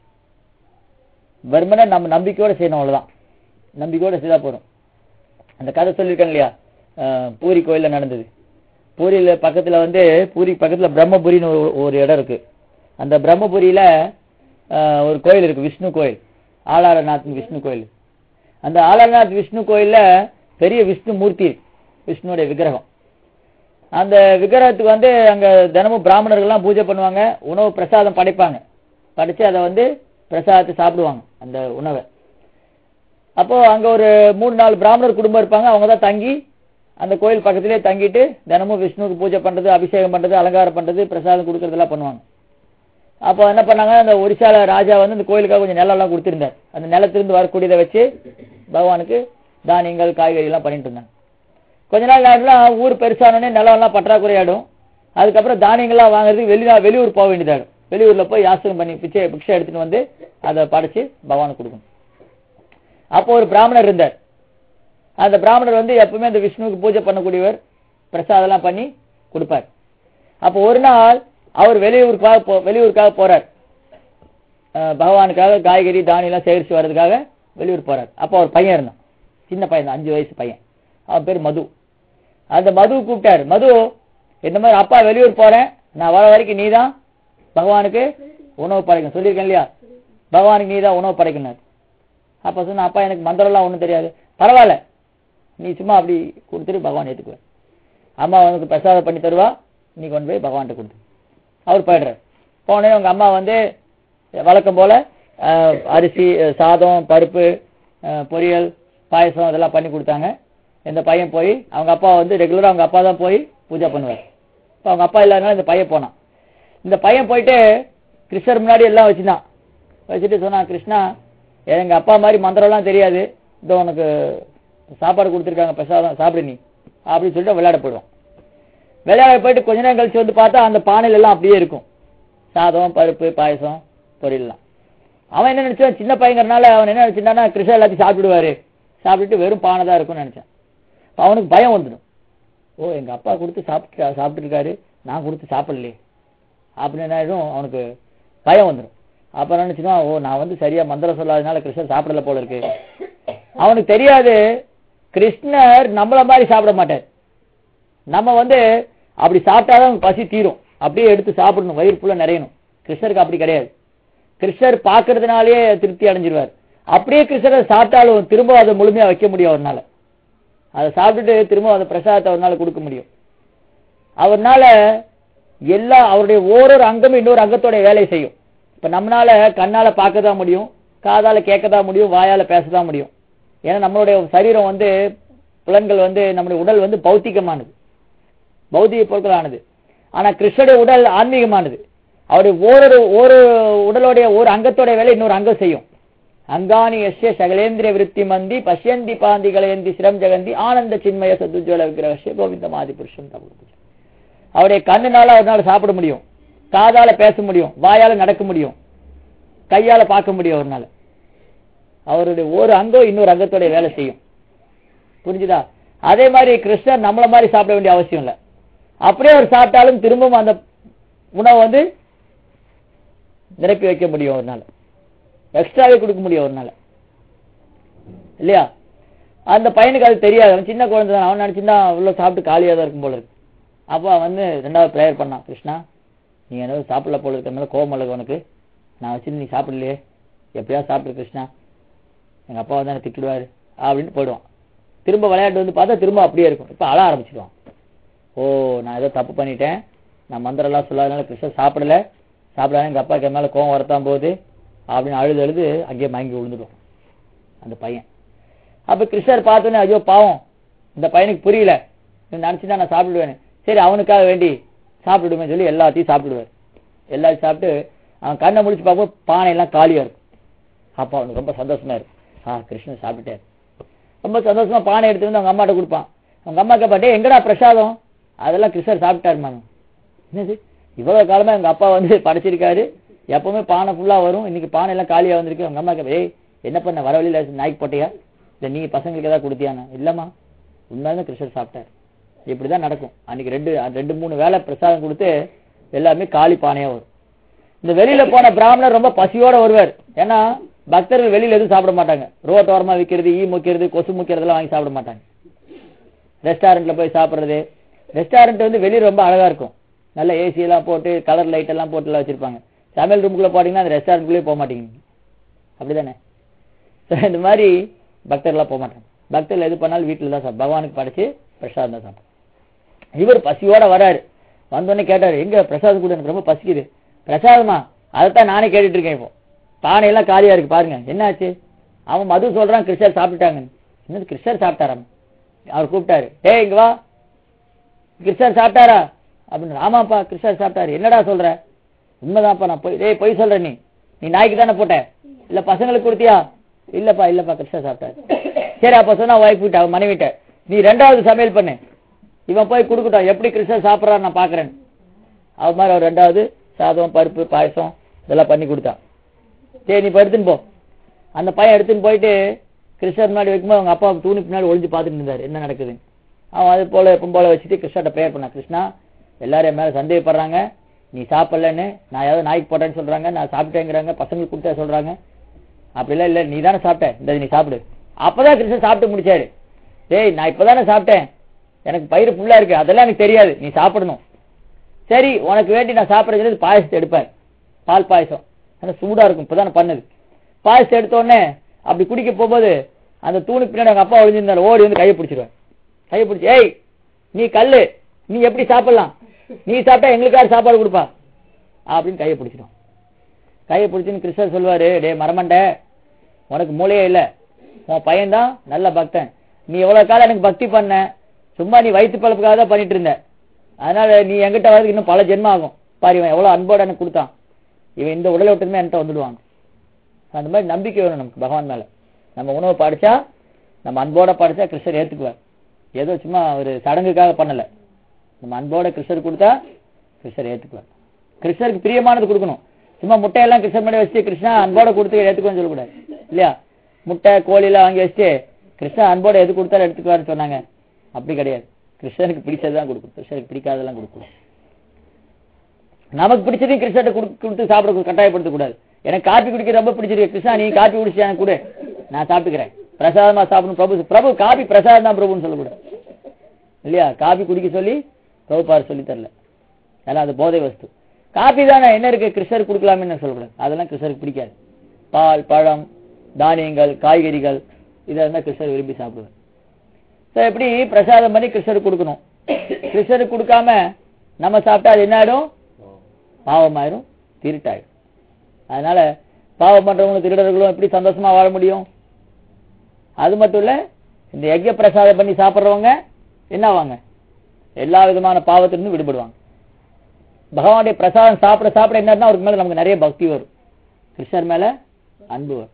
வெறுமனே நம்ம நம்பிக்கையோட செய்யணும் அவ்வளவுதான் நம்பிக்கையோட செய்தா போதும் அந்த கதை சொல்லியிருக்கேன் இல்லையா அஹ், பூரி கோயில்ல நடந்தது பூரியில பக்கத்துல வந்து பூரி பக்கத்துல பிரம்மபுரின்னு ஒரு ஒரு இடம் இருக்கு அந்த பிரம்மபுரியில அஹ், ஒரு கோயில் இருக்கு விஷ்ணு கோயில் ஆலாரநாத் விஷ்ணு கோயில் அந்த ஆலாரநாத் விஷ்ணு கோயில்ல பெரிய விஷ்ணு மூர்த்தி இருக்கு. விஷ்ணுடைய விக்கிரகம் அந்த விக்கிரகத்துக்கு வந்து அங்க தினமும் பிராமணர்கள்லாம் பூஜை பண்ணுவாங்க உணவு பிரசாதம் படைப்பாங்க படைச்சு அதை வந்து பிரசாதத்தை சாப்பிடுவாங்க அந்த உணவை அப்போ அங்க ஒரு மூணு நாலு பிராமணர் குடும்பம் இருப்பாங்க அவங்க தான் தங்கி அந்த கோயில் பக்கத்திலே தங்கிட்டு தினமும் விஷ்ணுவுக்கு பூஜை பண்றது அபிஷேகம் பண்றது அலங்காரம் பண்றது பிரசாதம் கொடுக்கறதெல்லாம் பண்ணுவாங்க அப்போ என்ன பண்ணாங்க அந்த ஒரிசால ராஜா வந்து அந்த கோயிலுக்காக கொஞ்சம் நிலம்லாம் கொடுத்திருந்தார் அந்த நிலத்திலிருந்து வரக்கூடியதை வச்சு பகவானுக்கு தானியங்கள் காய்கறி எல்லாம் பண்ணிட்டு இருந்தாங்க கொஞ்ச நாள் நேரம்லாம் ஊர் பெருசானோடனே நிலம்லாம் பற்றாக்குறையாடும் அதுக்கப்புறம் தானியங்கள்லாம் வாங்குறதுக்கு வெளிநா வெளியூர் போக வேண்டியதாகும் வெளியூர்ல போய் யாசகம் பண்ணி பிச்சை பிக்ஷை எடுத்துட்டு வந்து அதை படைச்சு பகவானுக்கு கொடுக்கணும் அப்போ ஒரு பிராமணர் இருந்தார் அந்த பிராமணர் வந்து எப்பவுமே அந்த விஷ்ணுவுக்கு பூஜை பண்ணக்கூடியவர் பிரசாதம்லாம் பண்ணி கொடுப்பார் அப்போ ஒரு நாள் அவர் வெளியூருக்காக போ வெளியூருக்காக போறார் அஹ் பகவானுக்காக காய்கறி தானியெல்லாம் சேகரிச்சு வர்றதுக்காக வெளியூர் போறார் அப்போ ஒரு பையன் இருந்தான் சின்ன பையன் தான் அஞ்சு வயசு பையன் அவன் பேர் மது அந்த மது கூப்பிட்டாரு மது இந்த மாதிரி அப்பா வெளியூர் போறேன் நான் வர வரைக்கும் நீதான் பகவானுக்கு உணவு படைக்கணும் சொல்லியிருக்கேன் இல்லையா பகவானுக்கு நீதான் உணவு படைக்கணும் அப்ப சொன்ன அப்பா எனக்கு மந்திரம்லாம் ஒண்ணும் தெரியாது பரவாயில்ல நீ சும்மா அப்படி கொடுத்துட்டு பகவான் ஏத்துக்குவேன் அம்மா உனக்கு பிரசாதம் பண்ணி தருவா நீ கொண்டு போய் பகவான்கிட்ட கொடுத்து அவர் போயிடுறாரு போனே உங்க அம்மா வந்து வழக்கம் போல அஹ், அரிசி அஹ், சாதம் பருப்பு அஹ், பொரியல் பாயசம் அதெல்லாம் பண்ணி கொடுத்தாங்க இந்த பையன் போய் அவங்க அப்பா வந்து ரெகுலரா அவங்க அப்பா தான் போய் பூஜை பண்ணுவார் இப்போ அவங்க அப்பா இல்லாதனால இந்த பையன் போனான் இந்த பையன் போயிட்டு கிருஷ்ணர் முன்னாடி எல்லாம் வச்சுதான் வச்சுட்டு சொன்னான் கிருஷ்ணா எங்க அப்பா மாதிரி மந்திரம்லாம் தெரியாது இதோ உனக்கு சாப்பாடு கொடுத்துருக்காங்க பிரசாதம் சாப்பிடு நீ அப்படின்னு சொல்லிட்டு விளையாட போயிடுவான் விளையாட போயிட்டு கொஞ்ச நேரம் கழிச்சு வந்து பார்த்தா அந்த பானையில எல்லாம் அப்படியே இருக்கும் சாதம் பருப்பு பாயசம் பொரியல்லாம் அவன் என்ன நினைச்சான் சின்ன பையங்கிறனால அவன் என்ன நினைச்சிட்டான்னா கிருஷ்ணா எல்லாத்தையும் சாப்பிடுவாரு சாப்பிட்டுட்டு வெறும் பானை தான் இருக்கும்னு நினைச்சான் அப்ப அவனுக்கு பயம் வந்துடும் ஓ எங்க அப்பா கொடுத்து சாப்பிட்டு சாப்பிட்டு இருக்காரு நான் கொடுத்து சாப்பிடலையே அப்படின்னு என்ன ஆயிடும் அவனுக்கு பயம் வந்துடும் அப்ப நினைச்சுனா ஓ நான் வந்து சரியா மந்திரம் சொல்லாதனால கிருஷ்ணர் சாப்பிடல போல இருக்கு அவனுக்கு தெரியாது கிருஷ்ணர் நம்மள மாதிரி சாப்பிட மாட்டார் நம்ம வந்து அப்படி சாப்பிட்டாதான் அவனுக்கு பசி தீரும் அப்படியே எடுத்து சாப்பிடணும் வயிறு ஃபுல்லா நிறையணும் கிருஷ்ணருக்கு அப்படி கிடையாது கிருஷ்ணர் பார்க்கறதுனாலேயே திருப்தி அடைஞ்சிருவார் அப்படியே கிருஷ்ணரை சாப்பிட்டாலும் திரும்ப அதை முழுமையா வைக்க முடியும் அவர்னால அதை சாப்பிட்டுட்டு திரும்ப அந்த பிரசாதத்தை அவர்னால கொடுக்க முடியும் அவர்னால எல்லா அவருடைய ஓரொரு அங்கமும் இன்னொரு அங்கத்தோட வேலை செய்யும் இப்ப நம்மளால கண்ணால பார்க்க தான் முடியும் காதால கேட்க தான் முடியும் வாயால பேச தான் முடியும் ஏன்னா நம்மளுடைய சரீரம் வந்து புலன்கள் வந்து நம்முடைய உடல் வந்து பௌத்திகமானது பௌத்திக பொருட்களானது ஆனா கிருஷ்ணனுடைய உடல் ஆன்மீகமானது அவருடைய ஓரொரு ஒரு உடலுடைய ஒரு அங்கத்தோட வேலை இன்னொரு அங்கம் செய்யும் அங்காணி எஸ்ய சகலேந்திரிய விருத்தி மந்தி பஷ்யந்தி பாந்தி கலையந்தி சிரம் ஜெகந்தி ஆனந்த சின்மய சதுஜோல விக்கிரகசிய கோவிந்த மாதி புருஷன் தமிழ் அவருடைய கண்ணுனால அவரால் சாப்பிட முடியும் காதால பேச முடியும் வாயால நடக்க முடியும் கையால பார்க்க முடியும் அவர்னால அவருடைய ஒரு அங்கம் இன்னொரு அங்கத்தோட வேலை செய்யும் புரிஞ்சுதா அதே மாதிரி கிருஷ்ணர் நம்மள மாதிரி சாப்பிட வேண்டிய அவசியம் இல்ல அப்படியே அவர் சாப்பிட்டாலும் திரும்பவும் அந்த உணவை வந்து நிரப்பி வைக்க முடியும் அவர்னால எக்ஸ்ட்ராவே கொடுக்க முடியும் அவர்னால இல்லையா அந்த பையனுக்கு அது தெரியாது அவன் சின்ன குழந்தை தான் அவன் நினைச்சிருந்தா உள்ள சாப்பிட்டு காலியா தான் இருக்கும் போல இருக்கு அப்போ அவன் வந்து ரெண்டாவது ப்ரேயர் பண்ணான் கிருஷ்ணா நீ என்ன சாப்பிடல போல இருக்க மேல கோவம் இல்லை உனக்கு நான் வச்சு நீ சாப்பிடலையே எப்படியா சாப்பிடு கிருஷ்ணா எங்க அப்பா வந்து எனக்கு திட்டுவாரு அப்படின்னு போயிடுவான் திரும்ப விளையாட்டு வந்து பார்த்தா திரும்ப அப்படியே இருக்கும் இப்ப அழ ஆரம்பிச்சிடுவான் ஓ நான் ஏதோ தப்பு பண்ணிட்டேன் நான் மந்திரம் எல்லாம் சொல்லாதனால கிருஷ்ணன் சாப்பிடல சாப்பிடாத எங்க அப்பாக்கு என் மேல கோவம் வரத்தான் போகுது அப்படின்னு அழுது அழுது அங்கேயே மயங்கி விழுந்துடும் அந்த பையன் அப்ப கிருஷ்ணர் பார்த்தோன்னே ஐயோ பாவம் இந்த பையனுக்கு புரியல நினைச்சுதான் நான் சாப்பிடுவேன் சரி அவனுக்காக வேண்டி சாப்பிடுவேன் சொல்லி எல்லாத்தையும் சாப்பிடுவார் எல்லாத்தையும் சாப்பிட்டு அவன் கண்ணை முடிச்சு பார்க்கும்போது பானை எல்லாம் காலியா இருக்கும் அப்ப அவனுக்கு ரொம்ப சந்தோஷமா இருக்கும் ஆ கிருஷ்ணன் சாப்பிட்டுட்டாரு ரொம்ப சந்தோஷமா பானை எடுத்து வந்து அவங்க அம்மாட்ட கொடுப்பான் அவங்க அம்மா கேப்பாட்டே எங்கடா பிரசாதம் அதெல்லாம் கிருஷ்ணர் சாப்பிட்டாருமாங்க என்னது இவ்வளவு காலமா எங்க அப்பா வந்து படைச்சிருக்காரு எப்பவுமே பானை ஃபுல்லா வரும் இன்னைக்கு பானை எல்லாம் காலியா வந்திருக்கு அவங்க அம்மா கேப்ப ஏய் என்ன பண்ண வர வழியில நாய்க்கு போட்டியா இல்ல நீ பசங்களுக்கு ஏதாவது கொடுத்தியானா இல்லம்மா உண்மையாலுமே கிருஷ்ணர் சாப்பிட்டாரு இப்படிதான் நடக்கும் அன்னைக்கு ரெண்டு ரெண்டு மூணு வேளை பிரசாதம் கொடுத்து எல்லாமே காலி பானையா வரும் இந்த வெளியில போன பிராமணர் ரொம்ப பசியோட வருவார் ஏன்னா பக்தர்கள் வெளியில எதுவும் சாப்பிட மாட்டாங்க ரோட்டோரமா விக்கிறது ஈ முக்கிறது கொசு முக்கிறதெல்லாம் வாங்கி சாப்பிட மாட்டாங்க ரெஸ்டாரண்ட்ல போய் சாப்பிடுறது ரெஸ்டாரண்ட் வந்து வெளியே ரொம்ப அழகா இருக்கும் நல்ல ஏசி எல்லாம் போட்டு கலர் லைட் எல்லாம் போட்டு எல்லாம் வச்சிருப்பாங்க சமையல் ரூமுக்குள்ள போட்டீங்கன்னா அந்த ரெஸ்டாரண்ட்குள்ளே போக மாட்டீங்க அப்படிதானே So, இந்த மாதிரி பக்தர்லாம் போக மாட்டாங்க பக்தர்கள் எது பண்ணாலும் வீட்டுல தான் சாப்பிடும் பகவானுக்கு படைச்சு பிரசாதம் தான் சாப்பிடும் இவர் பசியோட வராரு வந்தோடனே கேட்டாரு எங்க பிரசாதம் கூட எனக்கு ரொம்ப பசிக்குது பிரசாதமா அதைத்தான் நானே கேட்டுட்டு இருக்கேன் இப்போ பானை எல்லாம் காலியா இருக்கு பாருங்க என்னாச்சு அவன் மது சொல்றான் கிருஷ்ணர் சாப்பிட்டுட்டாங்க என்னது கிருஷ்ணர் சாப்பிட்டாராம் அவர் கூப்பிட்டாரு டேய் இங்க வா கிருஷ்ணர் சாப்பிட்டாரா அப்படின்னு ஆமாப்பா கிருஷ்ணர் சாப்பிட்டாரு என்னடா சொல்ற உண்மைதான்ப்பா நான் போய் டேய் பொய் சொல்ற நீ நீ நாய்க்கு தானே போட்ட இல்ல பசங்களுக்கு கொடுத்தியா இல்லப்பா இல்லப்பா கிருஷ்ணர் சாப்பிட்டாரு சரி அப்ப சொன்னா ஒய்ஃப் விட்ட அவன் மனைவிட்ட நீ ரெண்டாவது சமையல் பண்ணு இவன் போய் கொடுக்கட்டும் எப்படி கிருஷ்ணர் சாப்பிடறான்னு நான் பாக்குறேன் அவ மாதிரி அவர் ரெண்டாவது சாதம் பருப்பு பாயசம் இதெல்லாம் பண்ணி கொடுத்தான் சரி நீ இப்ப எடுத்துன்னு போ அந்த பையன் எடுத்துன்னு போயிட்டு கிருஷ்ணர் முன்னாடி வைக்கும்போது அவங்க அப்பா தூணி பின்னாடி ஒளிஞ்சு பார்த்துட்டு இருந்தாரு என்ன நடக்குது அவன் அது போல எப்பவும் போல வச்சுட்டு கிருஷ்ணர்ட்ட ப்ரேயர் பண்ணான் கிருஷ்ணா எல்லாரும் என் மேல சந்தேகப்படுறாங்க நீ சாப்பிடலன்னு நான் ஏதாவது நாய்க்கு போட்டேன்னு சொல்றாங்க நான் சாப்பிட்டேங்கிறாங்க பசங்களுக்கு கொடுத்தா சொல்றாங்க அப்படிலாம் இல்ல நீ தானே சாப்பிட்ட இந்த நீ சாப்பிடு அப்பதான் கிருஷ்ணன் சாப்பிட்டு முடிச்சாரு டேய் நான் இப்பதானே சாப்பிட்டேன் எனக்கு பயிர் ஃபுல்லா இருக்கு அதெல்லாம் எனக்கு தெரியாது நீ சாப்பிடணும் சரி உனக்கு வேண்டி நான் சாப்பிடுறது பாயசத்தை எடுப்பேன் பால் பாயசம் ஆனா சூடா இருக்கும் இப்பதானே பண்ணது பாயசத்தை எடுத்த உடனே அப்படி குடிக்க போகும்போது அந்த தூணுக்கு பின்னாடி அவங்க அப்பா ஒளிஞ்சிருந்தாரு ஓடி வந்து கையை பிடிச்சிருவேன் கையை பிடிச்சி ஏய் நீ கல்லு நீ எப்படி சாப்பிடலாம் நீ சாப்பிட்டா எங்களுக்கு யார் சாப்பாடு கொடுப்பா அப்படின்னு கையை பிடிச்சிடும் கையை பிடிச்சின்னு கிருஷ்ணர் சொல்லுவாரு டே மரமண்ட உனக்கு மூளையே இல்ல உன் பையன்தான் நல்ல பக்தன் நீ எவ்வளவு காலம் எனக்கு பக்தி பண்ண சும்மா நீ வயிற்று பழப்புக்காக தான் பண்ணிட்டு இருந்த அதனால நீ என்கிட்ட வரதுக்கு இன்னும் பல ஜென்மம் ஆகும் பாரு இவன் எவ்வளவு அன்போட எனக்கு கொடுத்தான் இவன் இந்த உடலை விட்டுமே என்கிட்ட வந்துடுவாங்க அந்த மாதிரி நம்பிக்கை வேணும் நமக்கு பகவான் மேல நம்ம உணவு படிச்சா நம்ம அன்போட படிச்சா கிருஷ்ணர் ஏத்துக்குவார் ஏதோ சும்மா ஒரு சடங்குக்காக பண்ணல நம்ம அன்போட கிருஷ்ணர் கொடுத்தா கிருஷ்ணர் ஏத்துக்குவார் கிருஷ்ணருக்கு பிரியமானது கொடுக்கணும் சும்மா முட்டையெல்லாம் கிருஷ்ணர் மேலே வச்சு கிருஷ்ணா அன்போட கொடுத்து ஏத்துக்குவேன்னு சொல்லக்கூடாது இல்லையா முட்டை கோழி எல்லாம் வாங்கி வச்சுட்டு கிருஷ்ணன் அன்போட எது கொடுத்தாலும் எடுத்துக்குவாருன்னு சொன்னாங்க அப்படி கிடையாது கிருஷ்ணனுக்கு பிடிச்சதுதான் கொடுக்கும் கிருஷ்ணனுக்கு பிடிக்காததெல்லாம் கொடுக்கணும் நமக்கு பிடிச்சதையும் கிருஷ்ணர்ட்ட கொடுத்து கொடுத்து சாப்பிட கட்டாயப்படுத்த கூடாது எனக்கு காப்பி குடிக்க ரொம்ப பிடிச்சிருக்கு கிருஷ்ணா நீ காப்பி குடிச்சு எனக்கு கொடு நான் சாப்பிட்டுக்கிறேன் பிரசாதமா சாப்பிடணும் பிரபு பிரபு காபி பிரசாதம் தான் பிரபுன்னு சொல்லக்கூடாது இல்லையா காபி குடிக்க சொல்லி பிரபுபார் சொல்லி தரல அதெல்லாம் அது போதை வஸ்து காபி தானே என்ன இருக்கு கிருஷ்ணர் கொடுக்கலாம்னு சொல்லக்கூடாது அதெல்லாம் கிருஷ்ணருக்கு பிடிக்காது பால் பழம் தானியங்கள் காய்கறிகள் இதெல்லாம் தான் கிருஷ்ணர் விரும்பி சாப்பிடுவார் ஸோ எப்படி பிரசாதம் பண்ணி கிருஷ்ணருக்கு கொடுக்கணும் கிருஷ்ணருக்கு கொடுக்காம நம்ம சாப்பிட்டா அது என்ன ஆயிடும் பாவமாயிரும் திருட்டாயிடும் அதனால பாவம் பண்றவங்களும் திருடர்களும் எப்படி சந்தோஷமா வாழ முடியும் அது மட்டும் இல்ல இந்த யஜ்ய பிரசாதம் பண்ணி சாப்பிடுறவங்க என்ன ஆவாங்க எல்லா விதமான பாவத்திலிருந்து விடுபடுவாங்க பகவானுடைய பிரசாதம் சாப்பிட சாப்பிட என்னன்னா அவருக்கு மேல நமக்கு நிறைய பக்தி வரும் கிருஷ்ணர் மேல அன்பு வரும்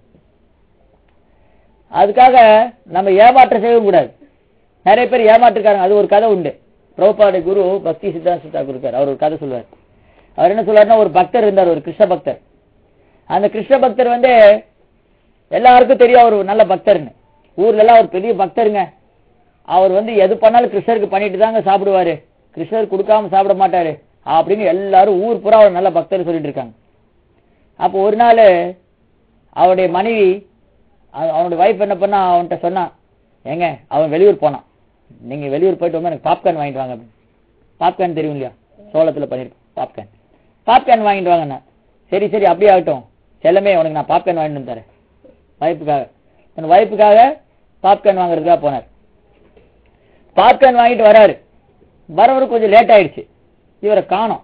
அதுக்காக நம்ம ஏமாற்றம் செய்யவும் கூடாது நிறைய பேர் ஏமாற்றுக்காரங்க அது ஒரு கதை உண்டு பிரபுபாடைய குரு பக்தி சித்தாந்த தாக்கூர் இருக்கார் அவர் ஒரு கதை சொல்லுவார் அவர் என்ன சொல்றாருன்னா ஒரு பக்தர் இருந்தார் ஒரு கிருஷ்ண பக்தர் அந்த கிருஷ்ண பக்தர் வந்து எல்லாருக்கும் தெரியும் அவர் ஒரு நல்ல பக்தர்னு ஊர்ல எல்லாம் ஒரு பெரிய பக்தருங்க அவர் வந்து எது பண்ணாலும் கிருஷ்ணருக்கு பண்ணிட்டு தாங்க சாப்பிடுவாரு கிருஷ்ணர் கொடுக்காம சாப்பிட மாட்டாரு அப்படின்னு எல்லாரும் ஊர் பூரா அவர் நல்ல பக்தர் சொல்லிட்டு இருக்காங்க அப்போ ஒரு நாள் அவருடைய மனைவி அவ- அவனுடைய வைஃப் என்ன பண்ணா அவன்கிட்ட சொன்னான் ஏங்க அவன் வெளியூர் போனான் நீங்க வெளியூர் போயிட்டு வந்து எனக்கு பாப்கார்ன் வாங்கிட்டு வாங்க அப்படின்னு பாப்கார்ன் தெரியும் இல்லையா சோளத்துல பண்ணிருக்கோம் பாப்கார்ன் பாப்கார்ன் வாங்கிட்டு வாங்கண்ணா சரி சரி அப்படியே ஆகட்டும் செல்லமே உனக்கு நான் பாப்கார்ன் வாங்கிட்டு வந்து தரேன் வைப்புக்காக தன் வைப்புக்காக பாப்கார்ன் வாங்குறதுக்காக போனார் பாப்கார்ன் வாங்கிட்டு வராரு வரவர் கொஞ்சம் லேட் ஆயிடுச்சு இவரை காணோம்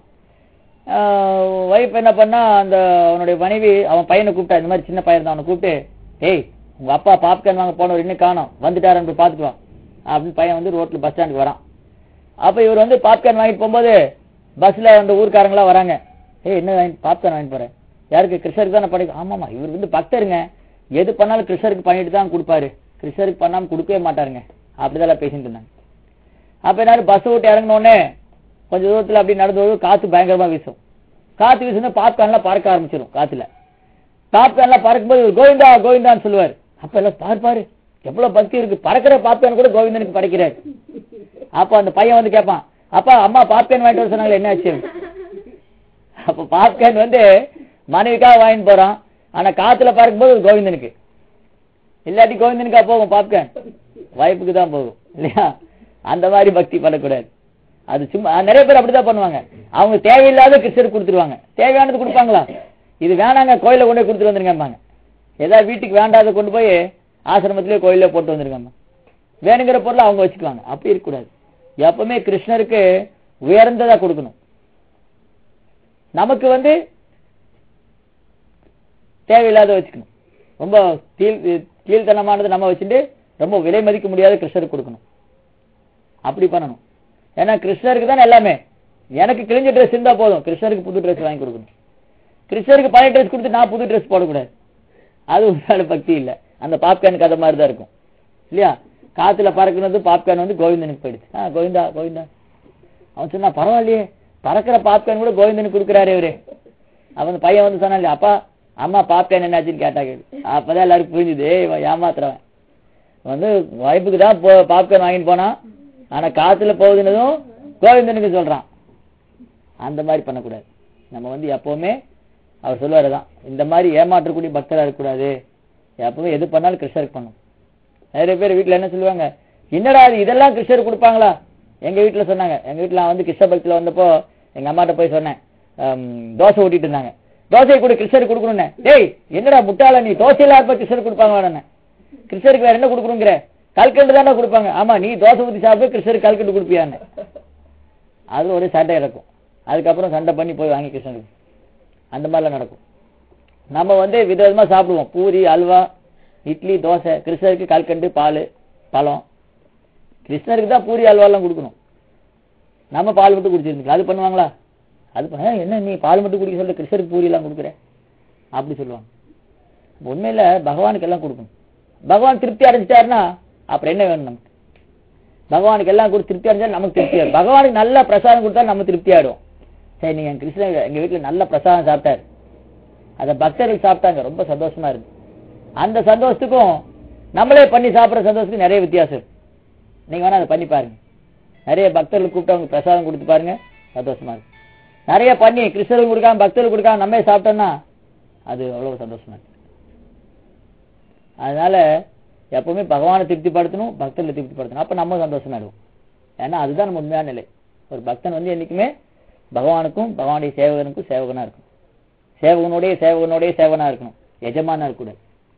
வைஃப் என்ன பண்ணா அந்த அவனுடைய மனைவி அவன் பையனை கூப்பிட்டா இந்த மாதிரி சின்ன பையன் தான் அவனை கூப்பிட்டு ஏய் உங்க அப்பா பாப்கார்ன் வாங்க போனவர் இன்னும் காணோம் வந்துட்டாரு போய் பார்த்துட்டு வா அப்படின்னு பையன் வந்து ரோட்ல பஸ் ஸ்டாண்டுக்கு வரான் அப்ப இவர் வந்து பாப்கார்ன் வாங்கிட்டு போகும்போது பஸ்ல அந்த ஊர்க்காரங்களா வராங்க ஏய் என்ன வாங்கி பாப்கார்ன் வாங்கிட்டு போறேன் யாருக்கு கிருஷ்ணருக்கு தானே படைக்கும் ஆமாமா இவர் வந்து பக்தருங்க எது பண்ணாலும் கிருஷ்ணருக்கு பண்ணிட்டு தான் கொடுப்பாரு கிருஷ்ணருக்கு பண்ணாம கொடுக்கவே மாட்டாருங்க அப்படிதான் பேசிட்டு இருந்தாங்க அப்ப என்ன பஸ் விட்டு இறங்கின உடனே கொஞ்ச தூரத்துல அப்படி நடந்து வரும்போது காத்து பயங்கரமா வீசும் காத்து வீசுனா பாப்கார்ன்லாம் பறக்க ஆரம்பிச்சிடும் காத்துல பாப்கார்ன்லாம் பறக்கும்போது இவர் கோவிந்தா கோவிந்தான்னு சொல்லுவார் அப்ப எல்லாம் பாரு பாரு எவ்வளவு பக்தி இருக்கு பறக்கிற பாப்கார்ன் கூட கோவிந்தனுக்கு படைக்கிறாரு அப்போ அந்த பையன் வந்து கேட்பான் அப்பா அம்மா பாப்கார்ன் வாங்கிட்டு வர சொன்னாங்களே என்ன ஆச்சு அப்ப பாப்கார்ன் வந்து மனைவிக்காக வாங்கிட்டு போறான் ஆனா காத்துல பார்க்கும்போது அது கோவிந்தனுக்கு இல்லாட்டி கோவிந்தனுக்கா போகும் பாப்கார்ன் வாய்ப்புக்கு தான் போகும் இல்லையா அந்த மாதிரி பக்தி பண்ணக்கூடாது அது சும்மா அஹ் நிறைய பேர் அப்படிதான் பண்ணுவாங்க அவங்க தேவையில்லாத கிருஷ்ணருக்கு கொடுத்துருவாங்க தேவையானது கொடுப்பாங்களா இது வேணாங்க கோயில கொண்டு போய் கொடுத்துட்டு வந்துருங்கம்பாங்க ஏதாவது வீட்டுக்கு வேண்டாத கொண்டு போய் ஆசிரமத்திலே கோயிலே போட்டு வந்துருங்கம்மா வேணுங்கிற பொருளை அவங்க வச்சுக்குவாங்க அப்படி இருக்கக்கூடாது எப்பவுமே கிருஷ்ணருக்கு உயர்ந்ததா கொடுக்கணும் நமக்கு வந்து தேவையில்லாத வச்சுக்கணும் ரொம்ப கீழ் கீழ்த்தனமானது நம்ம வச்சுட்டு ரொம்ப விலை மதிக்க முடியாத கிருஷ்ணருக்கு கொடுக்கணும் அப்படி பண்ணணும் ஏன்னா கிருஷ்ணருக்கு தான் எல்லாமே எனக்கு கிழிஞ்ச ட்ரெஸ் இருந்தா போதும் கிருஷ்ணருக்கு புது ட்ரெஸ் வாங்கி கொடுக்கணும் கிருஷ்ணருக்கு பழைய ட்ரெஸ் கொடுத்து நான் புது ட்ரெஸ் போடக்கூடாது அது உண்மையான பக்தி இல்ல அந்த பாப்கார்னுக்கு அது மாதிரி தான் இருக்கும் இல்லையா காத்துல பறக்குனது பாப்கார்ன் வந்து கோவிந்தனுக்கு போயிடுச்சு ஆ கோவிந்தா கோவிந்தா அவன் சொன்னா பரவாயில்லையே பறக்கிற பாப்கார்ன் கூட கோவிந்தனுக்கு கொடுக்குறாரு இவரு அவன் பையன் வந்து சொன்னான் இல்லையா அப்பா அம்மா பாப்கார்ன் என்னாச்சுன்னு கேட்டா கேடு அப்பதான் எல்லாருக்கும் புரிஞ்சுது ஏய், இவன் ஏமாத்துறவன் வந்து வாய்ப்புக்கு தான் பாப்கார்ன் வாங்கிட்டு போனான் ஆனா காத்துல போகுதுன்னதும் கோவிந்தனுக்கு சொல்றான் அந்த மாதிரி பண்ணக்கூடாது நம்ம வந்து எப்பவுமே அவர் சொல்லுவாரு தான் இந்த மாதிரி ஏமாற்றக்கூடிய பக்தரா இருக்கக்கூடாது எப்பவுமே எது பண்ணாலும் கிருஷ்ணருக்கு பண்ணும் நிறைய பேர் வீட்ல என்ன சொல்லுவாங்க என்னடா இது இதெல்லாம் கிருஷ்ணருக்கு கொடுப்பாங்களா எங்க வீட்ல சொன்னாங்க எங்க வீட்ல நான் வந்து கிருஷ்ண பக்தியில வந்தப்போ எங்க அம்மாட்ட போய் சொன்னேன் ஹம், தோசை ஊட்டிட்டு இருந்தாங்க தோசையை கூட கிருஷ்ணருக்கு கொடுக்கணும்னு டேய் என்னடா முட்டாள நீ தோசையில இருப்ப கிருஷ்ணருக்கு கொடுப்பாங்க வேணானே கிருஷ்ணருக்கு வேற என்ன கொடுக்கணுங்கிற கல்கண்டு தானே கொடுப்பாங்க ஆமா நீ தோசை ஊத்தி சாப்பிட்டு கிருஷ்ணருக்கு கல்கண்டு கொடுப்பியான்னு அது ஒரு சண்டை இருக்கும் அதுக்கப்புறம் சண்டை பண்ணி போய் வாங்கி கிருஷ்ணருக்கு அந்த மாதிரிலாம் நடக்கும் நம்ம வந்து விதவிதமா சாப்பிடுவோம் பூரி அல்வா இட்லி தோசை கிருஷ்ணருக்கு கல்கண்டு பால் பழம் கிருஷ்ணருக்கு தான் பூரி அல்வாலாம் கொடுக்கணும் நம்ம பால் மட்டும் குடிச்சிருந்துக்கலாம் அது பண்ணுவாங்களா அது பண்ண "ஏய், என்ன நீ பால் மட்டும் குடிக்க சொல்ல கிருஷ்ணருக்கு பூரி எல்லாம் கொடுக்குற அப்படி சொல்லுவாங்க உண்மையில பகவானுக்கு எல்லாம் கொடுக்கணும் பகவான் திருப்தி அடைஞ்சிட்டாருன்னா அப்புறம் என்ன வேணும் நமக்கு பகவானுக்கு எல்லாம் கொடுத்து திருப்தி அடைஞ்சா நமக்கு திருப்தி ஆகும் பகவானுக்கு நல்ல பிரசாதம் கொடுத்தா நம்ம திருப்தி ஆயிடும் சரி நீங்க கிருஷ்ணன் எங்க வீட்டுல நல்ல பிரசாதம் சாப்பிட்டாரு அத பக்தர்கள் சாப்பிட்டாங்க ரொம்ப சந்தோஷமா இருக்கு அந்த சந்தோஷத்துக்கும் நம்மளே பண்ணி சாப்பிடுற சந்தோஷத்துக்கு நிறைய வித்தியாசம் இருக்கு நீங்க வேணா அதை பண்ணி பாருங்க நிறைய பக்தர்கள் கூப்பிட்டு அவங்க பிரசாதம் கொடுத்து பாருங்க சந்தோஷமா இருக்கு நிறைய பண்ணி கிருஷ்ணர்கள் கொடுக்காம பக்தர்கள் கொடுக்காம நம்மளே சாப்பிட்டோம்னா அது அவ்வளவு சந்தோஷமா இருக்கு அதனால எப்பவுமே பகவானை திருப்திப்படுத்தணும் பக்தர்களை திருப்திப்படுத்தணும் அப்ப நம்ம சந்தோஷமா இருக்கும் ஏன்னா அதுதான் நம்ம உண்மையான நிலை ஒரு பக்தன் வந்து என்னைக்குமே பகவானுக்கும் பகவானுடைய சேவகனுக்கும் சேவகனா இருக்கும் சேவகனுடைய சேவகனுடைய சேவனா இருக்கணும் எஜமானா இருக்கக்கூடாது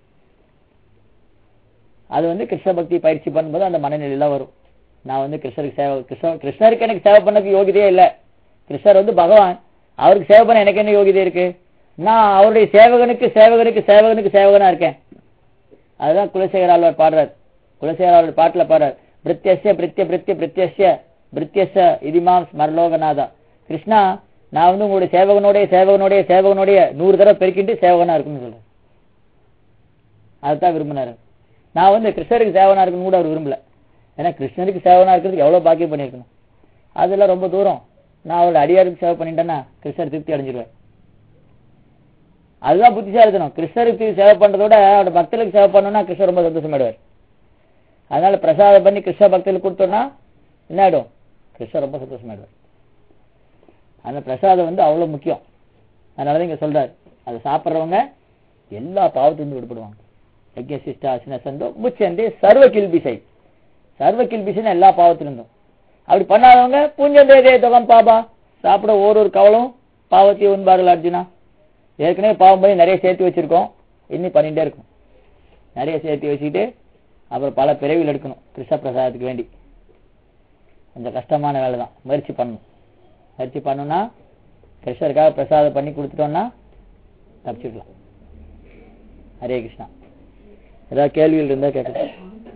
அது வந்து கிருஷ்ண பக்தி பயிற்சி பண்ணும்போது அந்த மனநிலையில வரும் நான் வந்து கிருஷ்ணருக்கு சேவை கிருஷ்ண கிருஷ்ணருக்கு எனக்கு சேவை பண்ணக்கு யோகியதையே இல்ல கிருஷ்ணர் வந்து பகவான் அவருக்கு சேவை பண்ண எனக்கு என்ன யோகியதை இருக்கு நான் அவருடைய சேவகனுக்கு சேவகனுக்கு சேவகனுக்கு சேவகனா இருக்கேன் அதுதான் குலசேகர ஆழ்வார் பாடுறார் குலசேகர ஆழ்வார் பாட்டுல பாடுறார் பிரித்யஸ்ய பிரித்ய பிரித்ய பிரித்யஸ்ய பிரித்யஸ்ய இதிமாம் ஸ்மரலோகநாதா கிருஷ்ணா நான் வந்து உங்களுடைய சேவகனுடைய சேவகனுடைய சேவகனுடைய நூறு தடவை பெருக்கிட்டு சேவகனா இருக்குன்னு சொல்றேன் அதுதான் விரும்பினாரு நான் வந்து கிருஷ்ணருக்கு சேவனா இருக்கணும் கூட அவர் விரும்பல ஏன்னா கிருஷ்ணருக்கு சேவனா இருக்கிறதுக்கு எவ்வளவு பாக்கியம் பண்ணியிருக்கணும் அதெல்லாம் ரொம்ப தூரம் நான் அவரோட அடியாருக்கு சேவை பண்ணிட்டேன்னா கிருஷ்ணர் திருப்தி அடைஞ்சிருவேன் அதுதான் புத்திசாலித்தனம் கிருஷ்ணருக்கு சேவை பண்றதோட அவரோட பக்தர்களுக்கு சேவை பண்ணோம்னா கிருஷ்ணர் ரொம்ப சந்தோஷமாயிடுவார் அதனால பிரசாதம் பண்ணி கிருஷ்ண பக்தர்களுக்கு கொடுத்தோம்னா என்ன ஆயிடும் கிருஷ்ணர் ரொம்ப சந்தோஷமாயிடுவார் அந்த பிரசாதம் வந்து அவ்வளவு முக்கியம் அதனாலதான் இங்க சொல்றாரு அதை சாப்பிடுறவங்க எல்லா பாவத்திலிருந்து விடுபடுவாங்க யஜ்ய சிஷ்டா அசினசந்தோ முச்சந்தே சர்வ கில்பிசை சர்வ கில்பிசைன்னு எல்லா பாவத்திலிருந்தும் அப்படி பண்ணாதவங்க பூஞ்சந்தே தே தொகம் பாபா சாப்பிட ஒரு ஒரு கவலும் பாவத்தை உண்பார்கள் அர்ஜுனா ஏற்கனவே பாவம் பண்ணி நிறைய சேர்த்து வச்சிருக்கோம் இன்னும் பண்ணிட்டே இருக்கும் நிறைய சேர்த்து வச்சுக்கிட்டு அப்புறம் பல பிறவிகள் எடுக்கணும் கிருஷ்ண பிரசாதத்துக்கு வேண்டி கொஞ்சம் கஷ்டமான வேலை தான் முயற்சி பண்ணணும் முயற்சி பண்ணோம்னா கிருஷ்ணருக்காக பிரசாதம் பண்ணி கொடுத்துட்டோம்னா தப்பிச்சுக்கலாம் ஹரே கிருஷ்ணா ஏதாவது கேள்விகள் இருந்தா கேட்கலாம்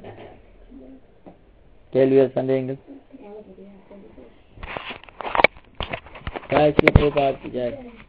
கேள்விகள் சந்தேகங்கள் ஜெய் ஸ்ரீ பிரபுபாத் ஜெய்